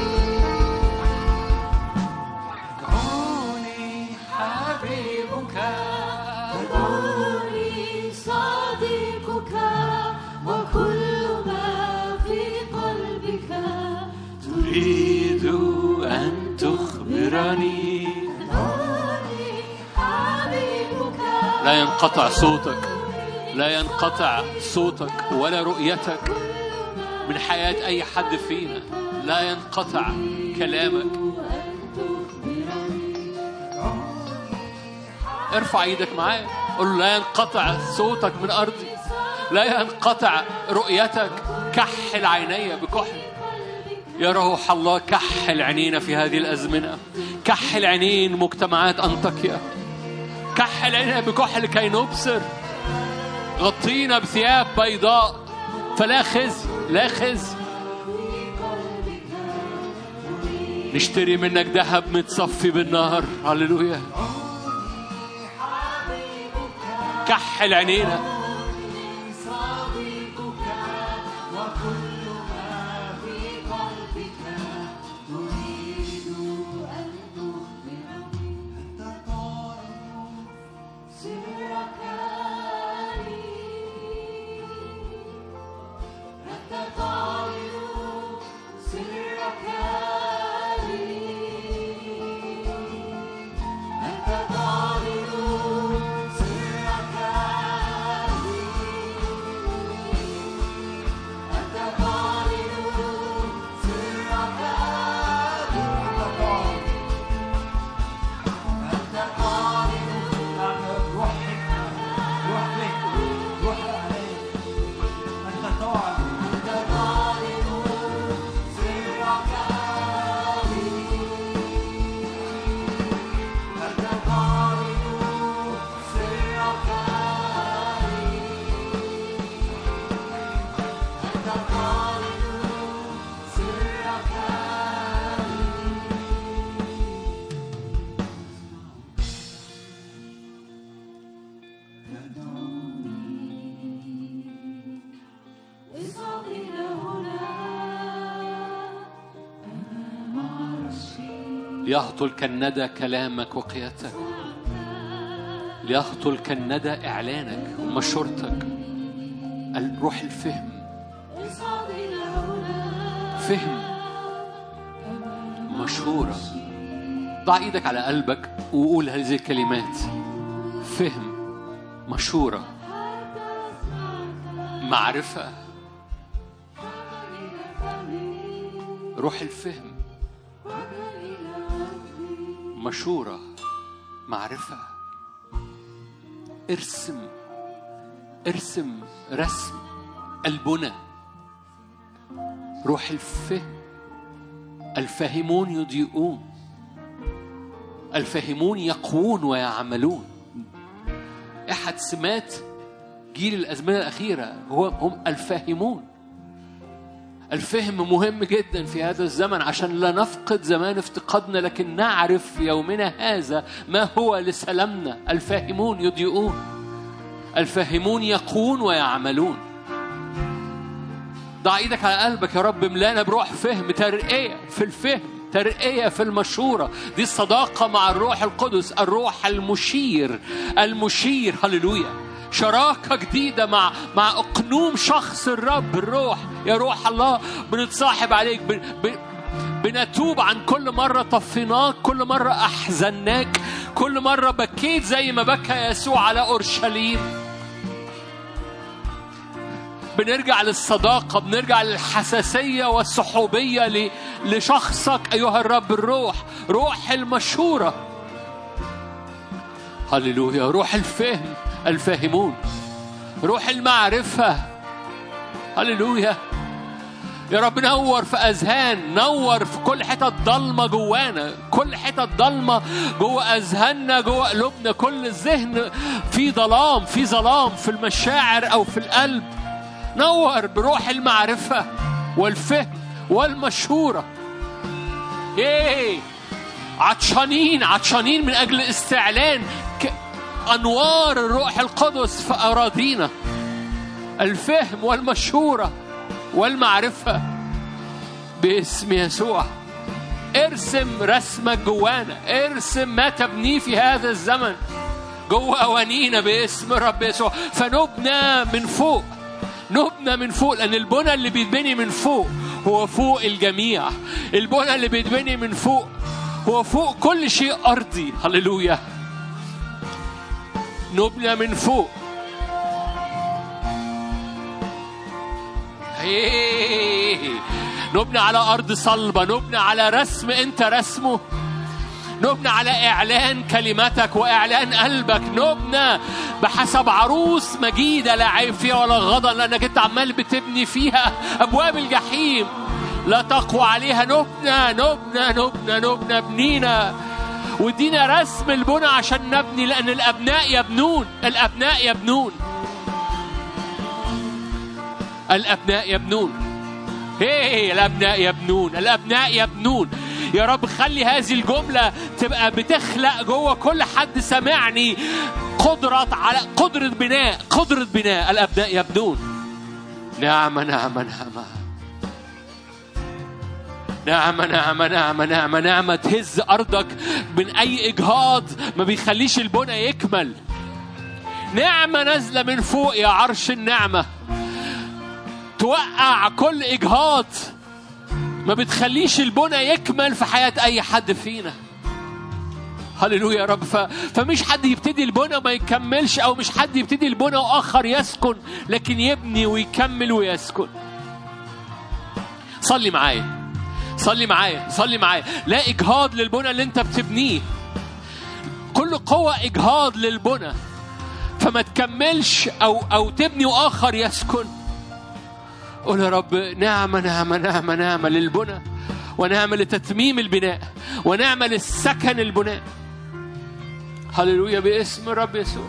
دعوني حبيبك تدعوني صديقك وكل ما في قلبك تريد أن تخبرني تدعوني حبيبك لا ينقطع صوتك لا ينقطع صوتك ولا رؤيتك من حياة أي حد فينا لا ينقطع كلامك ارفع ايدك معايا قول له لا ينقطع صوتك من أرضي لا ينقطع رؤيتك كحل عيني بكحل يا روح الله كحل عينينا في هذه الأزمنة كحل عينين مجتمعات أنطاكيا كحل عينينا بكحل كي نبصر غطينا بثياب بيضاء فلا خزي لا خزي نشتري منك ذهب متصفي بالنهر هللويا كحل عينينا صديقك وكل ما في قلبك تريد أن تخبرني أنت تعلن سرك لي أنت تعلن سرك لي أنت تعلن سرك لي أنت تعلن سرك لي أنت تعلن روح حكمة روح فهم روح إعلان أنت تعلن أنت تعلن سرك لي أنت تعلن سرك لي أنت تعلن سرك لي اصعد إلى هنا أمام عرشي ليهطل كالندى كلامك وقيادتك ليهطل كالندى إعلانك ومشورتك روح الفهم اصعد إلى هنا فهم المشهورة ضع ايدك على قلبك وقول هذه الكلمات فهم مشورة معرفة روح الفهم مشورة معرفة ارسم ارسم رسم البنى روح الفهم الفاهمون يضيئون الفاهمون يقوون ويعملون احد سمات جيل الازمنه الاخيره هو هم الفاهمون الفهم مهم جدا في هذا الزمن عشان لا نفقد زمان افتقادنا لكن نعرف في يومنا هذا ما هو لسلامنا الفاهمون يضيئون الفاهمون يقوون ويعملون ضع ايدك على قلبك يا رب ملانا بروح فهم ترقية في الفهم ترقية في المشورة دي الصداقة مع الروح القدس الروح المشير المشير هللويا شراكة جديدة مع مع أقنوم شخص الرب الروح يا روح الله بنتصاحب عليك بن بن بنتوب عن كل مرة طفيناك كل مرة أحزناك كل مرة بكيت زي ما بكى يسوع على أورشليم بنرجع للصداقة بنرجع للحساسية والصحوبية ل- لشخصك أيها الرب الروح روح المشورة هللويا روح الفهم الفاهمون روح المعرفة هللويا يا رب نور في اذهان نور في كل حتت ضلمه جوانا كل حتت ضلمه جوه اذهاننا جوه قلوبنا كل الذهن في ظلام في ظلام في المشاعر او في القلب نور بروح المعرفه والفهم والمشوره ايه عطشانين عطشانين من اجل استعلان ك- انوار الروح القدس في اراضينا الفهم والمشوره والمعرفة باسم يسوع ارسم رسمك جوانا ارسم ما تبنيه في هذا الزمن جوه أوانينا باسم الرب يسوع فنبنى من فوق نبنى من فوق لأن البنى اللي بيتبني من فوق هو فوق الجميع البنى اللي بيتبني من فوق هو فوق كل شيء أرضي هللويا نبنى من فوق إيه. نبنى على أرض صلبة نبنى على رسم أنت رسمه نبنى على إعلان كلمتك وإعلان قلبك نبنى بحسب عروس مجيدة لا عيب فيها ولا غضن لأنك أنت عمال بتبني فيها أبواب الجحيم لا تقوى عليها نبنى نبنى نبنى نبنى بنينا ودينا رسم البنى عشان نبني لأن الأبناء يبنون الأبناء يبنون الأبناء يبنون هي الأبناء يبنون الأبناء يبنون يا رب خلي هذه الجملة تبقى بتخلق جوه كل حد سمعني قدرة على قدرة بناء قدرة بناء الأبناء يبنون نعمة نعمة نعمة نعمة نعمة نعمة نعمة نعمة تهز أرضك من أي إجهاض ما بيخليش البنى يكمل نعمة نازلة من فوق يا عرش النعمة توقع كل إجهاض ما بتخليش البنى يكمل في حياة أي حد فينا هللويا يا رب ف... فمش حد يبتدي البنى وما يكملش أو مش حد يبتدي البنى وآخر يسكن لكن يبني ويكمل ويسكن صلي معايا صلي معايا صلي معايا لا إجهاض للبنى اللي أنت بتبنيه كل قوة إجهاض للبنى فما تكملش أو أو تبني وآخر يسكن قول يا رب نعمة نعمة نعمة نعمة للبنى ونعمة لتتميم البناء ونعمة للسكن البناء هللويا باسم الرب يسوع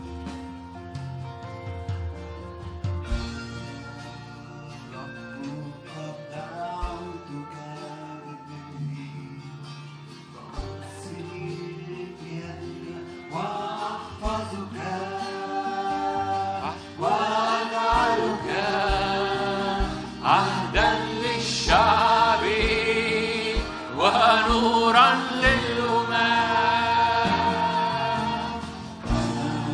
عهدا للشعب ونورا للأمم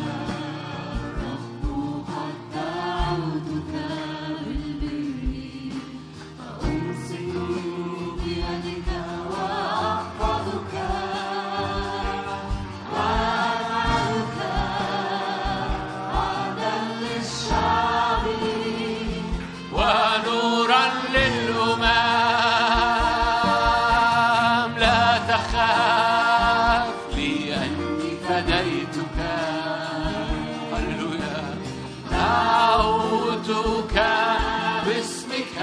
فديتك هللويا دعوتك باسمك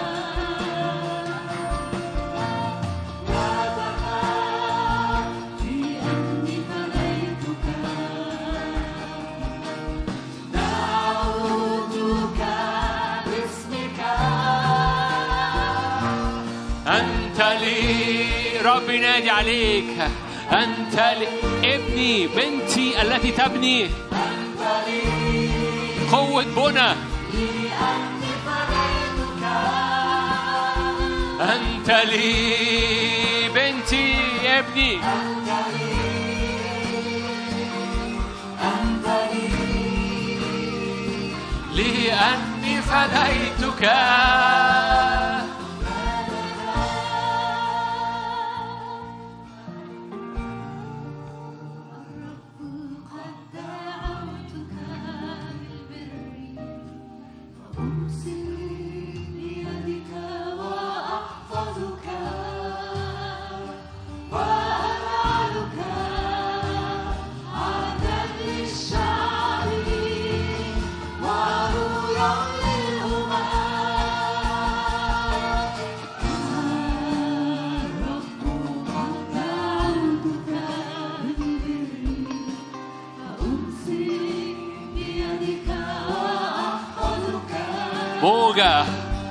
أنت لي رب نادي عليك أنت لي ابني بنتي التي تبني قوة بنى أنت لي بنتي ابني لأني فديتك قد دعوتك بالبر فأمسك بيدك وأحفظك وأجعلك عهدا للشعب ونورا للأمم الرب قد دعوتك بالبر فأمسك بيدك وأحفظك موجة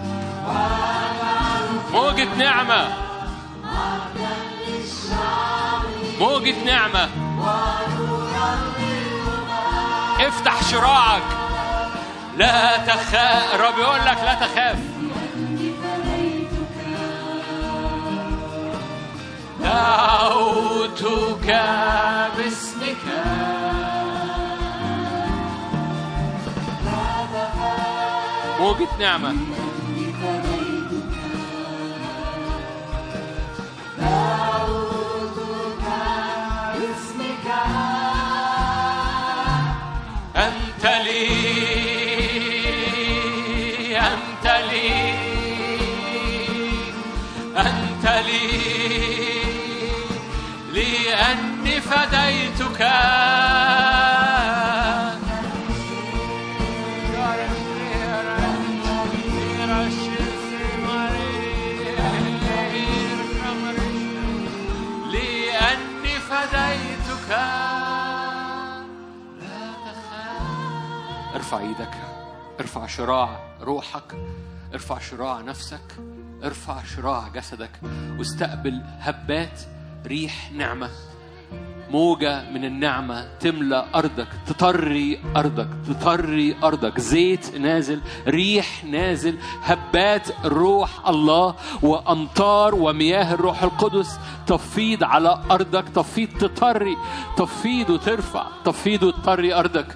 موجة نعمة موجة نعمة افتح شراعك لا تخاف الرب يقول لك لا تخاف دعوتك باسمك موجة نعمة أنت لي أنت لي أنت لي لأني فديتك لأني فديتك لا تخاف ارفع ايدك ارفع شراع روحك ارفع شراع نفسك ارفع شراع جسدك واستقبل هبات ريح نعمه موجة من النعمة تملى أرضك تطري أرضك تطري أرضك زيت نازل ريح نازل هبات روح الله وأمطار ومياه الروح القدس تفيض على أرضك تفيض تطري تفيض وترفع تفيض وتطري أرضك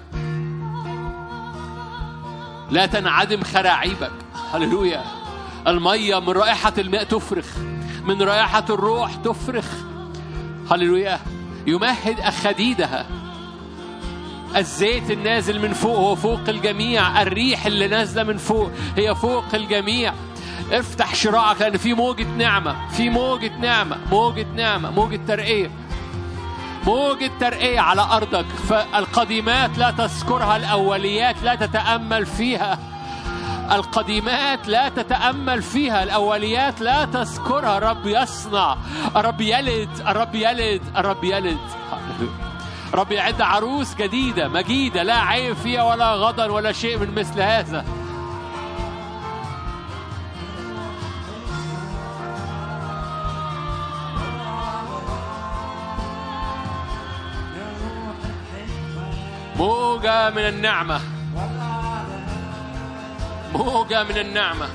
لا تنعدم خراعيبك هللويا المية من رائحة الماء تفرخ من رائحة الروح تفرخ هللويا يمهد أخديدها الزيت النازل من فوق هو فوق الجميع الريح اللي نازلة من فوق هي فوق الجميع افتح شراعك لأن في موجة نعمة في موجة نعمة موجة نعمة موجة ترقية موجة ترقية على أرضك فالقديمات لا تذكرها الأوليات لا تتأمل فيها القديمات لا تتأمل فيها الأوليات لا تذكرها الرب يصنع الرب يلد الرب يلد الرب يلد رب يعد عروس جديدة مجيدة لا عيب فيها ولا غضن ولا شيء من مثل هذا موجة من النعمة موجة من النعمة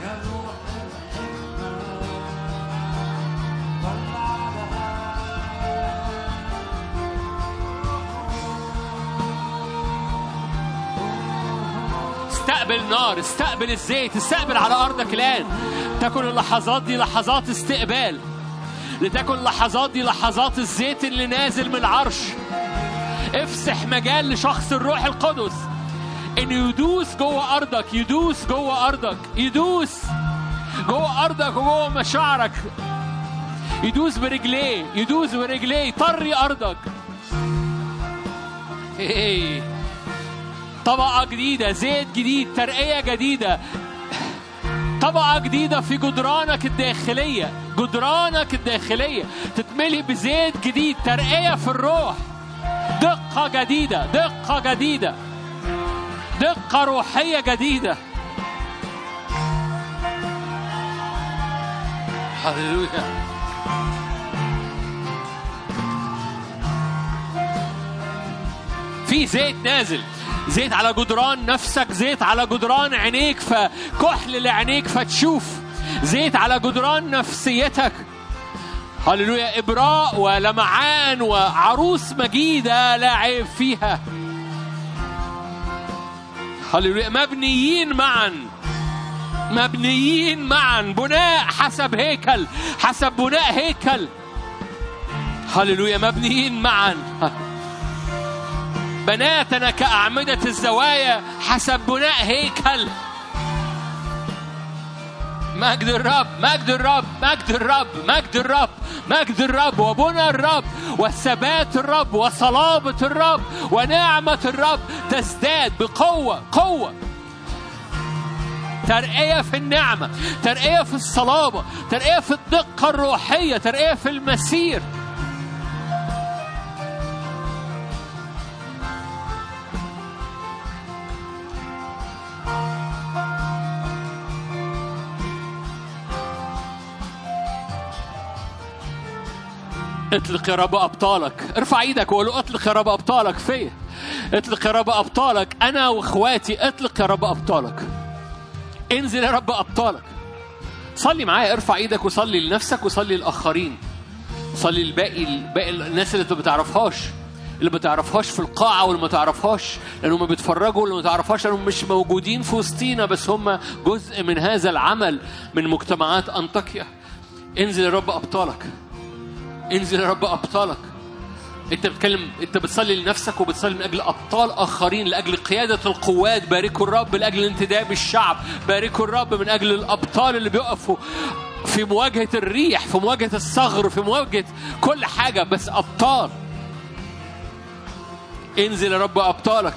استقبل نار استقبل الزيت استقبل على أرضك الآن تكن اللحظات دي لحظات استقبال لتكن اللحظات دي لحظات الزيت اللي نازل من العرش افسح مجال لشخص الروح القدس انه يدوس جوه ارضك يدوس جوه ارضك يدوس جوه ارضك وجوه مشاعرك يدوس برجليه يدوس برجليه يطري ارضك هي. طبقة جديدة زيت جديد ترقية جديدة طبقة جديدة في جدرانك الداخلية جدرانك الداخلية تتملي بزيت جديد ترقية في الروح دقة جديدة دقة جديدة دقة روحية جديدة هللويا في زيت نازل زيت على جدران نفسك زيت على جدران عينيك فكحل لعينيك فتشوف زيت على جدران نفسيتك هللويا إبراء ولمعان وعروس مجيدة لا عيب فيها هللويا مبنيين معا مبنيين معا بناء حسب هيكل حسب بناء هيكل هللويا مبنيين معا بناتنا كأعمدة الزوايا حسب بناء هيكل مجد الرب مجد الرب مجد الرب مجد الرب مجد الرب وبنى الرب وثبات الرب وصلابة الرب ونعمة الرب تزداد بقوة قوة ترقية في النعمة ترقية في الصلابة ترقية في الدقة الروحية ترقية في المسير اطلق يا رب ابطالك ارفع ايدك وقول له اطلق يا رب ابطالك فيا اطلق يا رب ابطالك انا واخواتي اطلق يا رب ابطالك انزل يا رب ابطالك صلي معايا ارفع ايدك وصلي لنفسك وصلي للاخرين صلي للباقي باقي الناس اللي انت ما بتعرفهاش اللي ما تعرفهاش في القاعة واللي ما تعرفهاش لأنهم بيتفرجوا واللي ما تعرفهاش لأنهم مش موجودين في وسطينا بس هم جزء من هذا العمل من مجتمعات أنطاكيا انزل يا رب أبطالك انزل يا رب ابطالك انت بتتكلم انت بتصلي لنفسك وبتصلي من اجل ابطال اخرين لاجل قياده القوات باركوا الرب لاجل انتداب الشعب باركوا الرب من اجل الابطال اللي بيقفوا في مواجهه الريح في مواجهه الصغر في مواجهه كل حاجه بس ابطال انزل يا رب ابطالك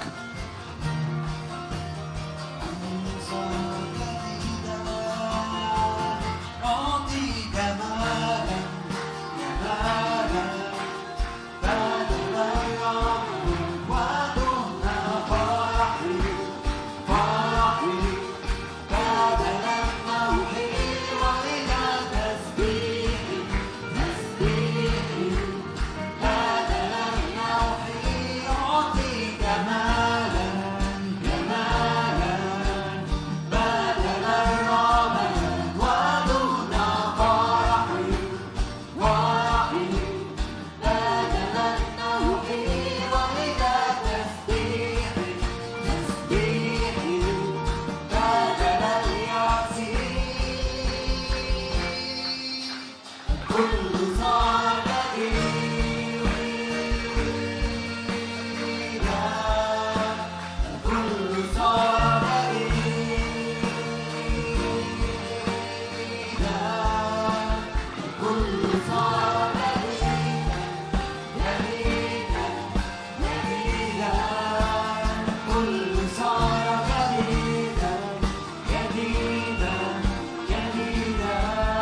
أعطي جمالا جمالا بدل الرب ودون فرحي فرحي بدل النوح وإلى تسبيحي تسبيحي بدل النوح أعطي جمالا جمالا بدل الرمل ودون فرحي فرحي بدل النوح وإلى تسبيحي تسبيحي بدل اليأس كل صار جديدا كل صار جديدا كل صار جديدا جديدا كل صار جديدا جديدا جديدا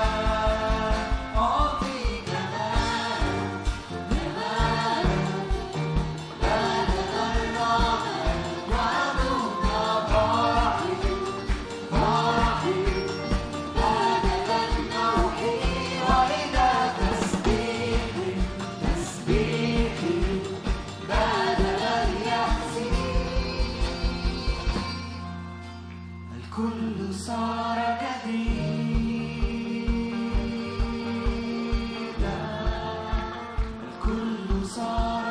أعطي جمالا جمالا بدل الرمل ودون فرحي فرحي بدل النوح وإلى تسبيحي تسبيحي بدل اليأس الكل صار جديدا الكل صار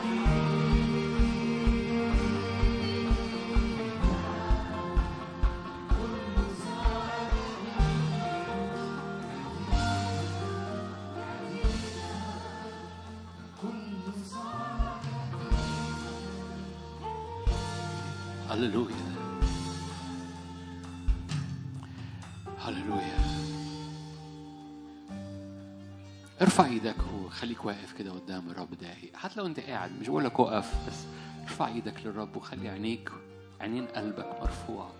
هللويا هللويا ارفع ايدك وخليك واقف كده قدام الرب دقايق حتى لو انت قاعد مش بقول لك وقف بس ارفع ايدك للرب وخلي عينيك عينين قلبك مرفوعه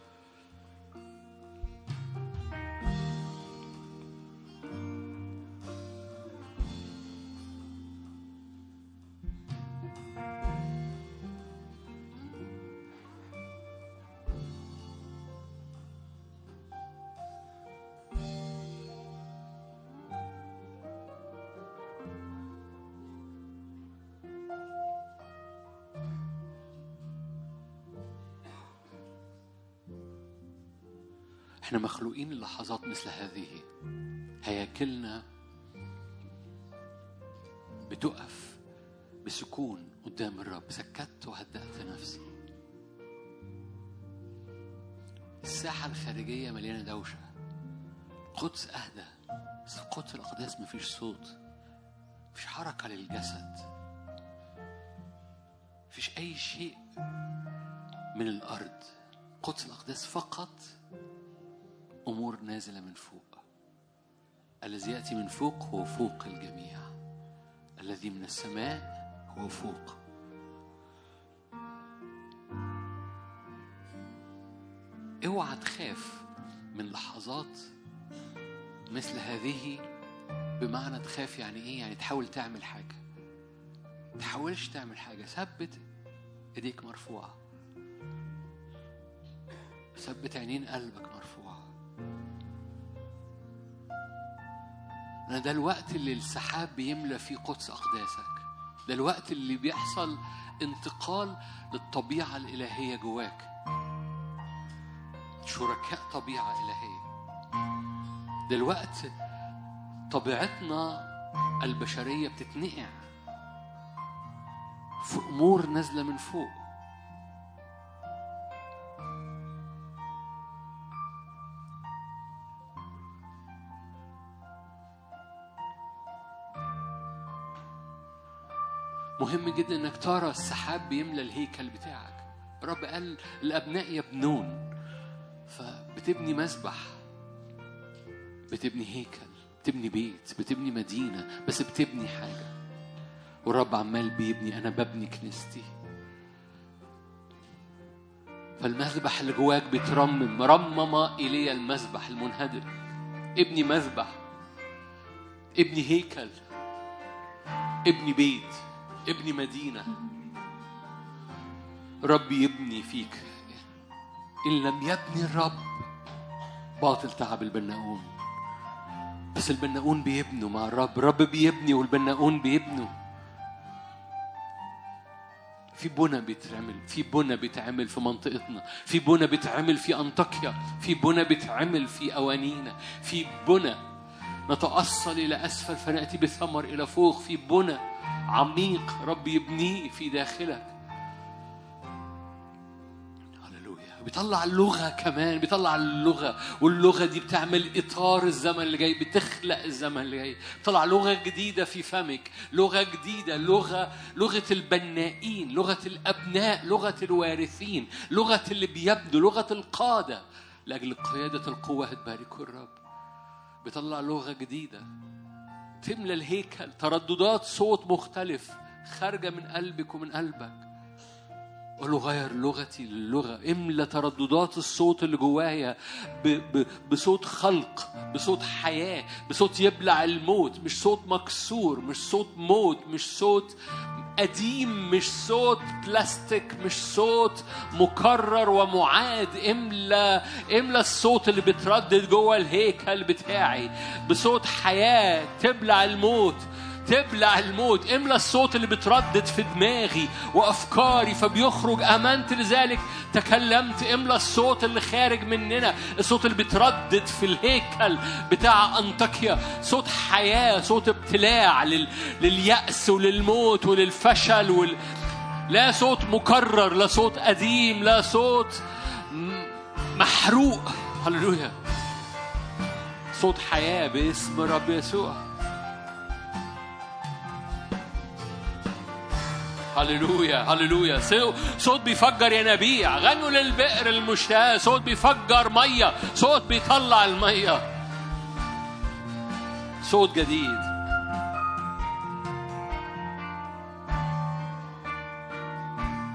احنا مخلوقين للحظات مثل هذه هياكلنا بتقف بسكون قدام الرب سكت وهدأت نفسي الساحة الخارجية مليانة دوشة القدس أهدى بس القدس الأقداس مفيش صوت مفيش حركة للجسد مفيش أي شيء من الأرض قدس الأقداس فقط أمور نازلة من فوق الذي يأتي من فوق هو فوق الجميع الذي من السماء هو فوق اوعى تخاف من لحظات مثل هذه بمعنى تخاف يعني ايه يعني تحاول تعمل حاجة تحاولش تعمل حاجة ثبت ايديك مرفوعة ثبت عينين قلبك مرفوعة أنا ده الوقت اللي السحاب بيملى فيه قدس أقداسك ده الوقت اللي بيحصل انتقال للطبيعة الإلهية جواك شركاء طبيعة إلهية ده الوقت طبيعتنا البشرية بتتنقع في أمور نازلة من فوق مهم جدا انك ترى السحاب بيملى الهيكل بتاعك الرب قال الابناء يبنون فبتبني مسبح بتبني هيكل بتبني بيت بتبني مدينة بس بتبني حاجة والرب عمال بيبني أنا ببني كنيستي فالمذبح اللي جواك بيترمم رمم إلي المذبح المنهدر ابني مذبح ابني هيكل ابني بيت ابني مدينة رب يبني فيك إن لم يبني الرب باطل تعب البناؤون بس البناؤون بيبنوا مع الرب الرب بيبني والبناؤون بيبنوا في بنى بيتعمل في بنى بيتعمل في منطقتنا في بنى بيتعمل في أنطاكيا في بنى بيتعمل في أوانينا في بنى نتأصل إلى أسفل فنأتي بثمر إلى فوق في بنى عميق رب يبنيه في داخلك هللويا بيطلع اللغة كمان بيطلع اللغة واللغة دي بتعمل إطار الزمن اللي جاي بتخلق الزمن اللي جاي بتطلع لغة جديدة في فمك لغة جديدة لغة لغة البنائين لغة الأبناء لغة الوارثين لغة اللي بيبدو لغة القادة لأجل قيادة القوة هتباركوا الرب بيطلع لغة جديدة تملى الهيكل ترددات صوت مختلف خارجة من قلبك ومن قلبك قول له غير لغتي للغة املى ترددات الصوت اللي جوايا ب... ب... بصوت خلق بصوت حياة بصوت يبلع الموت مش صوت مكسور مش صوت موت مش صوت قديم مش صوت بلاستيك مش صوت مكرر ومعاد املى املى الصوت اللي بتردد جوه الهيكل بتاعي بصوت حياة تبلع الموت تبلع الموت املى الصوت اللي بتردد في دماغي وافكاري فبيخرج امنت لذلك تكلمت املى الصوت اللي خارج مننا الصوت اللي بتردد في الهيكل بتاع انطاكيا صوت حياه صوت ابتلاع لل... للياس وللموت وللفشل وال... لا صوت مكرر لا صوت قديم لا صوت م- محروق هللويا صوت حياه باسم رب يسوع هللويا هللويا سو- صوت بيفجر ينابيع غنوا للبئر المشتاة صوت بيفجر مية صوت بيطلع المية صوت جديد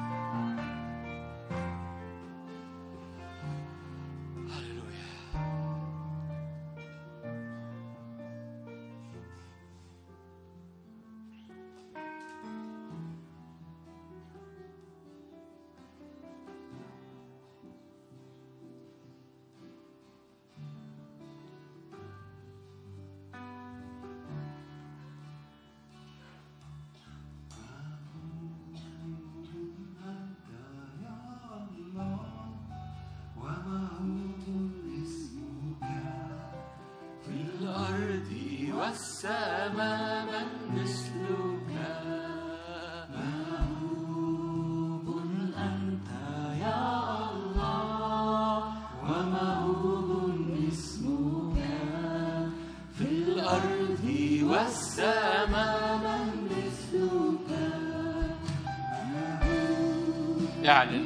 اعلن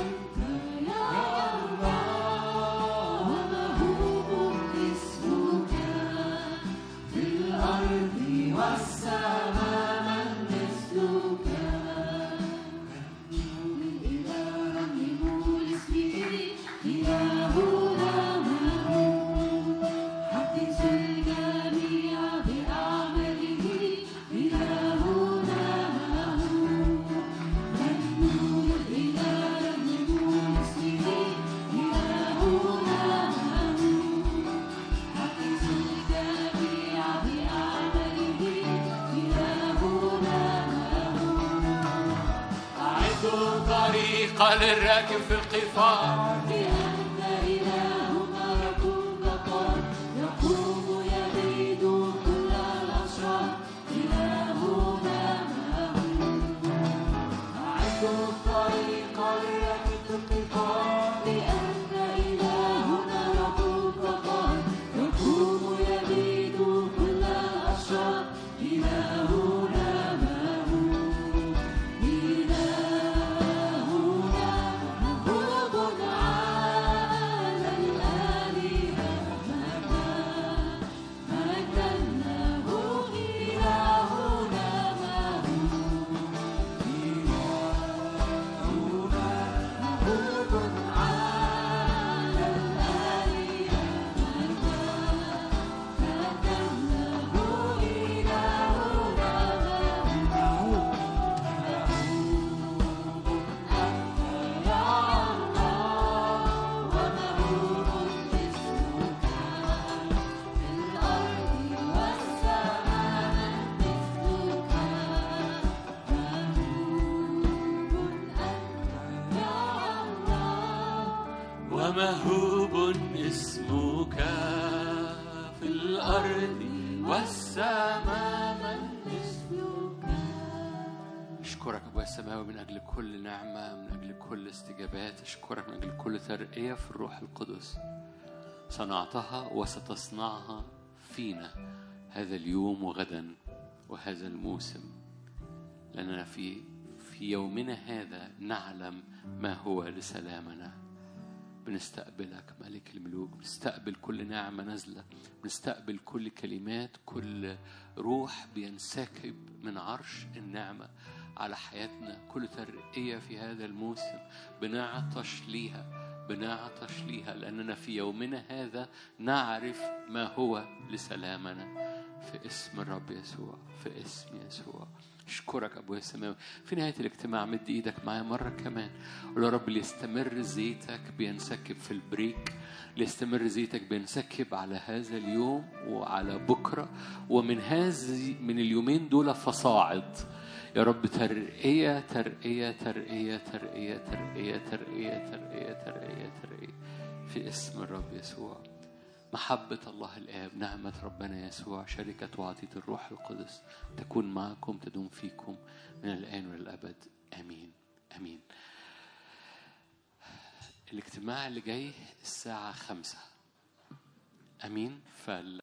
أعدوا طريقا للراكب في القفار ومهوب اسمك في الأرض والسماء من مثلك أشكرك أبويا السماوي من أجل كل نعمة من أجل كل استجابات أشكرك من أجل كل ترقية في الروح القدس صنعتها وستصنعها فينا هذا اليوم وغدا وهذا الموسم لأننا في في يومنا هذا نعلم ما هو لسلامنا بنستقبلك ملك الملوك بنستقبل كل نعمة نازلة بنستقبل كل كلمات كل روح بينسكب من عرش النعمة على حياتنا كل ترقية في هذا الموسم بنعطش ليها بنعطش ليها لأننا في يومنا هذا نعرف ما هو لسلامنا في اسم الرب يسوع في اسم يسوع اشكرك ابويا السماوي في نهايه الاجتماع مد ايدك معايا مره كمان قول يا رب ليستمر زيتك بينسكب في البريك ليستمر زيتك بينسكب على هذا اليوم وعلى بكره ومن هذه من اليومين دول فصاعد يا رب ترقية ترقية ترقية ترقية ترقية ترقية ترقية ترقية ترقية في اسم الرب يسوع محبة الله الآب نعمة ربنا يسوع شركة وعطية الروح القدس تكون معكم تدوم فيكم من الآن والأبد آمين آمين الاجتماع اللي جاي الساعة خمسة أمين فال